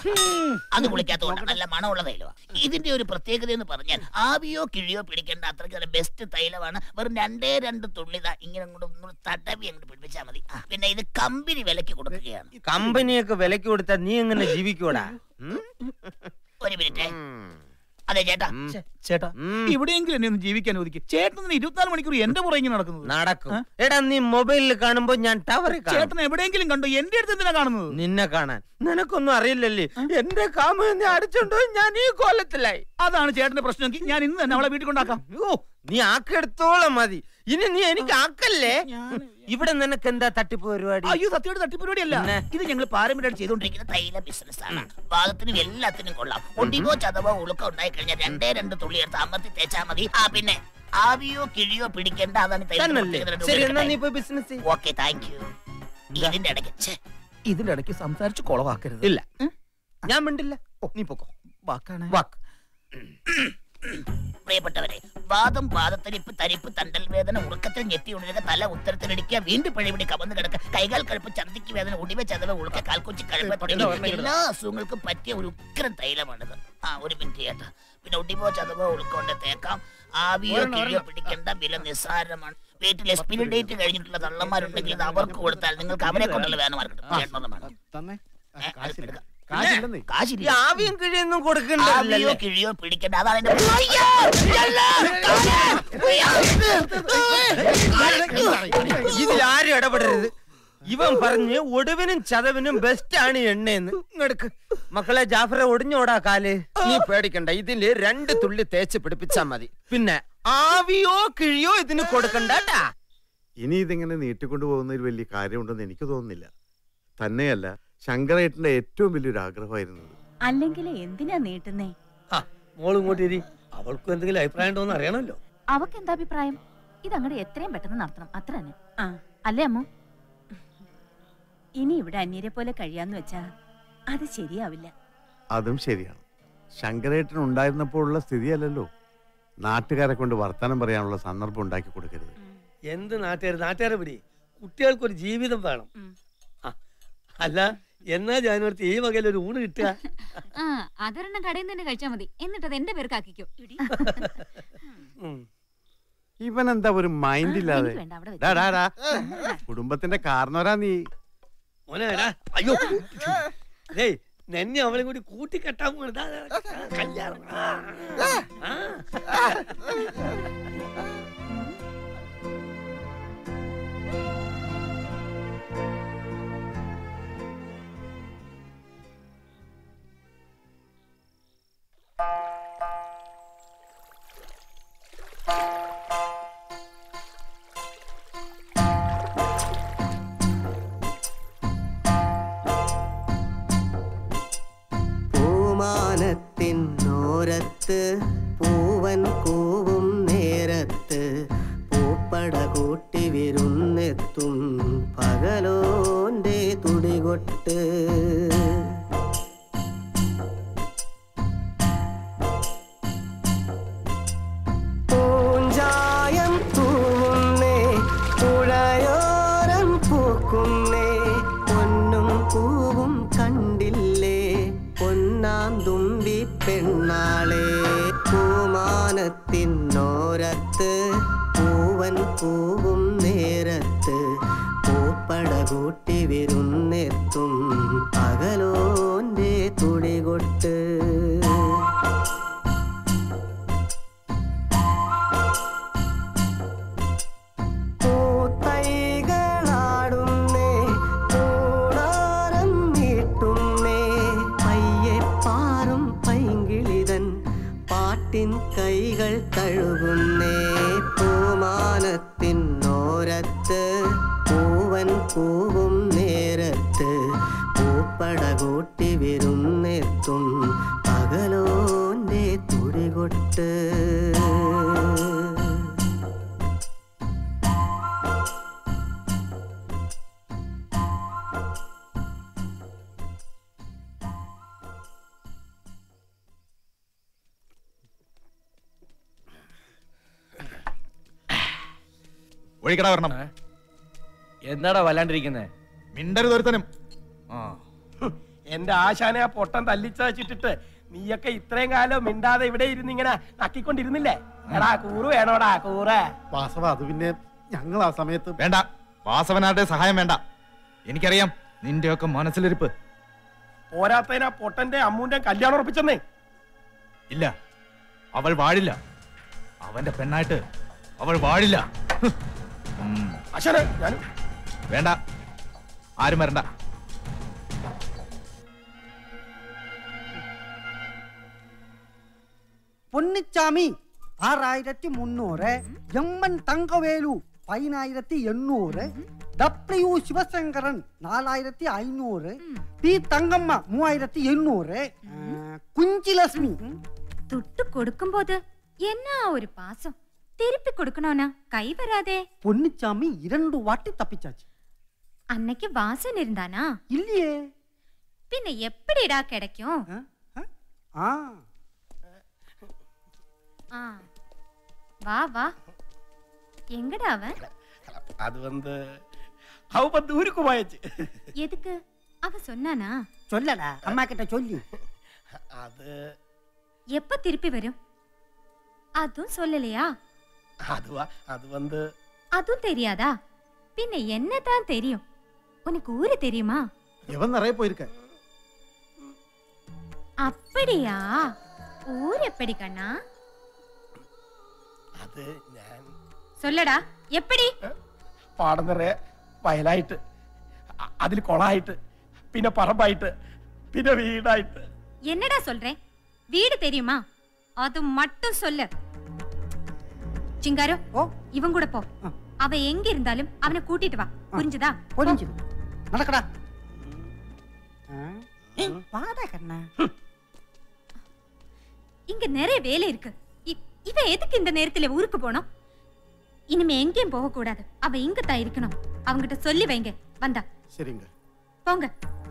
അത് കുളിക്കാത്തതുകൊണ്ട് നല്ല മണമുള്ള തൈലമാണ് ഇതിന്റെ ഒരു പ്രത്യേകത എന്ന് പറഞ്ഞാൽ ആവിയോ കിഴിയോ പിടിക്കേണ്ട അത്രയ്ക്ക് ബെസ്റ്റ് തൈലമാണ് വെറും രണ്ടേ രണ്ട് തുള്ളി ദാ ഇങ്ങനെ അങ്ങോട്ട് ഒന്ന് തടവി അങ്ങോട്ട് പിടിപ്പിച്ചാൽ മതി ആ, പിന്നെ ഇത് കമ്പനി വിലക്ക് കൊടുക്കുകയാണ്
കമ്പനിയൊക്കെ വിലക്ക് കൊടുത്താൽ നീ എങ്ങനെ ജീവിക്കൂടാ ഉം?
ഒരു മിനിറ്റ് അതെ ചേട്ടാ
ഛെ, ചേട്ടാ ഇവിടെയെങ്കിലും എന്നെ ഒന്ന് ജീവിക്കാൻ ഒതുക്കി ചേട്ടൻ ഇരുപത്തിനാല് മണിക്കൂർ എന്റെ പുറകെ ഇങ്ങനെ നടക്കുന്നത്
നടക്കും എടാ നീ മൊബൈലിൽ കാണുമ്പോ ഞാൻ ടവറിൽ
ചേട്ടൻ എവിടെയെങ്കിലും കണ്ടോ എന്റെ അടുത്ത് എന്തിനാ കാണുന്നത്
നിന്നെ കാണാൻ നിനക്കൊന്നും അറിയില്ലല്ലേ എന്റെ കാമ എന്നെ അടിച്ചോണ്ടോ ഞാൻ ഈ കോലത്തിലായി
അതാണ് ചേട്ടന്റെ പ്രശ്നമെങ്കിൽ ഞാൻ ഇന്ന് തന്നെ അവളെ വീട്ടിൽ കൊണ്ടാക്കാം
ഓ നീ ആക്കെടുത്തോളം മതി ഇനി നീ എനിക്ക് ആക്കല്ലേ ഇവിടെ നിനക്ക് എന്താ തട്ടിപ്പ് പരിപാടി
അയ്യോ സത്യമായിട്ട് തട്ടിപ്പരിപാടിയല്ല ഇത് ഞങ്ങൾ പാരമ്പര്യമായിട്ട് ചെയ്തോണ്ടിരിക്കുന്നത്
തൈല ബിസിനസ് ആണ് വാദത്തിനും എല്ലാത്തിനും കൊള്ളാം ഒടിവോ ചതവോ ഉളുക്കോ ഉണ്ടായി കഴിഞ്ഞാൽ രണ്ടേ രണ്ട് തുള്ളി എടുത്ത് അമർത്തി തേച്ചാ മതി ആ പിന്നെ ആവിയോ കിഴിയോ പിടിക്കേണ്ട അതാണ്
തന്നല്ലേ? ശരി, എന്നാ നീ പോയി ബിസിനസ്
ഓക്കെ താങ്ക് യു ഇതിന്റെ ഇടയ്ക്ക് ഛെ,
ഇതിന്റെ ഇടയ്ക്ക് സംസാരിച്ച് കുളവാക്കരുത്
ഇല്ല ഞാൻ മിണ്ടില്ല നീ പൊക്കോ
വാക്കാണ്
വാക്ക്
പ്രിയപ്പെട്ടവരെ വാദം വാദത്തരിപ്പ് തരിപ്പ് തണ്ടൽ വേദന ഉറക്കത്തിൽ ഞെത്തി ഉണരുക തല ഉത്തരത്തിലടിക്കുക വീണ്ടും പഴയപടി കവന്ന് കിടക്കുക കൈകാൽ കഴുപ്പ് ഛർദിക്ക് വേദന ഒടിവ ചതവ് ഉളുക്ക കാൽക്കൊച്ചി കഴുപ്പ് തുടങ്ങി എല്ലാ അസുഖങ്ങൾക്കും പറ്റിയ ഒരു ഉഗ്രൻ തൈലമാണിത് ആ ഒരു മിനിറ്റ് ചേട്ടാ പിന്നെ ഒടിവോ ചതവോ ഉളുക്കൊണ്ട് തേക്കാം ആവിയോ
ഒരെണ്ണം,
കിഴിയോ
ഒരെണ്ണം.
പിടിക്കേണ്ട വില നിസ്സാരമാണ് വീട്ടിൽ എക്സ്പീരി ഡേറ്റ് കഴിഞ്ഞിട്ടുള്ള തള്ളന്മാരുണ്ടെങ്കിൽ ഇത് അവർക്ക് കൊടുത്താൽ നിങ്ങൾക്ക് അവരെ കൊണ്ടുള്ള വേദനമാർ കിട്ടും ചേട്ടനൊന്നും വേണം
തന്നെ
ഏ, അത് എടുക്കാം.
കാശില്ലെന്നേ
കാശില്ല
ഈ ആവിയും കിഴിയൊന്നും
ആവിയോ
കൊടുക്കണ്ടല്ലേ
കിഴിയോ പിടിക്കേണ്ട അതാണ് എന്റെ അയ്യോ!
ഇതിൽ ആരും ഇടപെടരുത് ഇവൻ പറഞ്ഞ് ഒടുവിനും ചതവിനും ബെസ്റ്റ് ആണ് എണ്ണയെന്ന് ഇങ്ങെടുക്ക് മക്കളെ ജാഫറെ ഒടിഞ്ഞോടാ കാല് നീ പേടിക്കണ്ട ഇതില് രണ്ട് തുള്ളി തേച്ച് പിടിപ്പിച്ചാ മതി പിന്നെ ആവിയോ കിഴിയോ ഇതിന് കൊടുക്കണ്ട ട്ടാ.
ഇനി ഇതിങ്ങനെ നീട്ടിക്കൊണ്ടു പോകുന്നതിൽ വലിയ കാര്യമുണ്ടെന്ന് എനിക്ക് തോന്നുന്നില്ല തന്നെയല്ല ശങ്കരേട്ടന്റെ ഏറ്റവും വലിയൊരു ആഗ്രഹമായിരുന്നു ഇത്.
അല്ലെങ്കിൽ എന്തിനാ നീട്ടുന്നേ
മോളും ഇങ്ങോട്ട് ഇരി അവൾക്കും എന്തെങ്കിലും അഭിപ്രായം ഉണ്ടോന്ന് അറിയണമല്ലോ
അവക്ക് എന്താ അഭിപ്രായം ഇത് അങ്ങോട്ട് എത്രയും പെട്ടെന്ന് നടത്തണം അത്ര തന്നെ ആ അല്ലേ അമ്മു
ഇനി ഇവിടെ അന്യരെ പോലെ കഴിയാന്ന് വെച്ചാ അത് ശരിയാവില്ല
അതും ശരിയാണ് ശങ്കരേട്ടൻ ഉണ്ടായിരുന്നപ്പോഴുള്ള സ്ഥിതിയല്ലല്ലോ നാട്ടുകാരെ കൊണ്ട് വർത്തമാനം പറയാനുള്ള സന്ദർഭം ഉണ്ടാക്കി കൊടുക്കരുത്
എന്ത് നാട്ടുകാർ നാട്ടുകാരെ പിടി കുട്ടികൾക്കൊരു ജീവിതം വേണം ആ, അല്ല എന്നാ ജാനുവരത്തി ഈ വകയിൽ ഒരു ഊണ് കിട്ടുക
ആ അതൊരെണ്ണം കടയിൽ നിന്ന് തന്നെ കഴിച്ചാൽ മതി എന്നിട്ട് അത് എന്റെ പേർക്കാക്കിക്കോ
ഇവൻ എന്താ ഒരു മൈൻഡ് ഇല്ലാതെ
എനിക്ക് വേണ്ട, അവിടെ
ഡാ, ഡാ, ഡാ. കുടുംബത്തിന്റെ കാരണവരാ നീ
മോനെ എടാ, അയ്യോ ഡേയ് നെന്നെ അവളെ കൂടി കൂട്ടിക്കെട്ടാൻ പോണ ദാ, ദാ, കല്യാണം ആ, ആ.
പൂമാനത്തിനോരത്ത് പൂവൻ കൂവും നേരത്ത് പൂപ്പട കൂട്ടി വിരുന്നെത്തും പകലോന്റെ തുടികൊട്ട് പൂഞ്ചായം തൂവുന്നേ പുഴയോരം പൂക്കുന്നേ കണ്ടില്ലേ പൊന്നാം തുമ്പി പെണ്ണാളെ പൂമാനത്തിനോരത്ത് പൂവൻ പൂവും നേരത്ത് പൂപ്പട കൂട്ടി വിരുന്നെത്തും പകലോന്റെ തുടികൊട്ട് പൂത്തൈകളാടുന്നേ കൂടാരം നീട്ടുന്നേ പയ്യെ പാറും പൈങ്കിളിതൻ പാട്ടിൻ കൈകൾ തഴുകുന്നേ പൂമാനത്തിനോരത്ത് പൂവൻ പൂവും നേരത്ത് പൂപ്പട കൂട്ടി വിരുന്നെത്തും പകലോന്റെ തുടികൊട്ട്
ഒഴിക്കട വരണം
എന്താടാ വല്ലാണ്ടിരിക്കുന്നേ
മിണ്ടരുത് ഒരുത്തനും
എന്റെ ആശാനെ ആ പൊട്ടൻ തല്ലിച്ചതച്ചിട്ടിട്ട് നീയൊക്കെ ഇത്രയും കാലം മിണ്ടാതെ ഇവിടെ ഇരുന്ന് ഇങ്ങനെ നക്കിക്കൊണ്ടിരുന്നില്ലേ എടാ കൂറ് വേണോടാ കൂറ്
വാസവ അത് പിന്നെ ഞങ്ങൾ ആ സമയത്ത്
വേണ്ട വാസവനാരുടെ സഹായം വേണ്ട എനിക്കറിയാം നിന്റെയൊക്കെ മനസ്സിലിരിപ്പ്
പോരാത്തതിനാ പൊട്ടന്റെ അമ്മൂന്റെ കല്യാണം ഉറപ്പിച്ചെന്നേ
ഇല്ല അവൾ വാഴില്ല അവന്റെ പെണ്ണായിട്ട് അവൾ വാഴില്ല ഉം.
ആശാനെ ഞാൻ
വേണ്ട ആരും വരണ്ട
പൊന്നിച്ചാമി ആറായിരത്തി മുന്നൂറ് എമ്മൻ തങ്കവേലു പതിനായിരത്തി എണ്ണൂറ് ഡബ്ല്യു ശിവശങ്കരൻ നാലായിരത്തി അഞ്ഞൂറ് പി തങ്കമ്മ മൂവായിരത്തി എണ്ണൂറ് ആ, കുഞ്ചിലക്ഷ്മി
துட்டு கொடுக்கும்போது என்ன ஒரு பாசம் திருப்பி கொடுக்கணும்னா கை வராதே
പൊന്നിച്ചാമി இரண்டு வாட்டி தப்பிச்சாச்சு
அன்னைக்கு வாசன் இருந்தானா
இல்லையே
பின்ன எப்படிடா கிடைக்கும்
ஆ
ஆ வா வா எங்கடா அவன்
அது வந்து அவ பத்து ஊருக்கு போயாச்சு
எதுக்கு அவ சொன்னானா
சொல்லடா அம்மா கிட்ட சொல்லி
அது
எப்ப திருப்பி வரும் அதுவும் சொல்லலையா
அதுவா அது வந்து
அதுவும் தெரியாதா பின்ன என்னதான் தெரியும் உனக்கு ஊரு தெரியுமா
எவன் நிறைய போயிருக்க
அப்படியா ஊர் எப்படி கண்ணா
അത് ഞാൻ
சொல்லடா எப்படி
പാടം നിറയെ വയലായിട്ട് അ- അതിൽ കൊളായിട്ട് പിന്നെ പറമ്പായിട്ട് പിന്നെ വീടായിട്ട്
என்னடா சொல்றேன் வீடு தெரியுமா அது மட்டும் சொல்லு சிங்காரோ
ஓ
இவன் கூட போ அவ எங்க இருந்தாலும் அவனை கூட்டிட்டு வா புரிஞ்சுதா
புரிஞ்சுது நடக்கடா வாடா கண்ணா
இங்க நிறைய வேலை இருக்கு இ- இவன் எதுக்கு இந்த நேரத்துல ஊருக்கு போனோம் இனிமே எங்கேயும் போக கூடாது அவ இங்க தான் இருக்கணும் அவங்கிட்ட சொல்லி வைங்க வந்தா
சரிங்க
போங்க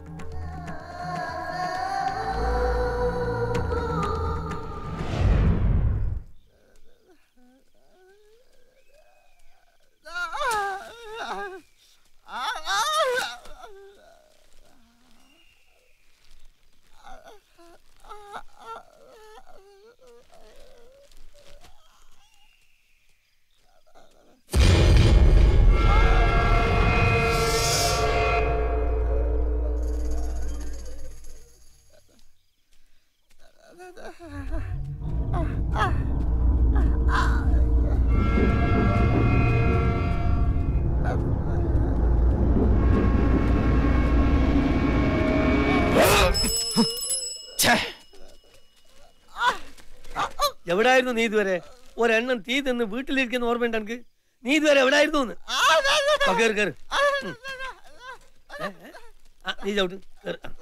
എവിടായിരുന്നു നീ ഇതുവരെ ഒരെണ്ണം തീ തിന്ന് വീട്ടിലിരിക്കുന്ന ഓർമ്മയുണ്ട് എനിക്ക് നീ ഇതുവരെ എവിടായിരുന്നു എന്ന്? വാ, കേറ് കേറ് ഉം. ഏ, ഏ? ആ, നീ ചവിട്ട് കേറ് ആ.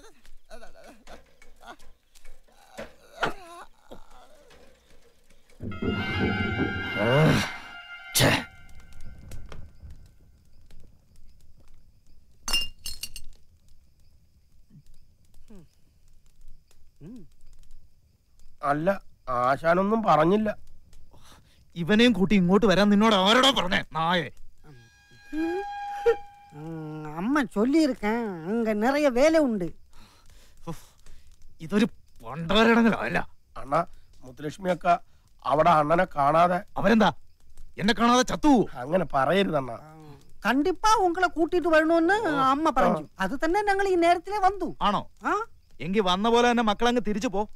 അല്ല ആശാനൊന്നും പറഞ്ഞില്ല
ഇവനെയും കൂട്ടി ഇങ്ങോട്ട് വരാൻ നിന്നോട് ആരോടാ പറഞ്ഞേ നായേ
ம், அம்மா சொல்லியிருக்கேன் அங்க நிறைய வேலை உண்டு
ഇതൊരു പണ്ടാരടങ്ങലല്ല
അണ്ണ മുത്തുലക്ഷ്മിയൊക്കെ അവിടെ അണ്ണനെ കാണാതെ
അവരെന്താ എന്നെ കാണാതെ ചത്തു
അങ്ങനെ പറയരുതണ്ണ
കണ്ടിപ്പാ ഉങ്ങളെ കൂട്ടിട്ട് വരണമെന്ന് അമ്മ പറഞ്ഞു അത് തന്നെ ഞങ്ങൾ ഈ നേരത്തിലേ വന്നു
ആണോ എങ്കി വന്ന പോലെ തന്നെ മക്കളങ്ങ് തിരിച്ചു പോ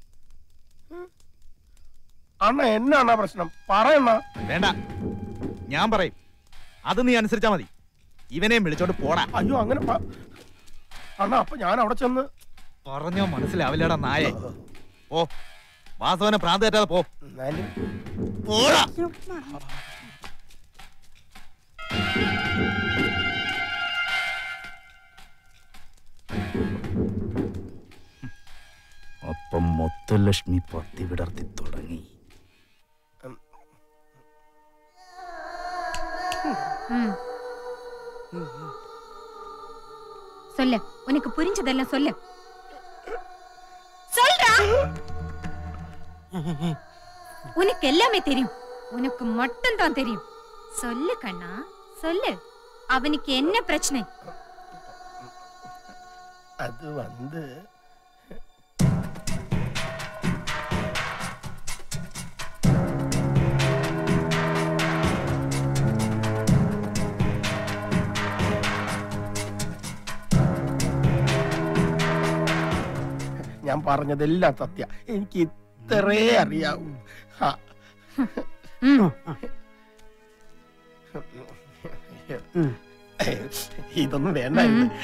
അണ്ണ എന്നാണ് പ്രശ്നം പറയണ്ണ
വേണ്ട ഞാൻ പറയും അത് നീ അനുസരിച്ചാ മതി ഇവനെയും വിളിച്ചോണ്ട് പോടാ
അയ്യോ അങ്ങനെ പ- അണ്ണ അപ്പൊ ഞാൻ അവിടെ ചെന്ന്
പറഞ്ഞോ മനസ്സിലാവില്ലടാ നായേ ഓ വാസവനെ ഭ്രാന്ത് തെറ്റാതെ പോ പോടാ അപ്പം മുത്തലക്ഷ്മി പത്തി വിടർത്തി തുടങ്ങി
ம். சொல்லு உனக்கு புரிஞ்சதெல்லாம் சொல்லு சொல்றா உனக்கு எல்லாமே தெரியும் உனக்கு மட்டும் தான் தெரியும் சொல்லு கண்ணா சொல்லு அவனுக்கு என்ன பிரச்சனை
അത് വന്ന് ഞാൻ പറഞ്ഞതെല്ലാം സത്യ എനിക്ക് ഇത്രേ അറിയാവൂ ഹാ. ഇതൊന്നും വേണ്ട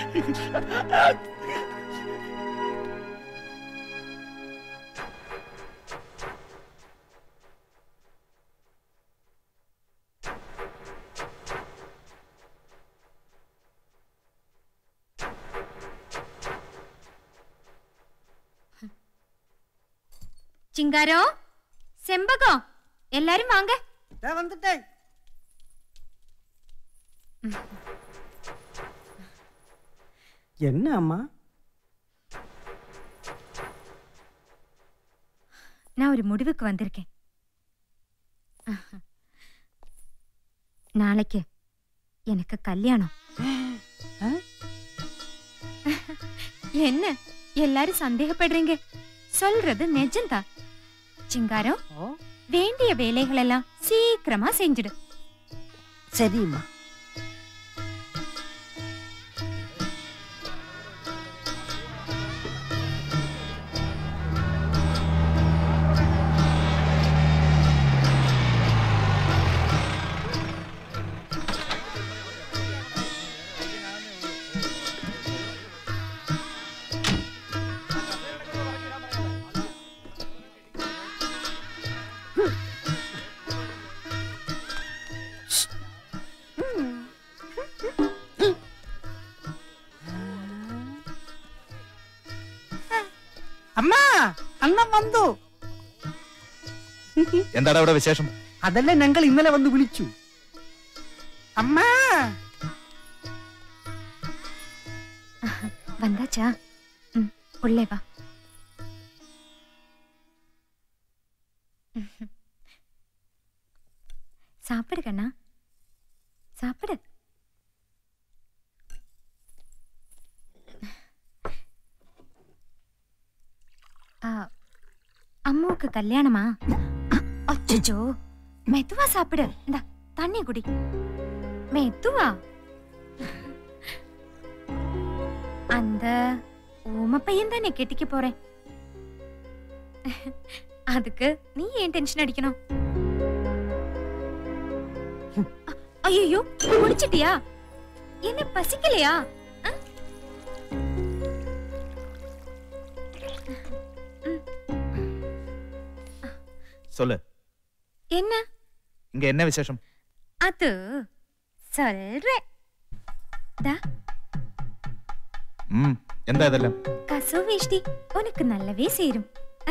சிங்காரோ செம்பகம் எல்லாரும் வாங்க
வந்துட்டேன் என்ன அம்மா
நான் ஒரு முடிவுக்கு வந்திருக்கேன் நாளைக்கு எனக்கு கல்யாணம் என்ன எல்லாரும் சந்தேகப்படுறீங்க சொல்றது நிஜம்தான் சிங்காரம் வேண்டிய வேலைகள் எல்லாம் சீக்கிரமா செஞ்சிடு
சரிம்மா അമ്മ അണ്ണൻ വന്നു
എന്താടാ ഇവിടെ വിശേഷം
അതല്ലേ ഞങ്ങൾ ഇന്നലെ വന്ന് വിളിച്ചു അമ്മ
வந்தாச்சா ம் உள்ளே வா சாப்பிடு கண்ணா சாப்பிடு ஆ, அம்மாவுக்கு கல்யாணமா அச்சோ மெதுவா சாப்பிடு இந்தா தண்ணி குடி மெதுவா அந்த ஊம பையன் தானே கெட்டிக்க போறேன் அதுக்கு நீ ஏன் டென்ஷன் அடிக்கணும் ஐயோ முடிச்சிட்டியா என்ன பசிக்கலையா ஆ?
சொல்லு
என்ன
இங்க என்ன விசேஷம்
அது சொல்றேன் ദാ,
ம் എന്താ ഇതെല്ലാം
കസു വേഷ്ടി ഉനക്ക് നല്ലവേ ചേരും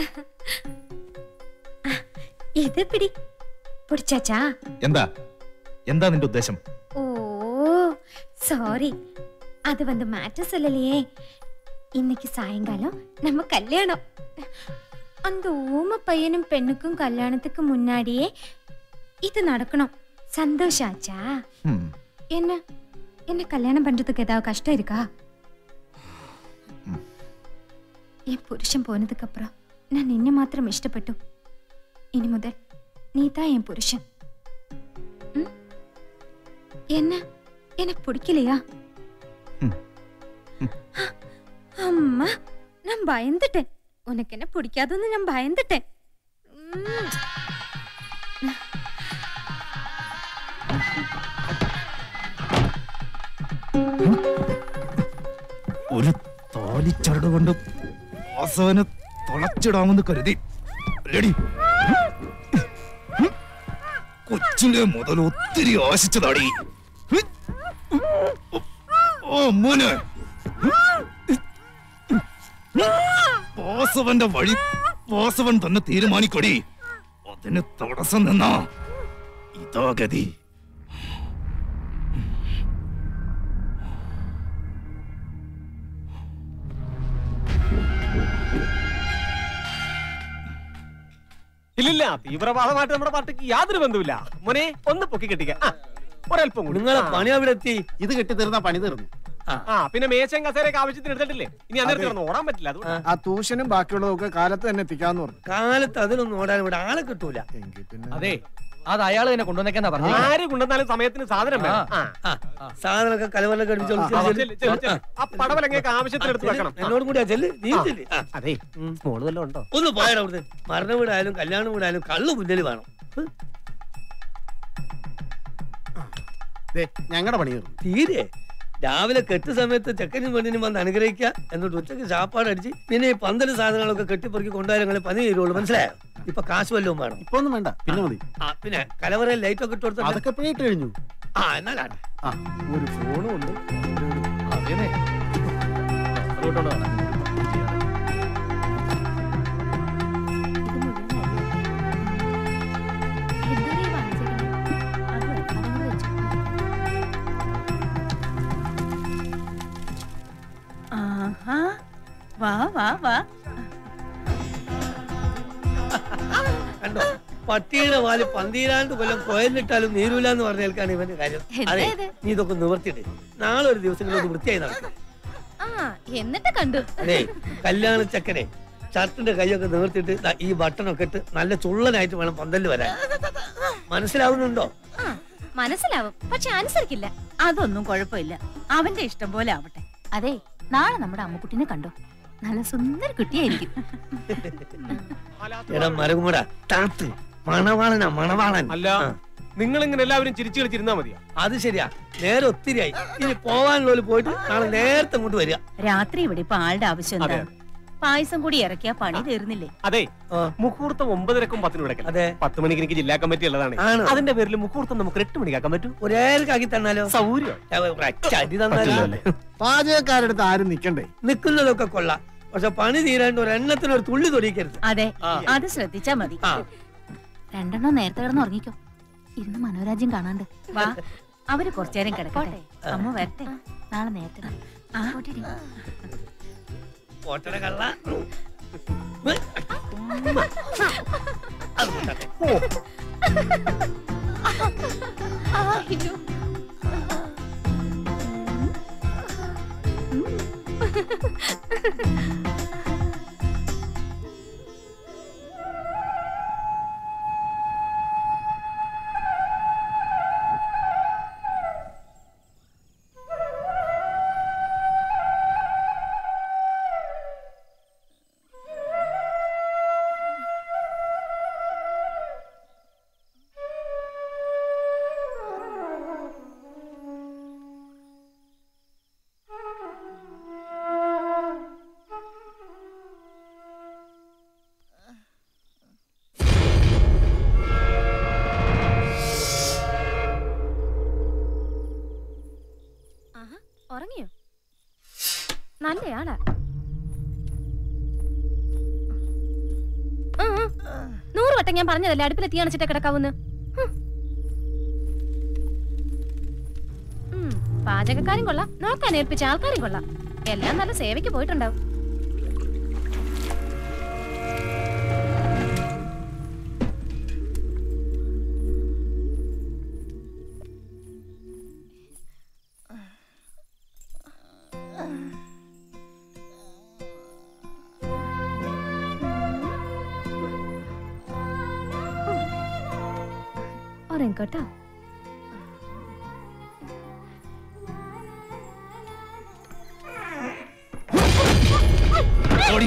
ഇത് പിടി പിടിച്ചാച്ചാ
എന്താ എന്താ നിന്റെ ഉദ്ദേശം
ஓ சாரி அது வந்து மேட்டர் சொல்லலையே இன்னைக்கு சாயங்காலம் நம்ம கல்யாணம் அந்த ஊம பையனும் பெண்ணுக்கும் கல்யாணத்துக்கு முன்னாடியே இது நடக்கணும் சந்தோஷம் ஆச்சா
ம்,
என்ன என்ன கல்யாணம் பண்றதுக்கு ஏதாவது கஷ்டம் இருக்கா என் புருஷன் போனதுக்கு அப்புறம் நான் நின்ன மாத்திரம் இஷ்டப்பட்டு இனி முதல் நீ தான் என் புருஷன் ம்? என்ன எனக்கு பிடிக்கலையா அம்மா நான் பயந்துட்டேன் உனக்கு என்ன பிடிக்காதுன்னு நான் பயந்துட்டேன் ம்.
ഒരു തോലിച്ചരട് കൊണ്ട് വാസവന് തുളച്ചിടാമെന്ന് കരുതി റെഡി കൊച്ചിലെ മുതൽ ഒത്തിരി ആശിച്ചതാടി ഓ മോനെ വാസവന്റെ വഴി വാസവൻ തന്നെ തീരുമാനിക്കൊടി അതിന് തടസ്സം നിന്നാ ഇതാ ഗതി
ഇല്ലില്ല തീവ്രവാദമായിട്ട് നമ്മുടെ പാർട്ടിക്ക് യാതൊരു ബന്ധമില്ല മോനെ ഒന്ന് പൊക്കി കെട്ടിക്ക ആ, ഒരല്പം കൂടി
നിങ്ങളെ
ആ.
പണി അവിടെ എത്തി
ഇത് കെട്ടി തീർന്നാ പണി തീർന്നു
ആ പിന്നെ മേശയും കസേരയൊക്കെ ആവശ്യത്തിന് എടുത്തിട്ടില്ലേ ഇനി അന്നേരത്തെ കിടന്ന് ഓടാൻ പറ്റില്ല അതുകൊണ്ട്
ആ ട്യൂഷനും ബാക്കിയുള്ളതൊക്കെ കാലത്ത് തന്നെ എത്തിക്കാന്ന് പറഞ്ഞു
കാലത്ത് അതിലൊന്നും ഓടാൻ ഇവിടെ ആളെ കിട്ടൂല
അതെ അത് അയാൾ തന്നെ കൊണ്ടുവന്നേക്കാന്നാ പറഞ്ഞു
ആര് കൊണ്ടുവന്നാലും സമയത്തിന് സാധനം വേണം ആ.
സാധനമൊക്കെ കലവലൊക്കെ അടിച്ച് ഒളിച്ച്
ആ,
ചെല്ല്.
ചെല്ല്, ചെല്ല്, ചെല്ല്. ആ പടവലങ്ങയൊക്കെ ആവശ്യത്തിന് എടുത്ത്
ചെല്ല്.
വെക്കണം
എന്നോടും കൂടി ആ ചെല്ല് നീ
ആ.
ചെല്ല് ആ.
അതെ മോള് വല്ലതും ഉണ്ടോ
ഒന്ന് പോയാൽ അവിടുന്ന് മരണ വീടായാലും കല്യാണ വീടായാലും കള്ളു മുന്നിൽ വേണം
ഞങ്ങളുടെ പണി തീർന്നു
തീരെ രാവിലെ കെട്ട് സമയത്ത് ചെക്കനും പെണ്ണിനും വന്ന് അനുഗ്രഹിക്കുക എന്നിട്ട് ഉച്ചക്ക് ചാപ്പാട് അടിച്ച് പിന്നെ ഈ പന്തല് സാധനങ്ങളൊക്കെ കെട്ടിപ്പറക്കി കൊണ്ടുപോയാൽ പനി തീരുള്ളൂ മനസ്സിലായോ ഇപ്പൊ കാശ് വല്ലതും വേണം
ഇപ്പൊ ഒന്നും വേണ്ട പിന്നെ മതി
ആ പിന്നെ കലവറയിൽ ലൈറ്റ് ഒക്കെ ഇട്ട് കൊടുത്താ
അതൊക്കെ എപ്പോഴേ ഇട്ട് കഴിഞ്ഞു
ആ എന്നാലാണ്
ആ ഒരു ഫോണും ഉണ്ട്
അതേനെ
ആഹാ വാ വാ വാ
കണ്ടോ പട്ടിയുടെ വാല് പന്തീരാണ്ട് കൊല്ലം കൊയലിട്ടാലും നീരൂല എന്ന് പറഞ്ഞ കേൾക്കാണ് ഇവന്റെ കാര്യം
എന്താ
അതെ
ഇത്?
നീ ഇതൊക്കെ നിവർത്തിട്ട് നാളെ ഒരു ദിവസങ്ങളിൽ വൃത്തിയായി നടക്കും
ആ എന്നിട്ട് കണ്ടു
അതെ കല്യാണ ചക്കനെ ഷർട്ടിന്റെ കൈയൊക്കെ നിവർത്തിട്ട് ദാ ഈ ബട്ടണൊക്കെ ഇട്ട് നല്ല ചുള്ളനായിട്ട് വേണം പന്തലിൽ വരാൻ മനസ്സിലാവുന്നുണ്ടോ
ആ മനസ്സിലാവും പക്ഷെ അനുസരിക്കില്ല
അതൊന്നും കുഴപ്പമില്ല അവന്റെ ഇഷ്ടം പോലെ ആവട്ടെ
അതെ നാളെ നമ്മുടെ അമ്മുക്കുട്ടിനെ കണ്ടോ നല്ല സുന്ദര കുട്ടിയായിരിക്കും
എടാ മരകുമട താത്ത് മണവാളനാ മണവാളൻ
അല്ല നിങ്ങൾ ഇങ്ങനെ എല്ലാവരും ചിരിച്ചു കളിച്ചിരുന്നാ മതിയോ
അത് ശരിയാ നേരെ ഒത്തിരിയായി ഇനി പോവാനുള്ളവര് പോയിട്ട് നാളെ നേരത്തെ ഇങ്ങോട്ട് വരിക
രാത്രി ഇവിടെ ഇപ്പൊ ആളുടെ ആവശ്യം
അതെ.
എന്താ പായസം കൂടി ഇറക്കിയ പണി തീർന്നില്ലേ
അതെ മുഹൂർത്തം ഒമ്പതരക്കും പത്തിനും ഇടയ്ക്കല്ല
അതെ
പത്ത് മണിക്ക് എനിക്ക് ജില്ലാ കമ്മിറ്റി ഉള്ളതാണ്
ആണോ?
അതിന്റെ പേരിൽ മുഹൂർത്തം നമുക്ക് എട്ട് മണിക്കാക്കാൻ പറ്റും
ഒരേൽക്കാക്കി തന്നാലോ
സൗകര്യം
അടി തന്നാലോ
പാചകക്കാരടുത്ത് ആരും നിക്കണ്ടേ
നിൽക്കുന്നതൊക്കെ കൊള്ളാം പക്ഷെ പണി തീരാണ്ട് ഒരെണ്ണത്തിന് ഒരു തുള്ളി തൊടിക്കരുത്
അതെ
ആ.
അത് ശ്രദ്ധിച്ചാ മതി
ആ
രണ്ടെണ്ണം നേരത്തെ കിടന്ന് ഉറങ്ങിക്കോ ഇരുന്ന് മനോരാജ്യം കാണാണ്ട്
വാ അവര് കുറച്ചേരം കിടക്കട്ടെ അമ്മ വരട്ടെ
നാളെ നേരത്തെ വാ.
ആ.
പോട്ടെടി.
ഓട്ടട കള്ള
അയ്യോ. ആഹാ, ഉറങ്ങിയോ നല്ലയാളാ ആ, ആ. നൂറ് വട്ടം ഞാൻ പറഞ്ഞതല്ലേ അടുപ്പിൽ തീ അണച്ചിട്ട് കിടക്കാവുന്ന് ഹും. ഉം, പാചകക്കാരും കൊള്ളാം നോക്കാൻ ഏൽപ്പിച്ച ആൾക്കാരും കൊള്ളാം എല്ലാം നല്ല സേവയ്ക്ക് പോയിട്ടുണ്ടാവും ഇറങ്ങിക്കോട്ടോ
ഓടി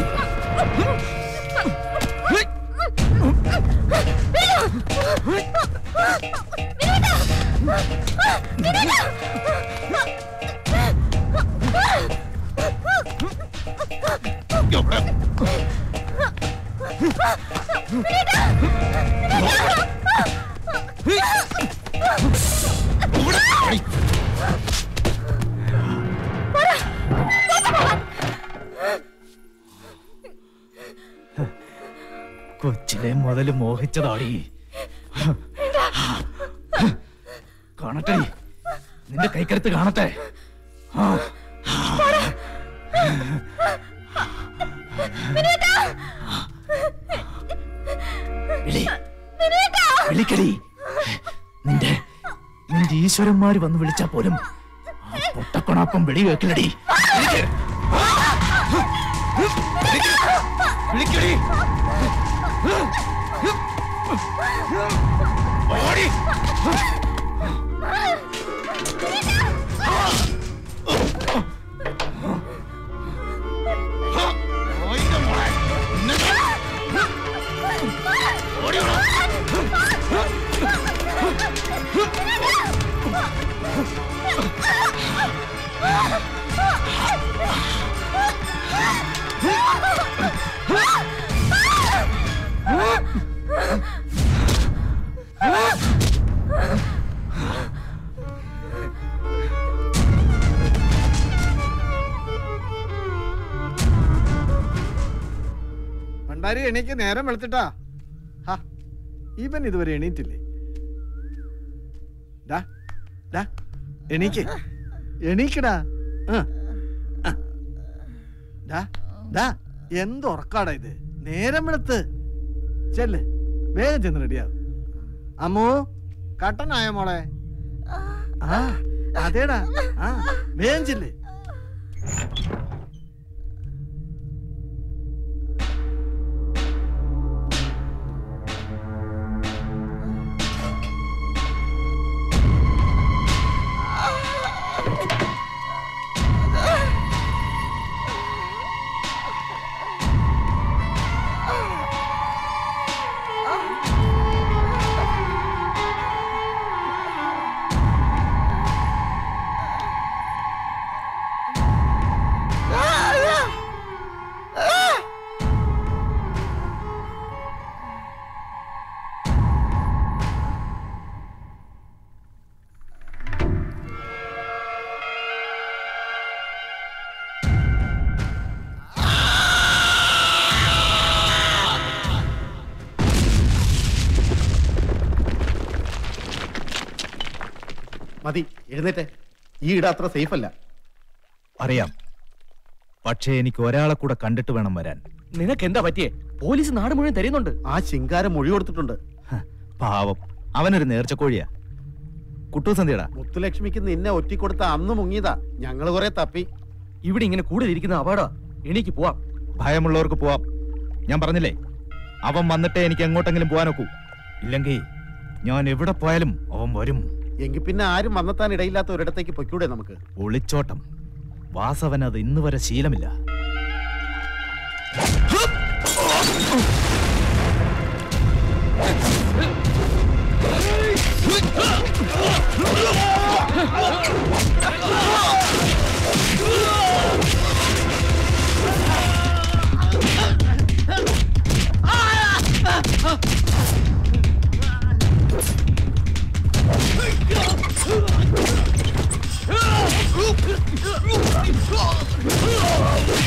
കൊച്ചിലെ മുതല് മോഹിച്ചതാടി കാണട്ടെ നിന്റെ കൈക്കരുത്ത് കാണട്ടെ ആ. വിളി. വിളിക്കടി നിന്റെ നിന്റെ ഈശ്വരന്മാര് വന്ന് വിളിച്ചാ പോലും ആ പൊട്ടക്കൊണാപ്പം വെടി കേക്കില്ലടി വിളിക്ക്. വിളിക്കടി ഓടി
ഭണ്ഡാരി എണീക്ക് നേരം വെളുത്തിട്ടാ ഹാ ഇവൻ ഇതുവരെ എണീറ്റില്ലേ ഡാ ഡാ എണീക്ക് എണീക്കടാ ആ, ആ. ഡാ ഡാ എന്ത് ഉറക്കാടാ ഇത് നേരം വെളുത്ത് ചെല്ല് വേഗം ചെന്ന് റെഡിയാവും അമ്മു കട്ടനായോ മോളെ ആ അതേടാ ആ വേഗം ചെല്ല്
മതി എഴുന്നേറ്റെ ഈ ഇട അത്ര സേഫ് അല്ല
അറിയാം പക്ഷേ എനിക്ക് ഒരാളെ കൂടെ കണ്ടിട്ട് വേണം വരാൻ
നിനക്ക് എന്താ പറ്റിയേ പോലീസ് നാട് മുഴുവൻ തരുന്നുണ്ട്
ആ ശിങ്കാരം മൊഴി കൊടുത്തിട്ടുണ്ട്
പാവം അവനൊരു നേർച്ചക്കോഴിയാ കുട്ടൂസന്ധ്യടാ
മുത്തുലക്ഷ്മിക്ക് നിന്നെ ഒറ്റിക്കൊടുത്ത അന്ന് മുങ്ങിയതാ ഞങ്ങൾ കുറെ തപ്പി
ഇവിടെ ഇങ്ങനെ കൂടുതൽ ഇരിക്കുന്ന അപകടം എനിക്ക് പോവാം
ഭയമുള്ളവർക്ക് പോവാം ഞാൻ പറഞ്ഞില്ലേ അവൻ വന്നിട്ടേ എനിക്ക് എങ്ങോട്ടെങ്കിലും പോകാനൊക്കൂ ഇല്ലെങ്കിൽ ഞാൻ എവിടെ പോയാലും അവൻ വരും
എങ്കിൽ പിന്നെ ആരും വന്നെത്താൻ ഇടയില്ലാത്ത ഒരിടത്തേക്ക് പൊയ്ക്കൂടെ നമുക്ക്
ഒളിച്ചോട്ടം വാസവൻ അത് ഇന്ന് വരെ ശീലമില്ല
Ah!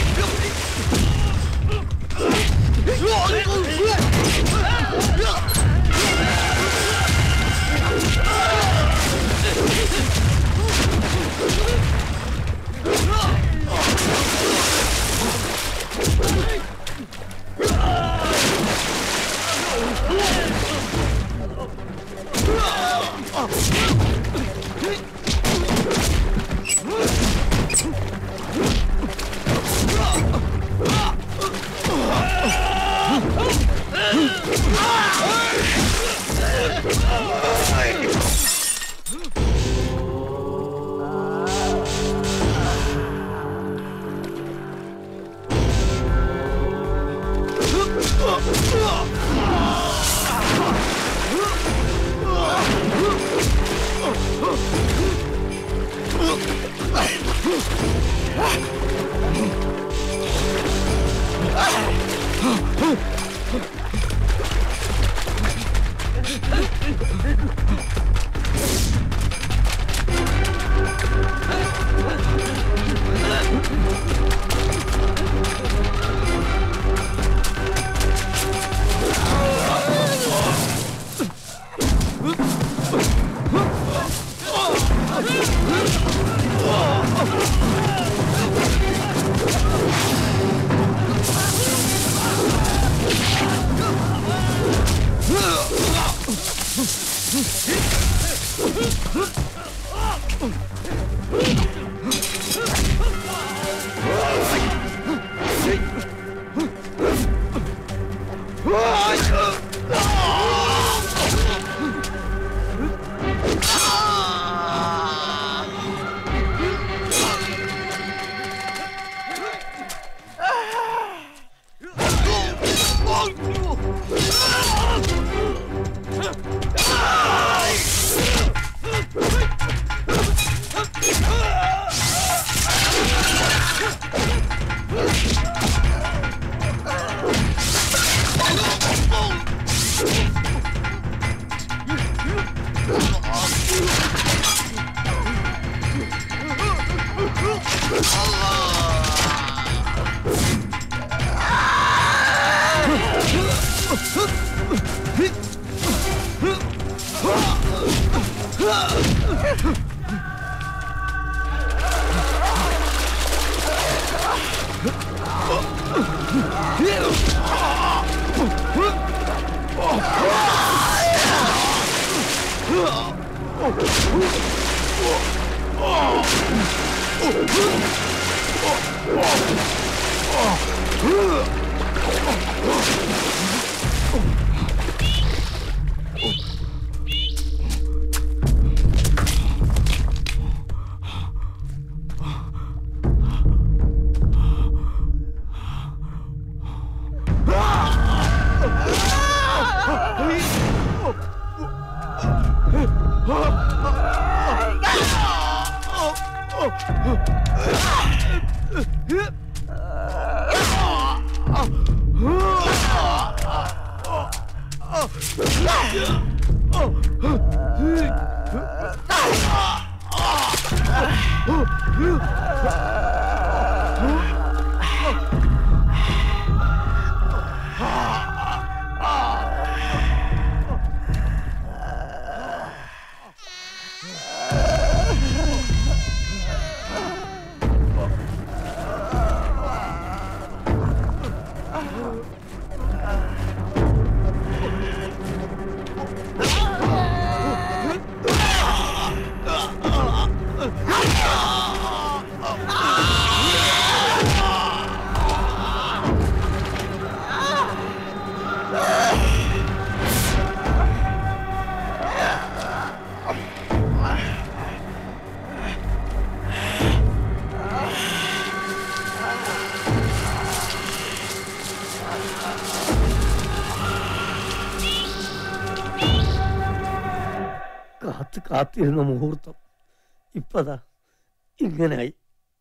കാത്ത് കാത്തിരുന്ന മുഹൂർത്തം ഇപ്പതാ ഇങ്ങനായി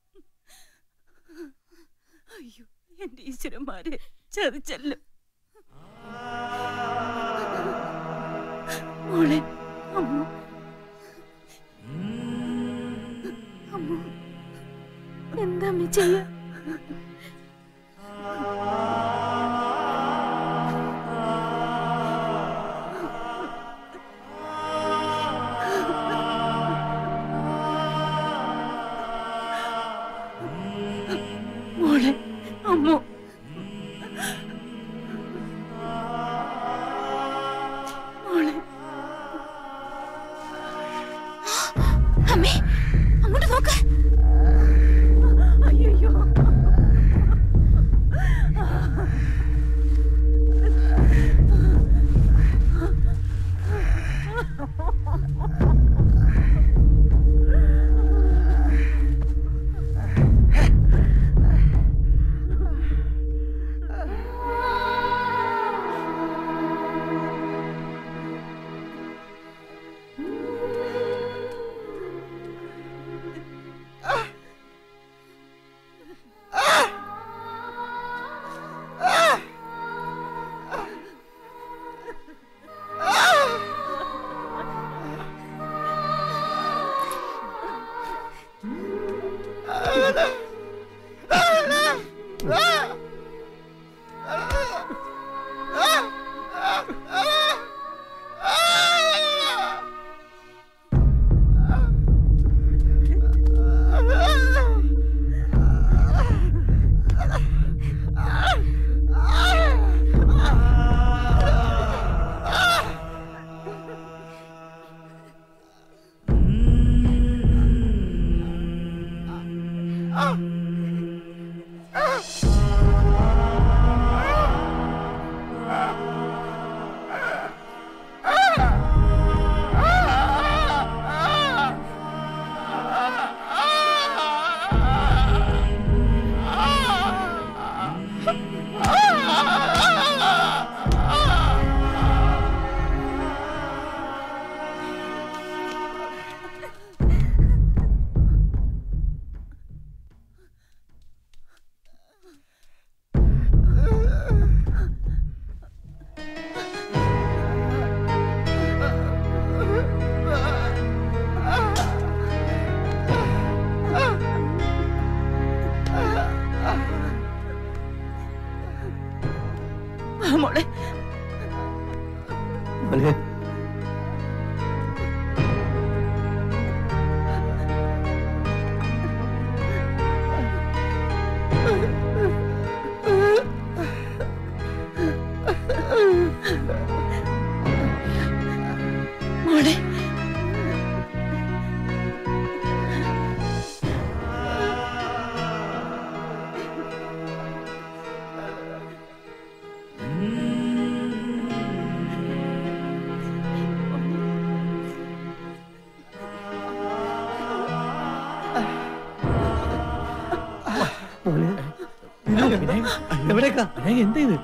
അയ്യോ എന്റെ ഈശ്വരന്മാരെ ചതിച്ചല്ലോ മോളെ അമ്മ അമ്മ എന്താ അമ്മ ചെയ്യാ മോളെ അമ്മോ മോളെ
അമ്മേ അങ്ങോട്ട് നോക്ക്
അയ്യോ
ആ
മോളെ
മോനെ
മോളെ
മോനെ എവിടേക്കാ എന്താ ഇത്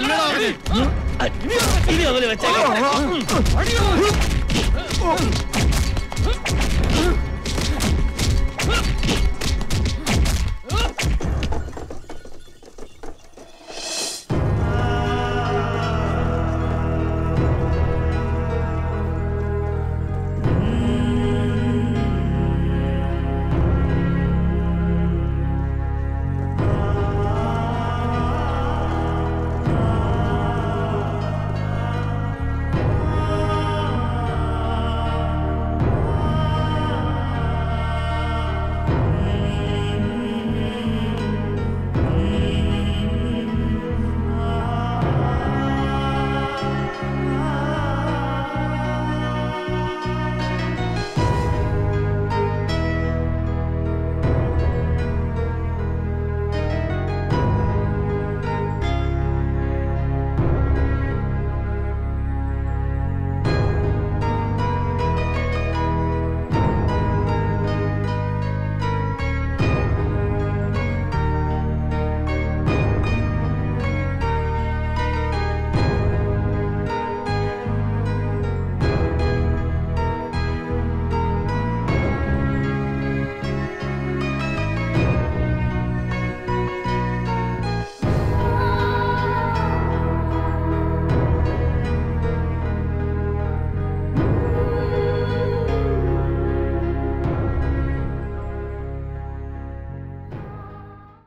ഇനി അവനെ വെച്ചേക്കാം